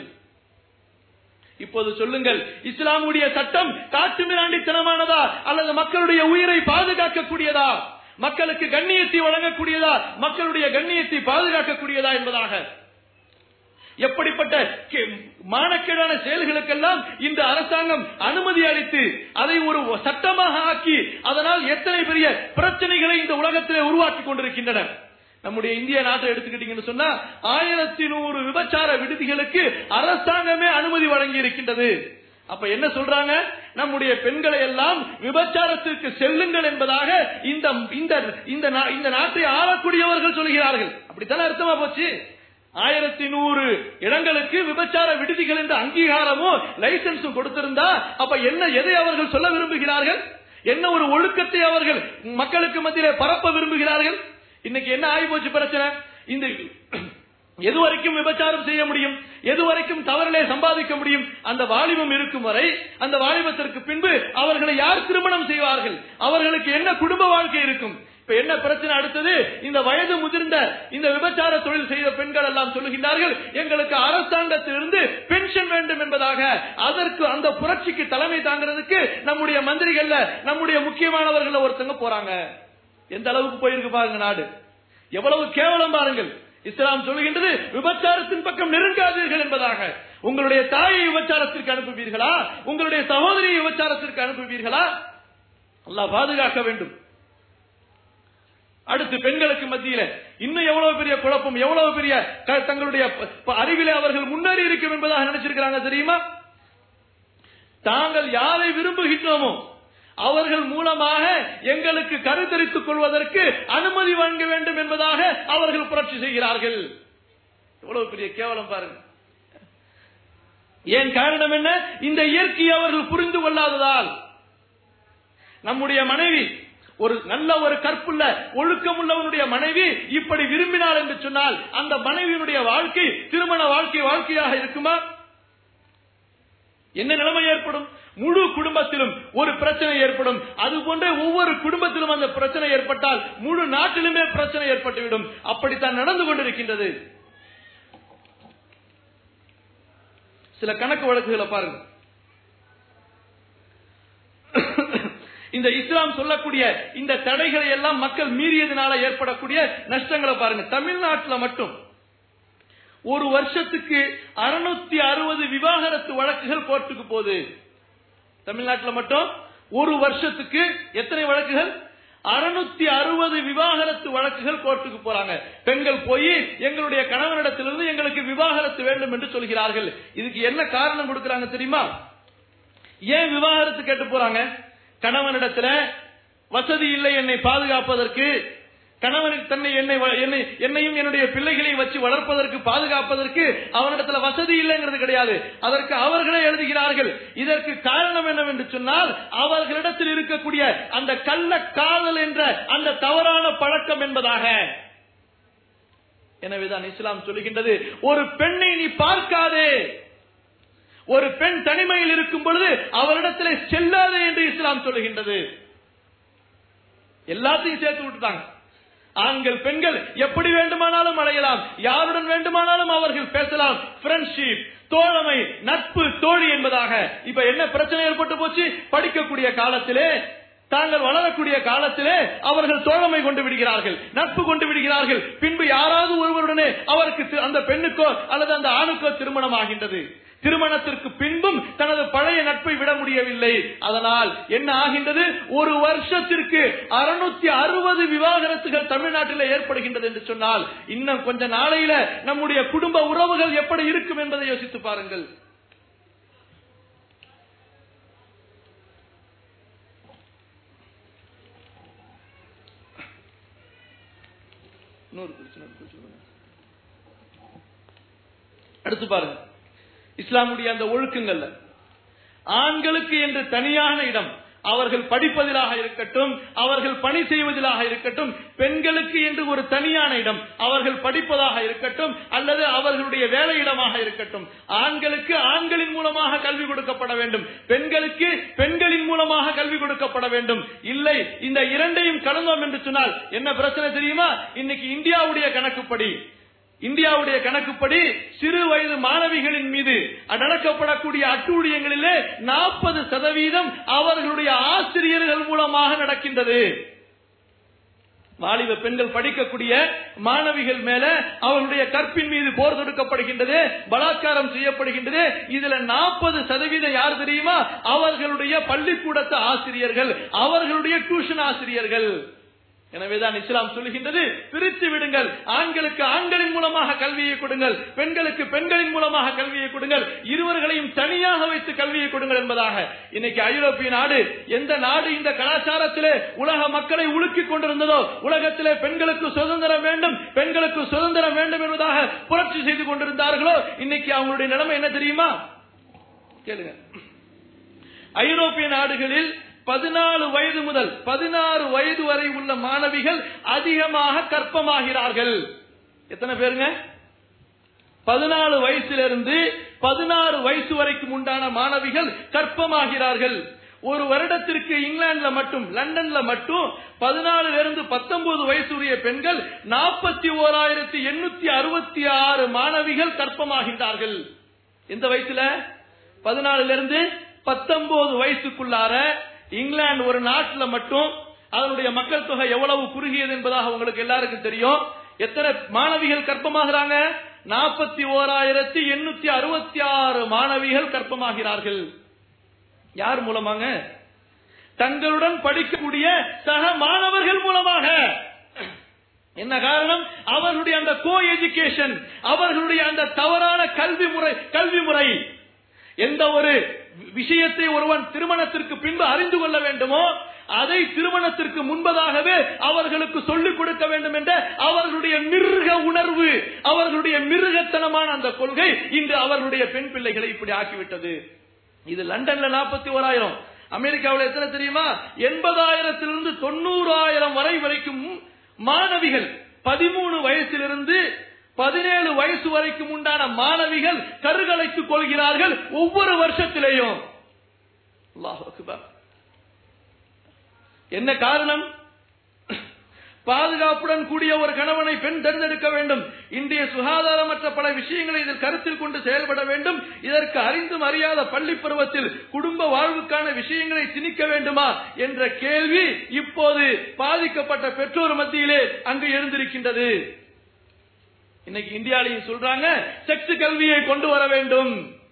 இப்போது சொல்லுங்கள் இஸ்லாமுடைய சட்டம் காட்டு மிராண்டித்தனமானதா அல்லது மக்களுடைய உயிரை பாதுகாக்கக்கூடியதா மக்களுக்கு கண்ணியத்தை வழங்கக்கூடியதா மக்களுடைய கண்ணியத்தை பாதுகாக்கக்கூடியதா என்பதாக எப்படிப்பட்ட மானக்கேடான செயல்களுக்கெல்லாம் இந்த அரசாங்கம் அனுமதி அளித்து அதை ஒரு சட்டமாக ஆக்கி அதனால் எத்தனை பெரிய பிரச்சனைகளை இந்த உலகத்திலே உருவாக்கி கொண்டிருக்கின்றன நம்முடைய இந்திய நாட்டை எடுத்துக்கிட்டீங்கன்னு சொன்னா ஆயிரத்தி நூறு விபச்சார விடுதிகளுக்கு அரசாங்கமே அனுமதி வழங்கி இருக்கின்றது அப்ப என்ன சொல்றாங்க நம்முடைய பெண்களை எல்லாம் விபச்சாரத்திற்கு செல்லுங்கள் என்பதாக இந்த இந்த இந்த நாட்டை ஆளக்கூடியவர்கள் சொல்கிறார்கள் அப்படித்தானே அர்த்தமா போச்சு ஆயிரத்தி நூறு இடங்களுக்கு விபச்சார விடுதிகள் என்ற அங்கீகாரமும் லைசன்ஸும் கொடுத்திருந்தா அப்ப என்ன எதை அவர்கள் சொல்ல விரும்புகிறார்கள் என்ன ஒரு ஒழுக்கத்தை அவர்கள் மக்களுக்கு மத்தியிலே பரப்ப விரும்புகிறார்கள் இன்னைக்கு என்ன ஆகி போச்சு பிரச்சனை இந்த எது வரைக்கும் விபச்சாரம் செய்ய முடியும் எது வரைக்கும் தவறிலே சம்பாதிக்க முடியும் அந்த வாலிபம் இருக்கும் வரை அந்த வாலிபத்திற்கு பின்பு அவர்களை யார் திருமணம் செய்வார்கள் அவர்களுக்கு என்ன குடும்ப வாழ்க்கை இருக்கும் இப்ப என்ன பிரச்சனை அடுத்தது இந்த வயது முதிர்ந்த இந்த விபச்சார தொழில் செய்த பெண்கள் எல்லாம் சொல்லுகின்றார்கள் எங்களுக்கு அரசாங்கத்திலிருந்து பென்ஷன் வேண்டும் என்பதாக அதற்கு அந்த புரட்சிக்கு தலைமை தாங்கிறதுக்கு நம்முடைய மந்திரிகள்ல நம்முடைய முக்கியமானவர்கள் ஒருத்தங்க போறாங்க எந்த அளவுக்கு போயிருக்கு பாருங்க நாடு எவ்வளவு கேவலம் பாருங்கள் இஸ்லாம் சொல்லுகின்றது விபச்சாரத்தின் பக்கம் நெருங்காதீர்கள் என்பதாக உங்களுடைய தாயை விபச்சாரத்திற்கு அனுப்புவீர்களா உங்களுடைய சகோதரியை விபச்சாரத்திற்கு அனுப்புவீர்களா அல்லாஹ் பாதுகாக்க வேண்டும் அடுத்து பெண்களுக்கு மத்தியில இன்னும் எவ்வளவு பெரிய குழப்பம் எவ்வளவு பெரிய க- தங்களுடைய ப- ப- அறிவிலே அவர்கள் முன்னேறி இருக்கும் என்பதாக நினைச்சிருக்கிறாங்க தெரியுமா தாங்கள் யாரை விரும்புகின்றோமோ அவர்கள் மூலமாக எங்களுக்கு கருத்தரித்துக் கொள்வதற்கு அனுமதி வழங்க வேண்டும் என்பதாக அவர்கள் புரட்சி செய்கிறார்கள் எவ்வளவு பெரிய கேவலம் பாருங்க ஏன் காரணம் என்ன இந்த இயற்கையை அவர்கள் புரிந்து கொள்ளாததால் நம்முடைய மனைவி ஒரு நல்ல ஒரு கற்புள்ள ஒழுக்கமுள்ளவனுடைய மனைவி இப்படி விரும்பினாள் என்று சொன்னால் அந்த மனைவியினுடைய வாழ்க்கை திருமண வாழ்க்கை வாழ்க்கையாக இருக்குமா என்ன நிலைமை ஏற்படும் முழு குடும்பத்திலும் ஒரு பிரச்சனை ஏற்படும் அது போன்ற ஒவ்வொரு குடும்பத்திலும் அந்த பிரச்சனை ஏற்பட்டால் முழு நாட்டிலுமே பிரச்சனை ஏற்பட்டுவிடும் அப்படித்தான் நடந்து கொண்டிருக்கின்றது சில கணக்கு வழக்குகளை பாருங்க இந்த இஸ்லாம் சொல்லக்கூடிய இந்த தடைகளை எல்லாம் மக்கள் மீறியதுனால ஏற்படக்கூடிய நஷ்டங்களை பாருங்க தமிழ்நாட்டில் மட்டும் ஒரு வருஷத்துக்கு அறுநூத்தி அறுபது விவாகரத்து வழக்குகள் கோர்ட்டுக்கு போகுது தமிழ்நாட்டில் மட்டும் ஒரு வருஷத்துக்கு எத்தனை வழக்குகள் அறுநூத்தி அறுபது விவாகரத்து வழக்குகள் கோர்ட்டுக்கு போறாங்க பெண்கள் போய் எங்களுடைய கணவனிடத்திலிருந்து எங்களுக்கு விவாகரத்து வேண்டும் என்று சொல்கிறார்கள் இதுக்கு என்ன காரணம் கொடுக்கறாங்க தெரியுமா ஏன் விவாகரத்து கேட்டு போறாங்க கணவனிடத்துல வசதி இல்லை என்னை பாதுகாப்பதற்கு கணவனுக்கு தன்னை என்னை வ- என்னை என்னையும் என்னுடைய பிள்ளைகளையும் வச்சு வளர்ப்பதற்கு பாதுகாப்பதற்கு அவனிடத்துல வசதி இல்லைங்கிறது கிடையாது அதற்கு அவர்களே எழுதுகிறார்கள் இதற்கு காரணம் என்னவென்று சொன்னால் அவர்களிடத்தில் இருக்கக்கூடிய அந்த கள்ள காதல் என்ற அந்த தவறான பழக்கம் என்பதாக எனவேதான் இஸ்லாம் சொல்லுகின்றது ஒரு பெண்ணை நீ பார்க்காதே ஒரு பெண் தனிமையில் இருக்கும் பொழுது அவரிடத்திலே செல்லாதே என்று இஸ்லாம் சொல்லுகின்றது எல்லாத்தையும் சேர்த்து விட்டுட்டாங்க ஆண்கள் பெண்கள் எப்படி வேண்டுமானாலும் அடையலாம் யாருடன் வேண்டுமானாலும் அவர்கள் பேசலாம் ஃப்ரெண்ட்ஷிப் தோழமை நட்பு தோழி என்பதாக இப்ப என்ன பிரச்சனை ஏற்பட்டு போச்சு படிக்கக்கூடிய காலத்திலே தாங்கள் வளரக்கூடிய காலத்திலே அவர்கள் தோழமை கொண்டு விடுகிறார்கள் நட்பு கொண்டு விடுகிறார்கள் பின்பு யாராவது ஒருவருடனே அவருக்கு தி- அந்த பெண்ணுக்கோ அல்லது அந்த ஆணுக்கோ திருமணம் ஆகின்றது திருமணத்திற்கு பின்பும் தனது பழைய நட்பை விட முடியவில்லை அதனால் என்ன ஆகின்றது ஒரு வருஷத்திற்கு அறுநூத்தி அறுபது விவாகரத்துகள் தமிழ்நாட்டில் ஏற்படுகின்றது என்று சொன்னால் இன்னும் கொஞ்ச நாளையில நம்முடைய குடும்ப உறவுகள் எப்படி இருக்கும் என்பதை யோசித்து பாருங்கள் இன்னொரு பிரச்சனை இருக்கு, சொல்லுங்க. அடுத்து பாருங்க இஸ்லாமுடைய அந்த ஒழுக்கங்கள்ல ஆண்களுக்கு என்று தனியான இடம் அவர்கள் படிப்பதிலாக இருக்கட்டும் அவர்கள் பணி செய்வதிலாக இருக்கட்டும் பெண்களுக்கு என்று ஒரு தனியான இடம் அவர்கள் படிப்பதாக இருக்கட்டும் அல்லது அவர்களுடைய வேலையிடமாக இருக்கட்டும் ஆண்களுக்கு ஆண்களின் மூலமாக கல்வி கொடுக்கப்பட வேண்டும் பெண்களுக்கு பெண்களின் மூலமாக கல்வி கொடுக்கப்பட வேண்டும் இல்லை இந்த இரண்டையும் கடந்தோம் என்று சொன்னால் என்ன பிரச்சனை தெரியுமா இன்னைக்கு இந்தியாவுடைய கணக்குப்படி இந்தியாவுடைய கணக்குப்படி சிறு வயது மாணவிகளின் மீது நடக்கப்படக்கூடிய அட்டூழியங்களிலே நாற்பது சதவீதம் அவர்களுடைய ஆசிரியர்கள் மூலமாக நடக்கின்றது வாலிப பெண்கள் படிக்கக்கூடிய மாணவிகள் மேல அவர்களுடைய கற்பின் மீது போர் தொடுக்கப்படுகின்றது பலாத்காரம் செய்யப்படுகின்றது இதுல நாற்பது சதவீதம் யார் தெரியுமா அவர்களுடைய பள்ளிக்கூடத்து ஆசிரியர்கள் அவர்களுடைய டியூஷன் ஆசிரியர்கள் எனவேதான் இஸ்லாம் சொல்லுகின்றது பிரித்து விடுங்கள் ஆண்களுக்கு ஆண்களின் மூலமாக கல்வியை கொடுங்கள் பெண்களுக்கு பெண்களின் மூலமாக கல்வியை கொடுங்கள் இருவர்களையும் தனியாக வைத்து கல்வியை கொடுங்கள் என்பதாக இன்னைக்கு ஐரோப்பிய நாடு எந்த நாடு இந்த கலாச்சாரத்திலே உலக மக்களை உலுக்கிக் கொண்டிருந்ததோ உலகத்திலே பெண்களுக்கு சுதந்திரம் வேண்டும் பெண்களுக்கு சுதந்திரம் வேண்டும் என்பதாக புரட்சி செய்து கொண்டிருந்தார்களோ இன்னைக்கு அவங்களுடைய நிலைமை என்ன தெரியுமா கேளுங்க ஐரோப்பிய நாடுகளில் பதினாலு வயது முதல் பதினாறு வயது வரை உள்ள மாணவிகள் அதிகமாக கற்பமாகிறார்கள் எத்தனை பேருங்க பதினாலு வயசிலிருந்து பதினாறு வயசு வரைக்கும் உண்டான மாணவிகள் கற்பமாகிறார்கள் ஒரு வருடத்திற்கு இங்கிலாந்துல மட்டும் லண்டன்ல மட்டும் பதினாலுல இருந்து பத்தொன்பது வயசுடைய பெண்கள் நாற்பத்தி ஓராயிரத்தி எண்ணூத்தி அறுபத்தி ஆறு மாணவிகள் கற்பமாகின்றார்கள் எந்த வயசுல பதினாலுல இருந்து பத்தொன்பது வயசுக்குள்ளார இங்கிலாந்து ஒரு நாட்டுல மட்டும் அதனுடைய மக்கள் தொகை எவ்வளவு குறுகியது என்பதாக உங்களுக்கு எல்லாருக்கும் தெரியும் எத்தனை மாணவிகள் கற்பமாகிறாங்க நாற்பத்தி ஓராயிரத்தி எண்ணூத்தி அறுபத்தி ஆறு மாணவிகள் கற்பமாகிறார்கள் யார் மூலமாங்க தங்களுடன் படிக்கக்கூடிய சக மாணவர்கள் மூலமாக என்ன காரணம் அவர்களுடைய அந்த கோ எஜுகேஷன் அவர்களுடைய அந்த தவறான கல்வி முறை கல்வி முறை எந்த ஒரு விஷயத்தை ஒருவன் திருமணத்திற்கு பின்பு அறிந்து கொள்ள வேண்டுமோ அதை திருமணத்திற்கு முன்பதாகவே அவர்களுக்கு சொல்லிக் கொடுக்க வேண்டும் என்ற அவர்களுடைய மிருக உணர்வு அவர்களுடைய மிருகத்தனமான அந்த கொள்கை இன்று அவர்களுடைய பெண் பிள்ளைகளை இப்படி ஆக்கிவிட்டது இது லண்டன்ல நாற்பத்தி ஓராயிரம் அமெரிக்காவில் எத்தனை தெரியுமா எண்பதாயிரத்திலிருந்து தொண்ணூறாயிரம் வரை வரைக்கும் மாணவிகள் பதிமூணு வயசிலிருந்து பதினேழு வயசு வரைக்கும் உண்டான மாணவிகள் கருகலைத்துக் கொள்கிறார்கள் ஒவ்வொரு வருஷத்திலேயும் அல்லாஹ் அக்பர். என்ன காரணம் பாதுகாப்புடன் கூடிய ஒரு கணவனை பெண் தேர்ந்தெடுக்க வேண்டும் இன்றைய சுகாதாரமற்ற பல விஷயங்களை இதில் கருத்தில் கொண்டு செயல்பட வேண்டும் இதற்கு அறிந்தும் அறியாத பள்ளி பருவத்தில் குடும்ப வாழ்வுக்கான விஷயங்களை திணிக்க வேண்டுமா என்ற கேள்வி இப்போது பாதிக்கப்பட்ட பெற்றோர் மத்தியிலே அங்கு எழுந்திருக்கின்றது இன்னைக்கு இந்தியாலையும் சொல்றாங்க செக்ஸ் கல்வியை கொண்டு வர வேண்டும்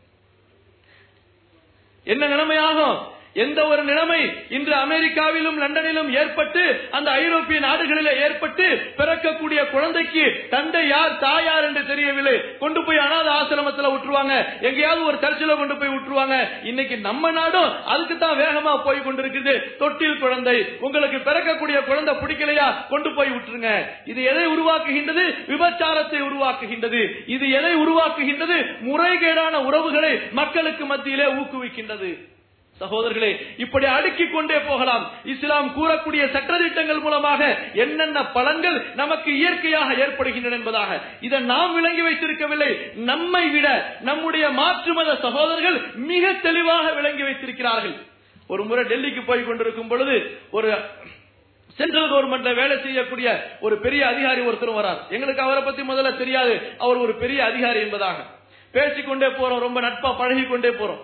என்ன நிலைமையாகும் எந்த ஒரு நிலைமை இன்று அமெரிக்காவிலும் லண்டனிலும் ஏற்பட்டு அந்த ஐரோப்பிய நாடுகளிலே ஏற்பட்டு பிறக்கக்கூடிய குழந்தைக்கு தந்தை யார் தாயார் என்று தெரியவில்லை கொண்டு போய் அனாத ஆசிரமத்தில் விட்டுருவாங்க எங்கேயாவது ஒரு சர்ச்சில் கொண்டு போய் விட்டுருவாங்க இன்னைக்கு நம்ம நாடும் அதுக்கு தான் வேகமா போய் கொண்டிருக்குது தொட்டில் குழந்தை உங்களுக்கு பிறக்கக்கூடிய குழந்தை பிடிக்கலையா கொண்டு போய் விட்டுருங்க இது எதை உருவாக்குகின்றது விபச்சாரத்தை உருவாக்குகின்றது இது எதை உருவாக்குகின்றது முறைகேடான உறவுகளை மக்களுக்கு மத்தியிலே ஊக்குவிக்கின்றது சகோதரர்களே இப்படி அடுக்கிக் கொண்டே போகலாம் இஸ்லாம் கூறக்கூடிய சட்டத்திட்டங்கள் மூலமாக என்னென்ன பலன்கள் நமக்கு இயற்கையாக ஏற்படுகின்றன என்பதாக இதை நாம் விளங்கி வைத்திருக்கவில்லை நம்மை விட நம்முடைய மாற்று மத சகோதரர்கள் மிக தெளிவாக விளங்கி வைத்திருக்கிறார்கள் ஒரு முறை டெல்லிக்கு போய் கொண்டிருக்கும் பொழுது ஒரு சென்ட்ரல் கவர்மெண்ட்ல வேலை செய்யக்கூடிய ஒரு பெரிய அதிகாரி ஒருத்தர் வரார் எங்களுக்கு அவரை பத்தி முதல்ல தெரியாது அவர் ஒரு பெரிய அதிகாரி என்பதாக பேசிக்கொண்டே போறோம் ரொம்ப நட்பா பழகி கொண்டே போறோம்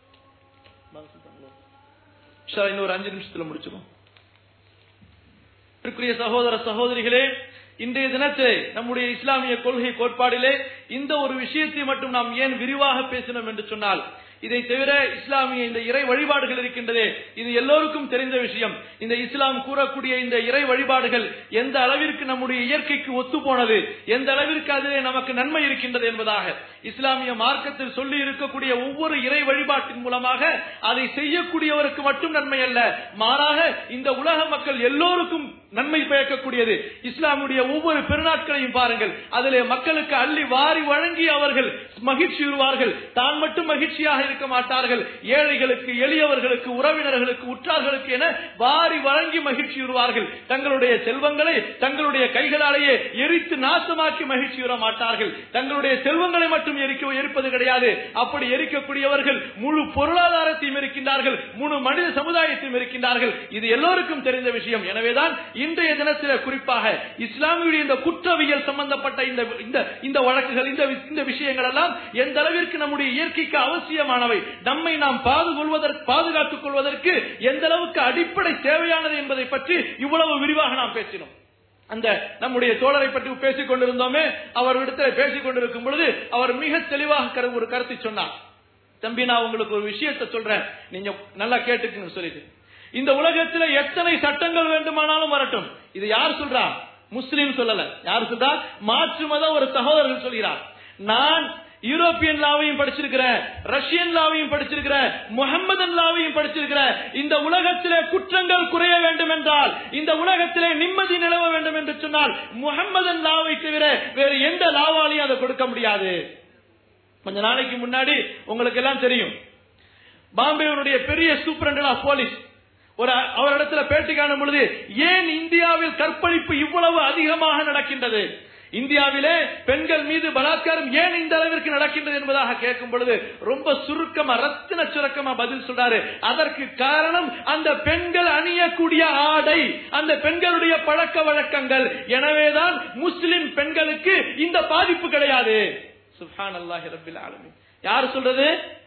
இன்ஷா அல்லாஹ் இன்னொரு அஞ்சு நிமிஷத்துல முடிச்சிடும் அன்பிற்குரிய சகோதர சகோதரிகளே இன்றைய தினத்தை நம்முடைய இஸ்லாமிய கொள்கை கோட்பாடிலே இந்த ஒரு விஷயத்தை மட்டும் நாம் ஏன் விரிவாக பேசினோம் என்று சொன்னால் இதை தவிர இஸ்லாமிய இந்த இறை வழிபாடுகள் இருக்கின்றதே இது எல்லோருக்கும் தெரிந்த விஷயம் இந்த இஸ்லாம் கூறக்கூடிய இந்த இறை வழிபாடுகள் எந்த அளவிற்கு நம்முடைய இயற்கைக்கு ஒத்து போனது எந்த அளவிற்கு அதிலே நமக்கு நன்மை இருக்கின்றது என்பதாக இஸ்லாமிய மார்க்கத்தில் சொல்லி இருக்கக்கூடிய ஒவ்வொரு இறை வழிபாட்டின் மூலமாக அதை செய்யக்கூடியவருக்கு மட்டும் நன்மை அல்ல மாறாக இந்த உலக மக்கள் எல்லோருக்கும் நன்மை பயக்கக்கூடியது இஸ்லாமுடைய ஒவ்வொரு பெருநாட்களையும் பாருங்கள் அதிலே மக்களுக்கு அள்ளி வாரி வழங்கி அவர்கள் மகிழ்ச்சி உருவார்கள் தான் மட்டும் மகிழ்ச்சியாக இருக்க மாட்டார்கள் ஏழைகளுக்கு எளியவர்களுக்கு உறவினர்களுக்கு உற்றார்களுக்கு என வாரி வழங்கி மகிழ்ச்சி உருவார்கள் தங்களுடைய செல்வங்களை தங்களுடைய கைகளாலேயே எரித்து நாசமாக்கி மகிழ்ச்சி உற மாட்டார்கள் தங்களுடைய செல்வங்களை மட்டும் எரிக்க எரிப்பது கிடையாது அப்படி எரிக்கக்கூடியவர்கள் முழு பொருளாதாரத்தையும் இருக்கின்றார்கள் முழு மனித சமுதாயத்தையும் இருக்கின்றார்கள் இது எல்லோருக்கும் தெரிந்த விஷயம் எனவேதான் இன்றைய தினத்தில் குறிப்பாக இஸ்லாமியுடைய இந்த குற்றவியல் சம்பந்தப்பட்ட இந்த இந்த இந்த வழக்குகள் இந்த இந்த விஷயங்கள் எல்லாம் எந்த அளவிற்கு நம்முடைய இயற்கைக்கு அவசியமானவை நம்மை நாம் பாதுகொள்வதற்கு பாதுகாத்துக் கொள்வதற்கு எந்த அளவுக்கு அடிப்படை தேவையானது என்பதை பற்றி இவ்வளவு விரிவாக நாம் பேசினோம் அந்த நம்முடைய தோழரை பற்றி பேசிக் கொண்டிருந்தோமே அவர் இடத்துல பேசிக் கொண்டிருக்கும் பொழுது அவர் மிக தெளிவாக கரு- ஒரு கருத்தை சொன்னார் தம்பி நான் உங்களுக்கு ஒரு விஷயத்தை சொல்றேன் நீங்க நல்லா கேட்டுக்கணும் சொல்லிட்டு இந்த உலகத்துல எத்தனை சட்டங்கள் வேண்டுமானாலும் வரட்டும் இது யார் சொல்றா முஸ்லீம் சொல்லல யார் சொல்றா மாற்று மத ஒரு சகோதரர்கள் சொல்கிறார் நான் யூரோப்பியன் லாவையும் படிச்சிருக்கிறேன் ரஷ்யன் லாவையும் படிச்சிருக்கிறேன் முகமதன் லாவையும் படிச்சிருக்கிறேன் இந்த உலகத்திலே குற்றங்கள் குறைய வேண்டும் என்றால் இந்த உலகத்திலே நிம்மதி நிலவ வேண்டும் என்று சொன்னால் முகமதன் லாவை தவிர வேறு எந்த லாவாலையும் அதை கொடுக்க முடியாது கொஞ்ச நாளைக்கு முன்னாடி உங்களுக்கு எல்லாம் தெரியும் பாம்பேவனுடைய பெரிய சூப்பரண்டல் ஆஃப் போலீஸ் ஒரு அவரிடத்துல பேட்டி காணும் பொழுது ஏன் இந்தியாவில் கற்பழிப்பு இவ்வளவு அதிகமாக நடக்கின்றது இந்தியாவிலே பெண்கள் மீது பலாத்காரம் ஏன் இந்த அளவிற்கு நடக்கின்றது என்பதாக கேட்கும் பொழுது ரொம்ப சுருக்கமா ரத்தின சுருக்கமா பதில் சொல்றாரு அதற்கு காரணம் அந்த பெண்கள் அணியக்கூடிய ஆடை அந்த பெண்களுடைய பழக்க வழக்கங்கள் எனவேதான் முஸ்லிம் பெண்களுக்கு இந்த பாதிப்பு கிடையாது சுஹான் அல்லாஹி ரபில் ஆலமீன் யார் சொல்றது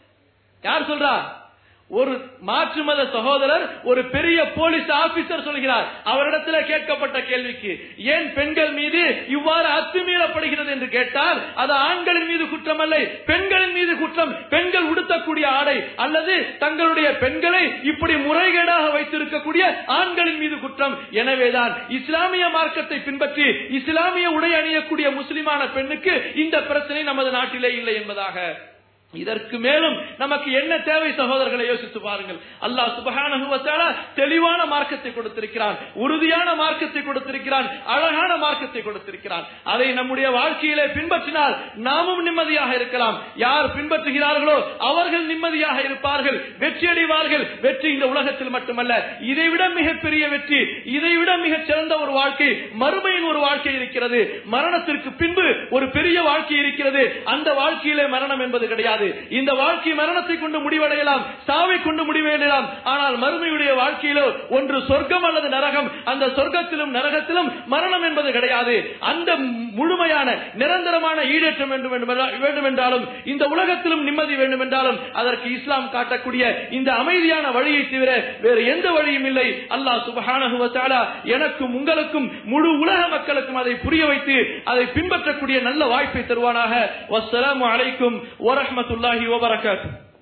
யார் சொல்றா ஒரு மாற்று மத சகோதரர் ஒரு பெரிய போலீஸ் ஆபீசர் சொல்கிறார் அவரிடத்துல கேட்கப்பட்ட கேள்விக்கு ஏன் பெண்கள் மீது இவ்வாறு அத்துமீறப்படுகிறது என்று கேட்டால் அது ஆண்களின் மீது குற்றம் அல்ல பெண்களின் மீது குற்றம் பெண்கள் உடுத்தக்கூடிய ஆடை அல்லது தங்களுடைய பெண்களை இப்படி முறைகேடாக வைத்திருக்கக்கூடிய ஆண்களின் மீது குற்றம் எனவேதான் இஸ்லாமிய மார்க்கத்தை பின்பற்றி இஸ்லாமிய உடை அணியக்கூடிய முஸ்லிமான பெண்ணுக்கு இந்த பிரச்சனை நமது நாட்டிலே இல்லை என்பதாக இதற்கு மேலும் நமக்கு என்ன தேவை சகோதரர்களை யோசித்து பாருங்கள் அல்லாஹ் சுபகான தெளிவான மார்க்கத்தை கொடுத்திருக்கிறான் உறுதியான மார்க்கத்தை கொடுத்திருக்கிறான் அழகான மார்க்கத்தை கொடுத்திருக்கிறான் அதை நம்முடைய வாழ்க்கையிலே பின்பற்றினால் நாமும் நிம்மதியாக இருக்கலாம் யார் பின்பற்றுகிறார்களோ அவர்கள் நிம்மதியாக இருப்பார்கள் வெற்றி அடைவார்கள் வெற்றி இந்த உலகத்தில் மட்டுமல்ல இதைவிட மிகப்பெரிய வெற்றி இதைவிட மிகச் சிறந்த ஒரு வாழ்க்கை மறுமையின் ஒரு வாழ்க்கை இருக்கிறது மரணத்திற்கு பின்பு ஒரு பெரிய வாழ்க்கை இருக்கிறது அந்த வாழ்க்கையிலே மரணம் என்பது கிடையாது இந்த வாழ்க்கை மரணத்தை கொண்டு முடிவடையலாம் சாவை கொண்டு முடிவடையலாம் ஆனால் மறுமையுடைய வாழ்க்கையிலோ ஒன்று சொர்க்கம் அல்லது நரகம் அந்த சொர்க்கத்திலும் நரகத்திலும் மரணம் என்பது கிடையாது அந்த முழுமையான நிரந்தரமான ஈடேற்றம் வேண்டும் வேண்டும் என்றாலும் இந்த உலகத்திலும் நிம்மதி வேண்டும் என்றாலும் அதற்கு இஸ்லாம் காட்டக்கூடிய இந்த அமைதியான வழியை தவிர வேறு எந்த வழியும் இல்லை அல்லாஹ் சுபஹானஹுவத்தாலா எனக்கும் உங்களுக்கும் முழு உலக மக்களுக்கும் அதை புரிய வைத்து அதை பின்பற்றக்கூடிய நல்ல வாய்ப்பை தருவானாக வஸ்ஸலாமு அலைக்கும் வரஹ்மத்துல்லாஹி வபரகாத்துஹு